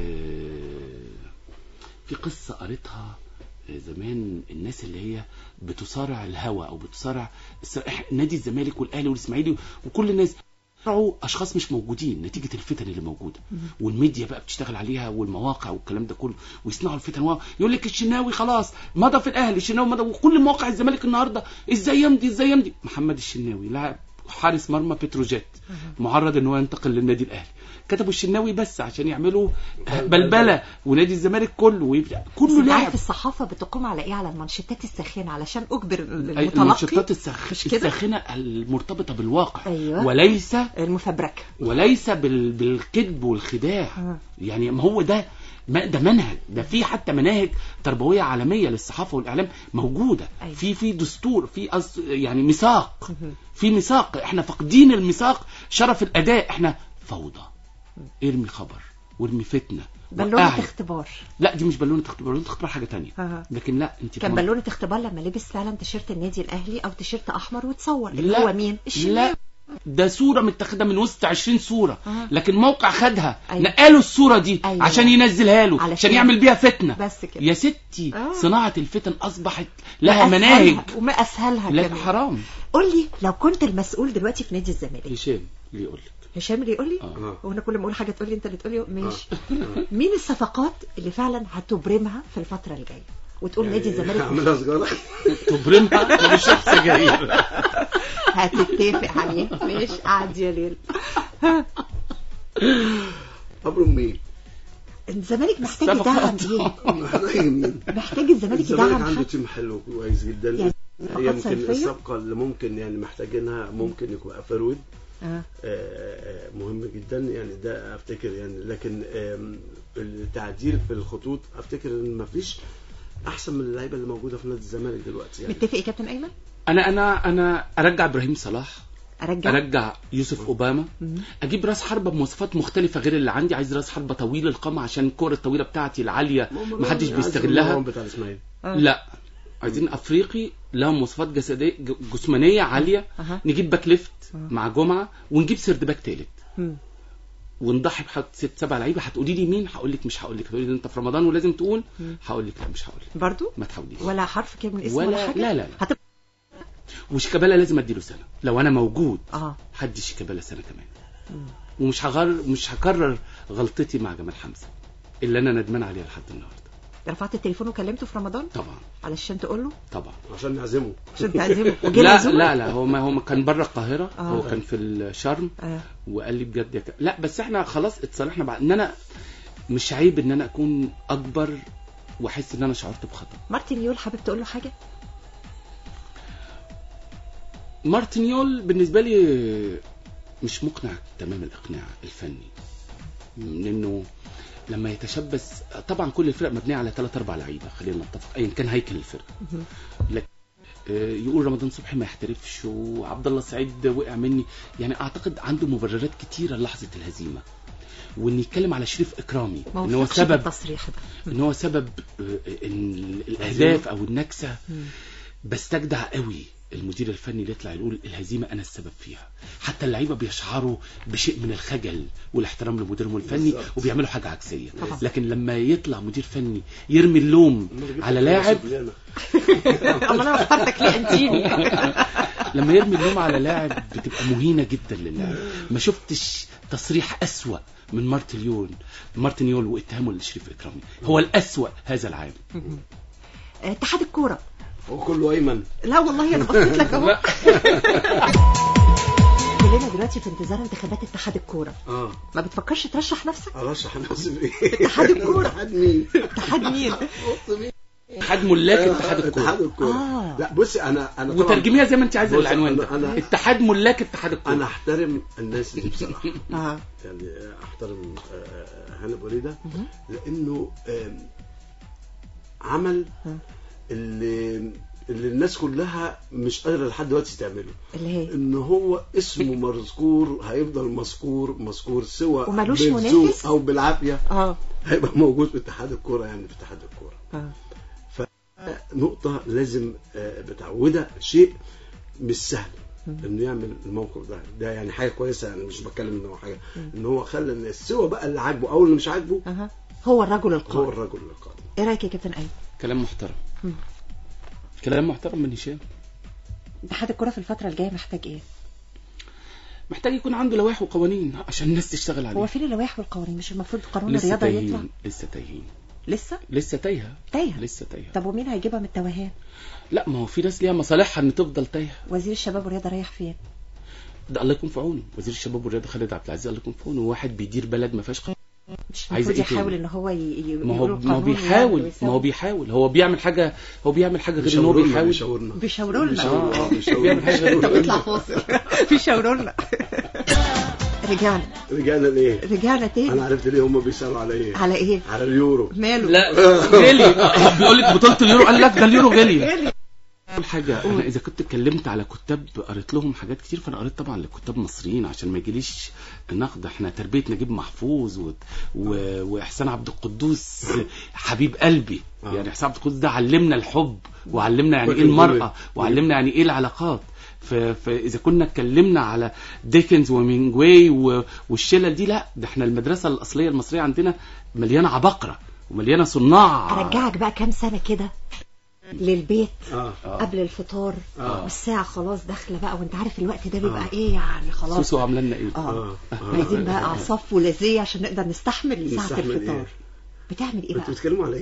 آه، في قصه قريتها آه، زمان الناس اللي هي بتصارع الهوى او بتصارع الس- إح- نادي الزمالك والاهلي والاسماعيلي وكل الناس بيصارعوا اشخاص مش موجودين نتيجه الفتن اللي موجوده والميديا بقى بتشتغل عليها والمواقع والكلام ده كله ويصنعوا الفتن و- يقول لك الشناوي خلاص مضى في الاهلي الشناوي مضى وكل مواقع الزمالك النهارده ازاي يمضي ازاي يمضي محمد الشناوي لاعب حارس مرمى بتروجيت معرض ان هو ينتقل للنادي الاهلي كتبوا الشناوي بس عشان يعملوا بلبله ونادي الزمالك كله ويبقى بس كله انت لاعب عارف الصحافه بتقوم على ايه على المانشيتات الساخنه علشان اجبر أي- المتلقي المنشطات السخ... مش كده؟ الساخنه المرتبطه بالواقع أيوة. وليس المفبركه وليس بال... بالكذب والخداع آه. يعني ما هو ده ما ده منهج ده في حتى مناهج تربويه عالميه للصحافه والاعلام موجوده أيوة. في في دستور في أص... يعني ميثاق مهم. في ميثاق احنا فاقدين الميثاق شرف الاداء احنا فوضى ارمي خبر وارمي فتنه بالونه وقعي. اختبار لا دي مش بالونه اختبار بالونه اختبار حاجه تانية آه. لكن لا انت كان كمان- بالونه اختبار لما لبس فعلا تيشيرت النادي الاهلي او تيشيرت احمر وتصور اللي لا هو مين الشناوي لا ده صورة متاخدة من وسط 20 صورة آه. لكن موقع خدها أيوة. نقلوا الصورة دي أيوة. عشان ينزلها له علشان- عشان يعمل بيها فتنة بس كده يا ستي آه. صناعة الفتن أصبحت لها وأسهلها- مناهج وما اسهلها لا كمان حرام قول لي لو كنت المسؤول دلوقتي في نادي الزمالك هشام اللي يقول لك هشام اللي يقول لي آه. آه. وانا كل ما اقول حاجه تقول لي انت اللي تقول لي ماشي آه. مين الصفقات اللي فعلا هتبرمها في الفتره الجايه وتقول نادي الزمالك اعملها سجاره تبرمها ما بيشرب سجاير هتتفق عليه ماشي قعد يا ليل ابرم مين؟ الزمالك محتاج يدعم صفقات. ايه محتاج مين؟ محتاج الزمالك الزمالك يدعم عنده حد تيم حلو كويس جدا يعني هي صفقات يمكن صيفية؟ الصفقه اللي ممكن يعني محتاجينها ممكن يكون افرود آه. آه، مهم جدا يعني ده افتكر يعني لكن آم، التعديل في الخطوط افتكر ان مفيش احسن من اللعيبه اللي موجوده في نادي الزمالك دلوقتي يعني متفق يا كابتن ايمن انا انا انا ارجع ابراهيم صلاح ارجع ارجع يوسف اوباما مم. اجيب راس حربه بمواصفات مختلفه غير اللي عندي عايز راس حربه طويل القامه عشان الكره الطويله بتاعتي العاليه ما حدش بيستغلها المروان بتاع الاسماعيلي آه. لا عايزين افريقي له مواصفات جسديه ج- جسمانيه عاليه أها. نجيب باك ليفت آه. مع جمعه ونجيب سيرد باك تالت مم. ونضحي بحط ست سبع لعيبه هتقولي لي مين هقول لك مش هقول لك هتقولي لي انت في رمضان ولازم تقول مم. هقول لك لا مش هقول لك برضو ما تحاوليش ولا حرف كده من اسم ولا, ولا حاجه لا لا لا هتبقى وشيكابالا لازم اديله سنه لو انا موجود اه هدي شيكابالا سنه كمان مم. ومش هغير مش هكرر غلطتي مع جمال حمزه اللي انا ندمان عليها لحد النهارده رفعت التليفون وكلمته في رمضان طبعا علشان تقول له طبعا عشان نعزمه عشان تعزمه وجه لا العزومة؟ لا لا هو ما هو ما كان بره القاهره آه. هو كان في الشرم آه. وقال لي بجد يا ك... لا بس احنا خلاص اتصالحنا بعد ان انا مش عيب ان انا اكون اكبر واحس ان انا شعرت بخطأ مارتن يول حابب تقول له حاجه مارتن يول بالنسبة لي مش مقنع تمام الإقناع الفني لأنه لما يتشبث طبعا كل الفرق مبنية على ثلاث أربع لعيبة خلينا نتفق أيا كان هيكل الفرقة لكن آه، يقول رمضان صبحي ما يحترفش وعبد الله السعيد وقع مني يعني اعتقد عنده مبررات كتيره لحظه الهزيمه وان يتكلم على شريف اكرامي ما ان هو وفقش سبب بالتصريح ده ان هو سبب آه، إن الاهداف او النكسه مم. بستجدع قوي المدير الفني اللي يطلع يقول الهزيمه انا السبب فيها حتى اللعيبه بيشعروا بشيء من الخجل والاحترام لمديرهم الفني بالظبط. وبيعملوا حاجه عكسيه طبعا. لكن لما يطلع مدير فني يرمي اللوم على لاعب اما انا اخترتك ليه انتيني لما يرمي اللوم على لاعب بتبقى مهينه جدا للاعب ما شفتش تصريح اسوا من مارتن يول مارتن يول واتهامه لشريف اكرامي هو الاسوا هذا العام اتحاد الكوره وكله ايمن لا والله انا بصيت لك اهو كلنا دلوقتي في انتظار انتخابات اتحاد الكوره اه ما بتفكرش ترشح نفسك ارشح نفسي بايه اتحاد الكورة. اتحاد مين اتحاد مين اتحاد ملاك اتحاد اتحاد الكوره الكوره آه. لا بصي انا انا طبعاً- وترجميها زي ما انت عايزه بص، العنوان أنا- ده أنا- اتحاد ملاك اتحاد انا الكوره احترم الناس دي بصراحه اه يعني احترم آه، هاني بريده لانه آم، عمل مم. اللي اللي الناس كلها مش قادره لحد دلوقتي تعمله اللي هي ان هو اسمه مذكور هيفضل مذكور مذكور سواء ومالوش بالذوق منافس؟ او بالعافيه اه هيبقى موجود في اتحاد الكوره يعني في اتحاد الكوره اه نقطة لازم آه، بتعودها شيء مش سهل انه يعمل الموقف ده ده يعني حاجة كويسة يعني مش بتكلم ان هو حاجة ان هو خلى الناس سوى بقى اللي عاجبه او اللي مش عاجبه اها هو الرجل هو القائم الرجل القادم ايه رايك يا كابتن ايمن كلام محترم مم. كلام محترم من هشام اتحاد الكوره في الفتره الجايه محتاج ايه محتاج يكون عنده لوائح وقوانين عشان الناس تشتغل هو عليه فين اللوائح والقوانين مش المفروض قانون لسه الرياضه يطلع تايهين لسه تايهين لسه لسه تايهه تايهه لسه تايهه طب ومين هيجيبها من التوهان لا ما هو في ناس ليها مصالحها ان تفضل تايهه وزير الشباب والرياضه رايح فين ده الله يكون في عونه وزير الشباب والرياضه خالد عبد العزيز الله يكون في عونه واحد بيدير بلد ما فيهاش قانون مش عايزة المفروض إيه تاني؟ يحاول ان هو ي... ي... ما هو يقول ما هو القانون بيحاول ويعمل ما هو ويسوي. بيحاول هو بيعمل حاجه هو بيعمل حاجه غير ان هو بيشاورنا- بيحاول بيشاورنا بيشاوروا لنا بيشاورنا آه. بيشاورنا. بيعمل حاجه غير طب اطلع فاصل بيشاوروا لنا رجعنا رجعنا لايه؟ رجعنا انا تاني عرفت ليه هم بيسالوا على ايه؟ على ايه على اليورو ماله لا غلي بيقول لك بطوله اليورو قال لك ده اليورو غلي غالي. اول حاجه انا اذا كنت اتكلمت على كتاب قريت لهم حاجات كتير فانا قريت طبعا لكتاب مصريين عشان ما يجيليش نقد احنا تربيه نجيب محفوظ و... و... واحسان عبد القدوس حبيب قلبي آه. يعني احسان عبد القدوس ده علمنا الحب وعلمنا يعني ايه فاكر المراه جميل. وعلمنا يعني ايه العلاقات ف... فاذا كنا اتكلمنا على ديكنز ومينجواي و... والشلل دي لا ده احنا المدرسه الاصليه المصريه عندنا مليانه عبقره ومليانه صناع ارجعك بقى كام سنه كده للبيت اه قبل الفطار آه. والساعه خلاص داخله بقى وانت عارف الوقت ده بيبقى آه. ايه يعني خلاص سوسو عامله لنا ايه اه اه عايزين بقى اعصاب فولاذيه عشان نقدر نستحمل لساعه نستحمل الفطار إيه؟ بتعمل ايه انتوا بقى بتتكلموا على ايه؟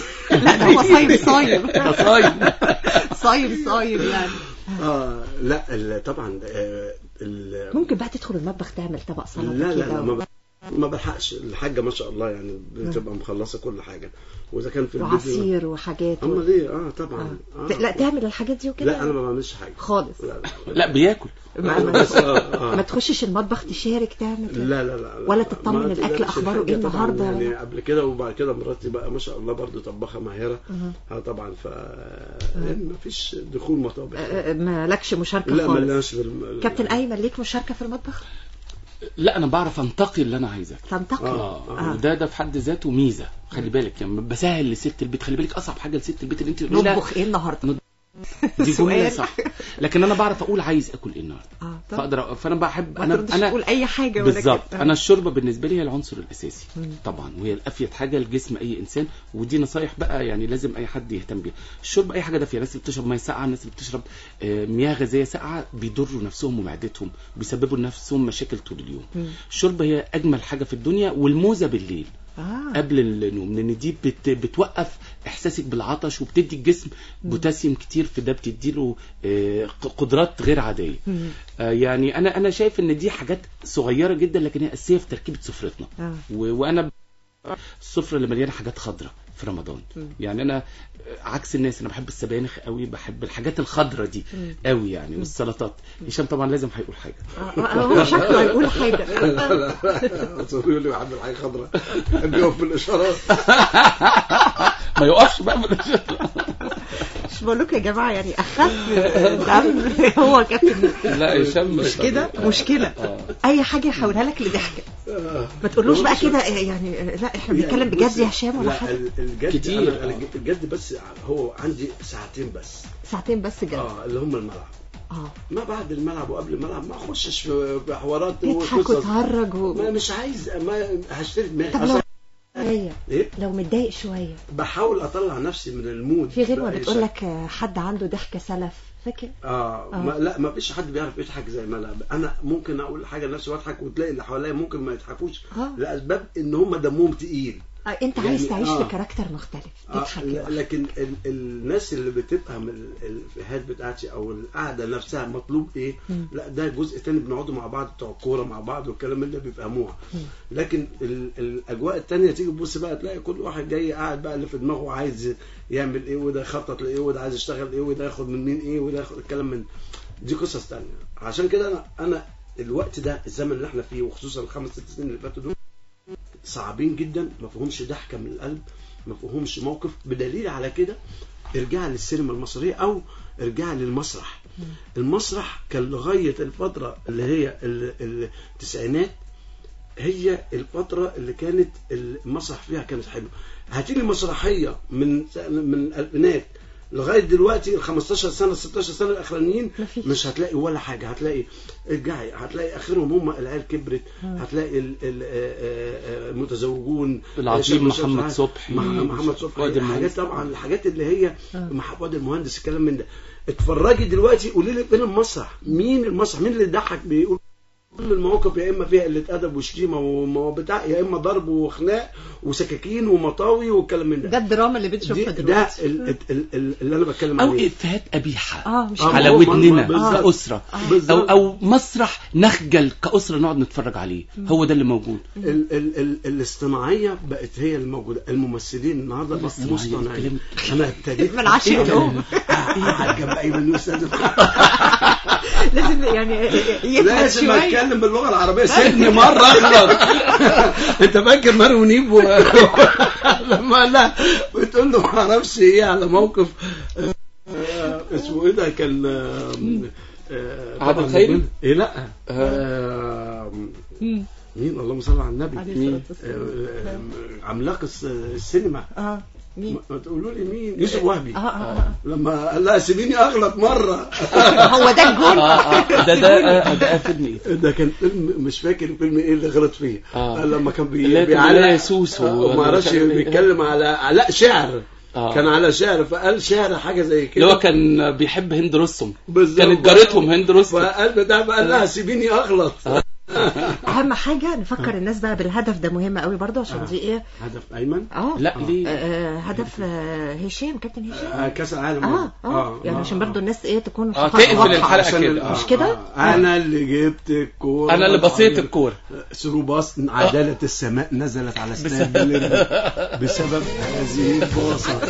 لا ده هو صايم صايم صايم. صايم صايم يعني اه لا ال- طبعا آه، ال- ممكن بقى تدخل المطبخ تعمل طبق سلطه لا لا كده لا و- ما ب- ما بلحقش الحاجه ما شاء الله يعني بتبقى مخلصه كل حاجه واذا كان في البيت وعصير وحاجات و... اما ليه اه طبعا آه. آه. لا تعمل الحاجات دي وكده لا انا ما بعملش حاجه خالص لا لا بياكل ما, ما, بس آه آه. ما تخشش المطبخ تشارك تعمل كده. لا لا لا ولا لا. تطمن ما الأكل تقلقش أخباره الحاجة إيه طبعاً النهاردة يعني ولا؟ قبل كده وبعد كده مراتي بقى ما شاء الله برضو طباخه ماهره أها. اه طبعا ف يعني ما فيش دخول مطابخ آه، آه، ما لكش مشاركه لا خالص ملناش في الم... كابتن ايمن ليك مشاركه في المطبخ لا انا بعرف انتقي اللي انا عايزاه تنتقي آه. اه وده ده في حد ذاته ميزه خلي بالك يعني بسهل لست البيت خلي بالك اصعب حاجه لست البيت اللي انت تقوليها نطبخ ايه النهارده دي جمله سؤال. صح لكن انا بعرف اقول عايز اكل ايه النهارده اه طب فاقدر فانا بحب ما انا تردش انا تقول اي حاجه ولا بالظبط كده. انا الشوربه بالنسبه لي هي العنصر الاساسي مم. طبعا وهي الافيد حاجه لجسم اي انسان ودي نصايح بقى يعني لازم اي حد يهتم بيها الشوربه اي حاجه دافيه الناس اللي بتشرب ميه ساقعه الناس اللي بتشرب آه، مياه غازيه ساقعه بيضروا نفسهم ومعدتهم بيسببوا لنفسهم مشاكل طول اليوم مم. الشوربه هي اجمل حاجه في الدنيا والموزه بالليل اه قبل النوم لان دي بت بتوقف احساسك بالعطش وبتدي الجسم بوتاسيوم كتير في ده بتديله آه، ق- قدرات غير عاديه مم. آه، يعني انا انا شايف ان دي حاجات صغيره جدا لكن هي اساسيه في تركيبه سفرتنا آه. و- وانا السفره اللي مليانه حاجات خضراء في رمضان يعني انا عكس الناس انا بحب السبانخ قوي بحب الحاجات الخضراء دي قوي يعني والسلطات هشام طبعا لازم هيقول حاجه آه، هو شكله هيقول حاجة يقول لي بحب الحاجه خضراء بحب يقف بالاشارات ما يقفش بقى من مش بقول لكم يا جماعة يعني أخف دم هو كابتن لا هشام مش كده مشكلة آه. أي حاجة يحولها لك لضحكة ما تقولوش بقى كده يعني لا احنا بنتكلم بجد يا هشام ولا لا حاجة ال- الجد كتير. أنا- أنا الجد بس هو عندي ساعتين بس ساعتين بس جد اه اللي هم الملعب اه ما بعد الملعب وقبل الملعب ما اخشش في في حوارات تضحك وقصص وتهرج و... ما مش عايز ما هشتري دماغي طب لو أصلاً- شوية ايه لو متضايق شوية بحاول اطلع نفسي من المود في غير ما بأي بتقول شكل. لك آه، حد عنده ضحكة سلف فاكر اه, آه. ما لا ما فيش حد بيعرف يضحك زي ما انا انا ممكن اقول حاجه لنفسي واضحك وتلاقي اللي حواليا ممكن ما يضحكوش آه. لاسباب ان هم دمهم تقيل آه انت يعني- عايز تعيش آه. في كاركتر مختلف آه تضحك ل- لوحدك. لكن ال الناس اللي بتفهم ال- الافيهات بتاعتي او القعده نفسها مطلوب ايه مم. لا ده جزء تاني بنقعدوا مع بعض بتوع الكوره مع بعض والكلام من ده بيفهموها مم. لكن ال الاجواء التانية تيجي تبص بقى تلاقي كل واحد جاي قاعد بقى اللي في دماغه عايز يعمل ايه وده يخطط لايه وده عايز يشتغل ايه وده ياخد من مين ايه وده ياخد الكلام من دي قصص تانية عشان كده انا انا الوقت ده الزمن اللي احنا فيه وخصوصا الخمس ست سنين اللي فاتوا دول صعبين جدا ما فيهمش ضحكه من القلب ما فيهمش موقف بدليل على كده ارجع للسينما المصريه او ارجع للمسرح المسرح كان لغايه الفتره اللي هي ال- ال- التسعينات هي الفتره اللي كانت المسرح فيها كانت حلوه هاتيلي مسرحيه من من الالفينات لغايه دلوقتي ال 15 سنه 16 سنه الاخرانيين مفيش. مش هتلاقي ولا حاجه هتلاقي ارجعي هتلاقي اخرهم هم العيال كبرت هتلاقي ال- ال- آه، آه، آه، المتزوجون العظيم شاب- محمد شاب- صبحي. مح- محمد صبحي فؤاد المهندس. الحاجات طبعا الحاجات اللي هي مع فؤاد المهندس الكلام من ده اتفرجي دلوقتي قولي لي فين المسرح مين المسرح مين اللي يضحك بيقول كل المواقف يا اما فيها قله ادب وشتيمه وبتاع يا اما ضرب وخناق وسكاكين ومطاوي والكلام من ده ده الدراما اللي دي بتشوفها ده دلوقتي ال- ال- ال- اللي انا بتكلم او عليه افيهات قبيحه اه مش آه، على ما هو- ما- ودننا بالظبط. كأسرة او بالظبط. او مسرح نخجل كأسرة نقعد نتفرج عليه هو ده اللي موجود ال ال ال الاصطناعيه بقت هي الموجوده الممثلين النهارده بقوا الاصطناعية، مصطنعين الكلام- انا ابتديت من عشرة يوم. قاعد جنب ايمن يونس لازم لازم يعني يفهم لازم شوية اتكلم باللغه العربيه سيبني مره اغلط انت فاكر ماري ونيب و... لما لا بتقول له ما اعرفش ايه على موقف آه، اسمه ايه ده كان آه، آه، عادل طبعاً خيري؟ مين؟ ايه لا آه، مم. مين اللهم صل على النبي عليه مين؟ الصلاة والسلام. آه، آه، عملاق الس- السينما اه مين ما- ما تقولوا لي مين يوسف وهبي اه اه لما قال لها سيبيني اغلط مره آه. هو ده الجول اه اه ده ده آه، ده فيلم ايه ده كان فيلم مش فاكر فيلم ايه اللي غلط فيه آه. لما كان بي... اللي هي كان بيلاقي سوسو ولا ما اعرفش مش عارف إيه. بيتكلم على لا شعر آه. كان على شعر فقال شعر حاجه زي كده اللي هو كان بيحب هند رستم بالظبط. كانت جارتهم هند رستم فقال بتاع فقال لها سيبيني اغلط اهم حاجه نفكر الناس بقى بالهدف ده مهم قوي برضه عشان دي ايه هدف ايمن اه لا آه، ليه آه، هدف آه، هشام كابتن هشام آه، كاس العالم اه اه يعني عشان برضه الناس ايه تكون آه، خطوات تقفل واضحة. الحلقة عشان كده. ال- مش كده؟ آه، انا اللي جبت الكوره انا اللي بصيت الكوره ثرو باص عدالة السماء نزلت على استاد بليرمو بسبب هذه الباصة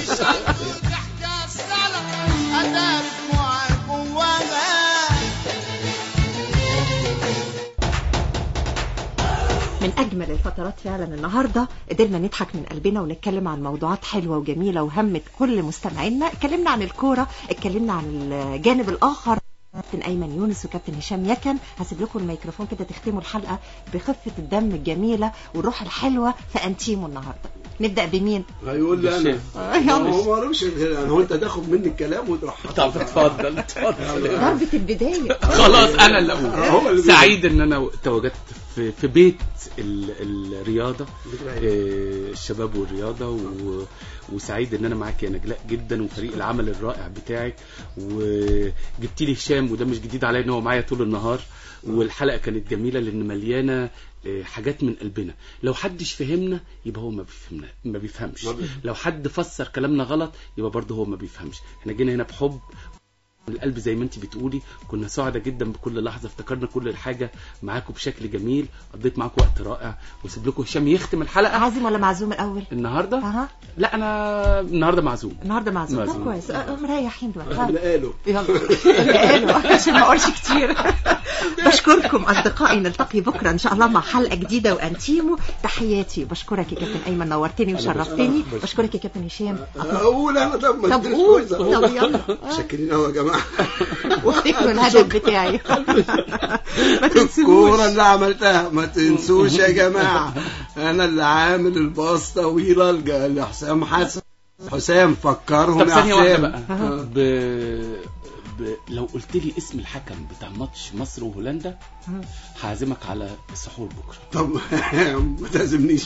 من اجمل الفترات فعلا النهارده قدرنا نضحك من قلبنا ونتكلم عن موضوعات حلوه وجميله وهمت كل مستمعينا اتكلمنا عن الكوره اتكلمنا عن الجانب الاخر كابتن ايمن يونس وكابتن هشام يكن هسيب لكم الميكروفون كده تختموا الحلقه بخفه الدم الجميله والروح الحلوه في انتيمو النهارده نبدا بمين هيقول لي انا آه، يلا. هو ما اعرفش يعني هو انت تاخد مني الكلام وتروح طب اتفضل اتفضل ضربه البدايه خلاص انا اللي هو اللي اقول بيقول. سعيد ان انا تواجدت في في بيت ال- الرياضه بتبقى آه، الشباب والرياضه و... وسعيد ان انا معاك يا نجلاء جدا وفريق العمل الرائع بتاعك وجبت لي هشام وده مش جديد عليا ان هو معايا طول النهار والحلقه كانت جميله لان مليانه آه، حاجات من قلبنا لو حدش فهمنا يبقى هو ما بيفهمنا ما بيفهمش ما بيفهم. لو حد فسر كلامنا غلط يبقى برضه هو ما بيفهمش احنا جينا هنا بحب القلب زي ما انت بتقولي كنا سعداء جدا بكل لحظه افتكرنا كل حاجه معاكم بشكل جميل قضيت معاكم وقت رائع واسيب لكم هشام يختم الحلقه عازم ولا معزوم الاول النهارده اها لا انا النهارده معزوم النهارده معزوم طب معزوم. كويس أه، مريحين دلوقتي اللي قاله يلا اللي قالوا عشان ما اقولش كتير بشكركم اصدقائي نلتقي بكره ان شاء الله مع حلقه جديده وانتيمو تحياتي بشكرك يا كابتن ايمن نورتني وشرفتني بشكرك يا كابتن هشام اقول انا طب ما طب تدينيش قول فرصة. طب يلا شاكرين قوي يا جماعه وافتكروا الهدف بتاعي ما تنسوش الكوره اللي عملتها ما تنسوش يا جماعه انا اللي عامل الباص طويله لج- لحسام حسن حسام فكرهم طب يا ثانيه واحده حسام بقى ب... ب... لو قلت لي اسم الحكم بتاع ماتش مصر وهولندا هعزمك على السحور بكره طب ما تعزمنيش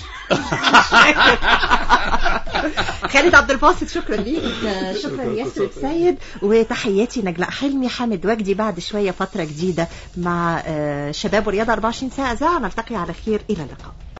خالد عبد الباسط شكرا ليك شكرا ياسر السيد وتحياتي نجلاء حلمي حامد وجدي بعد شويه فتره جديده مع آه، شباب ورياضه 24 ساعه اذاعه نلتقي على خير الى اللقاء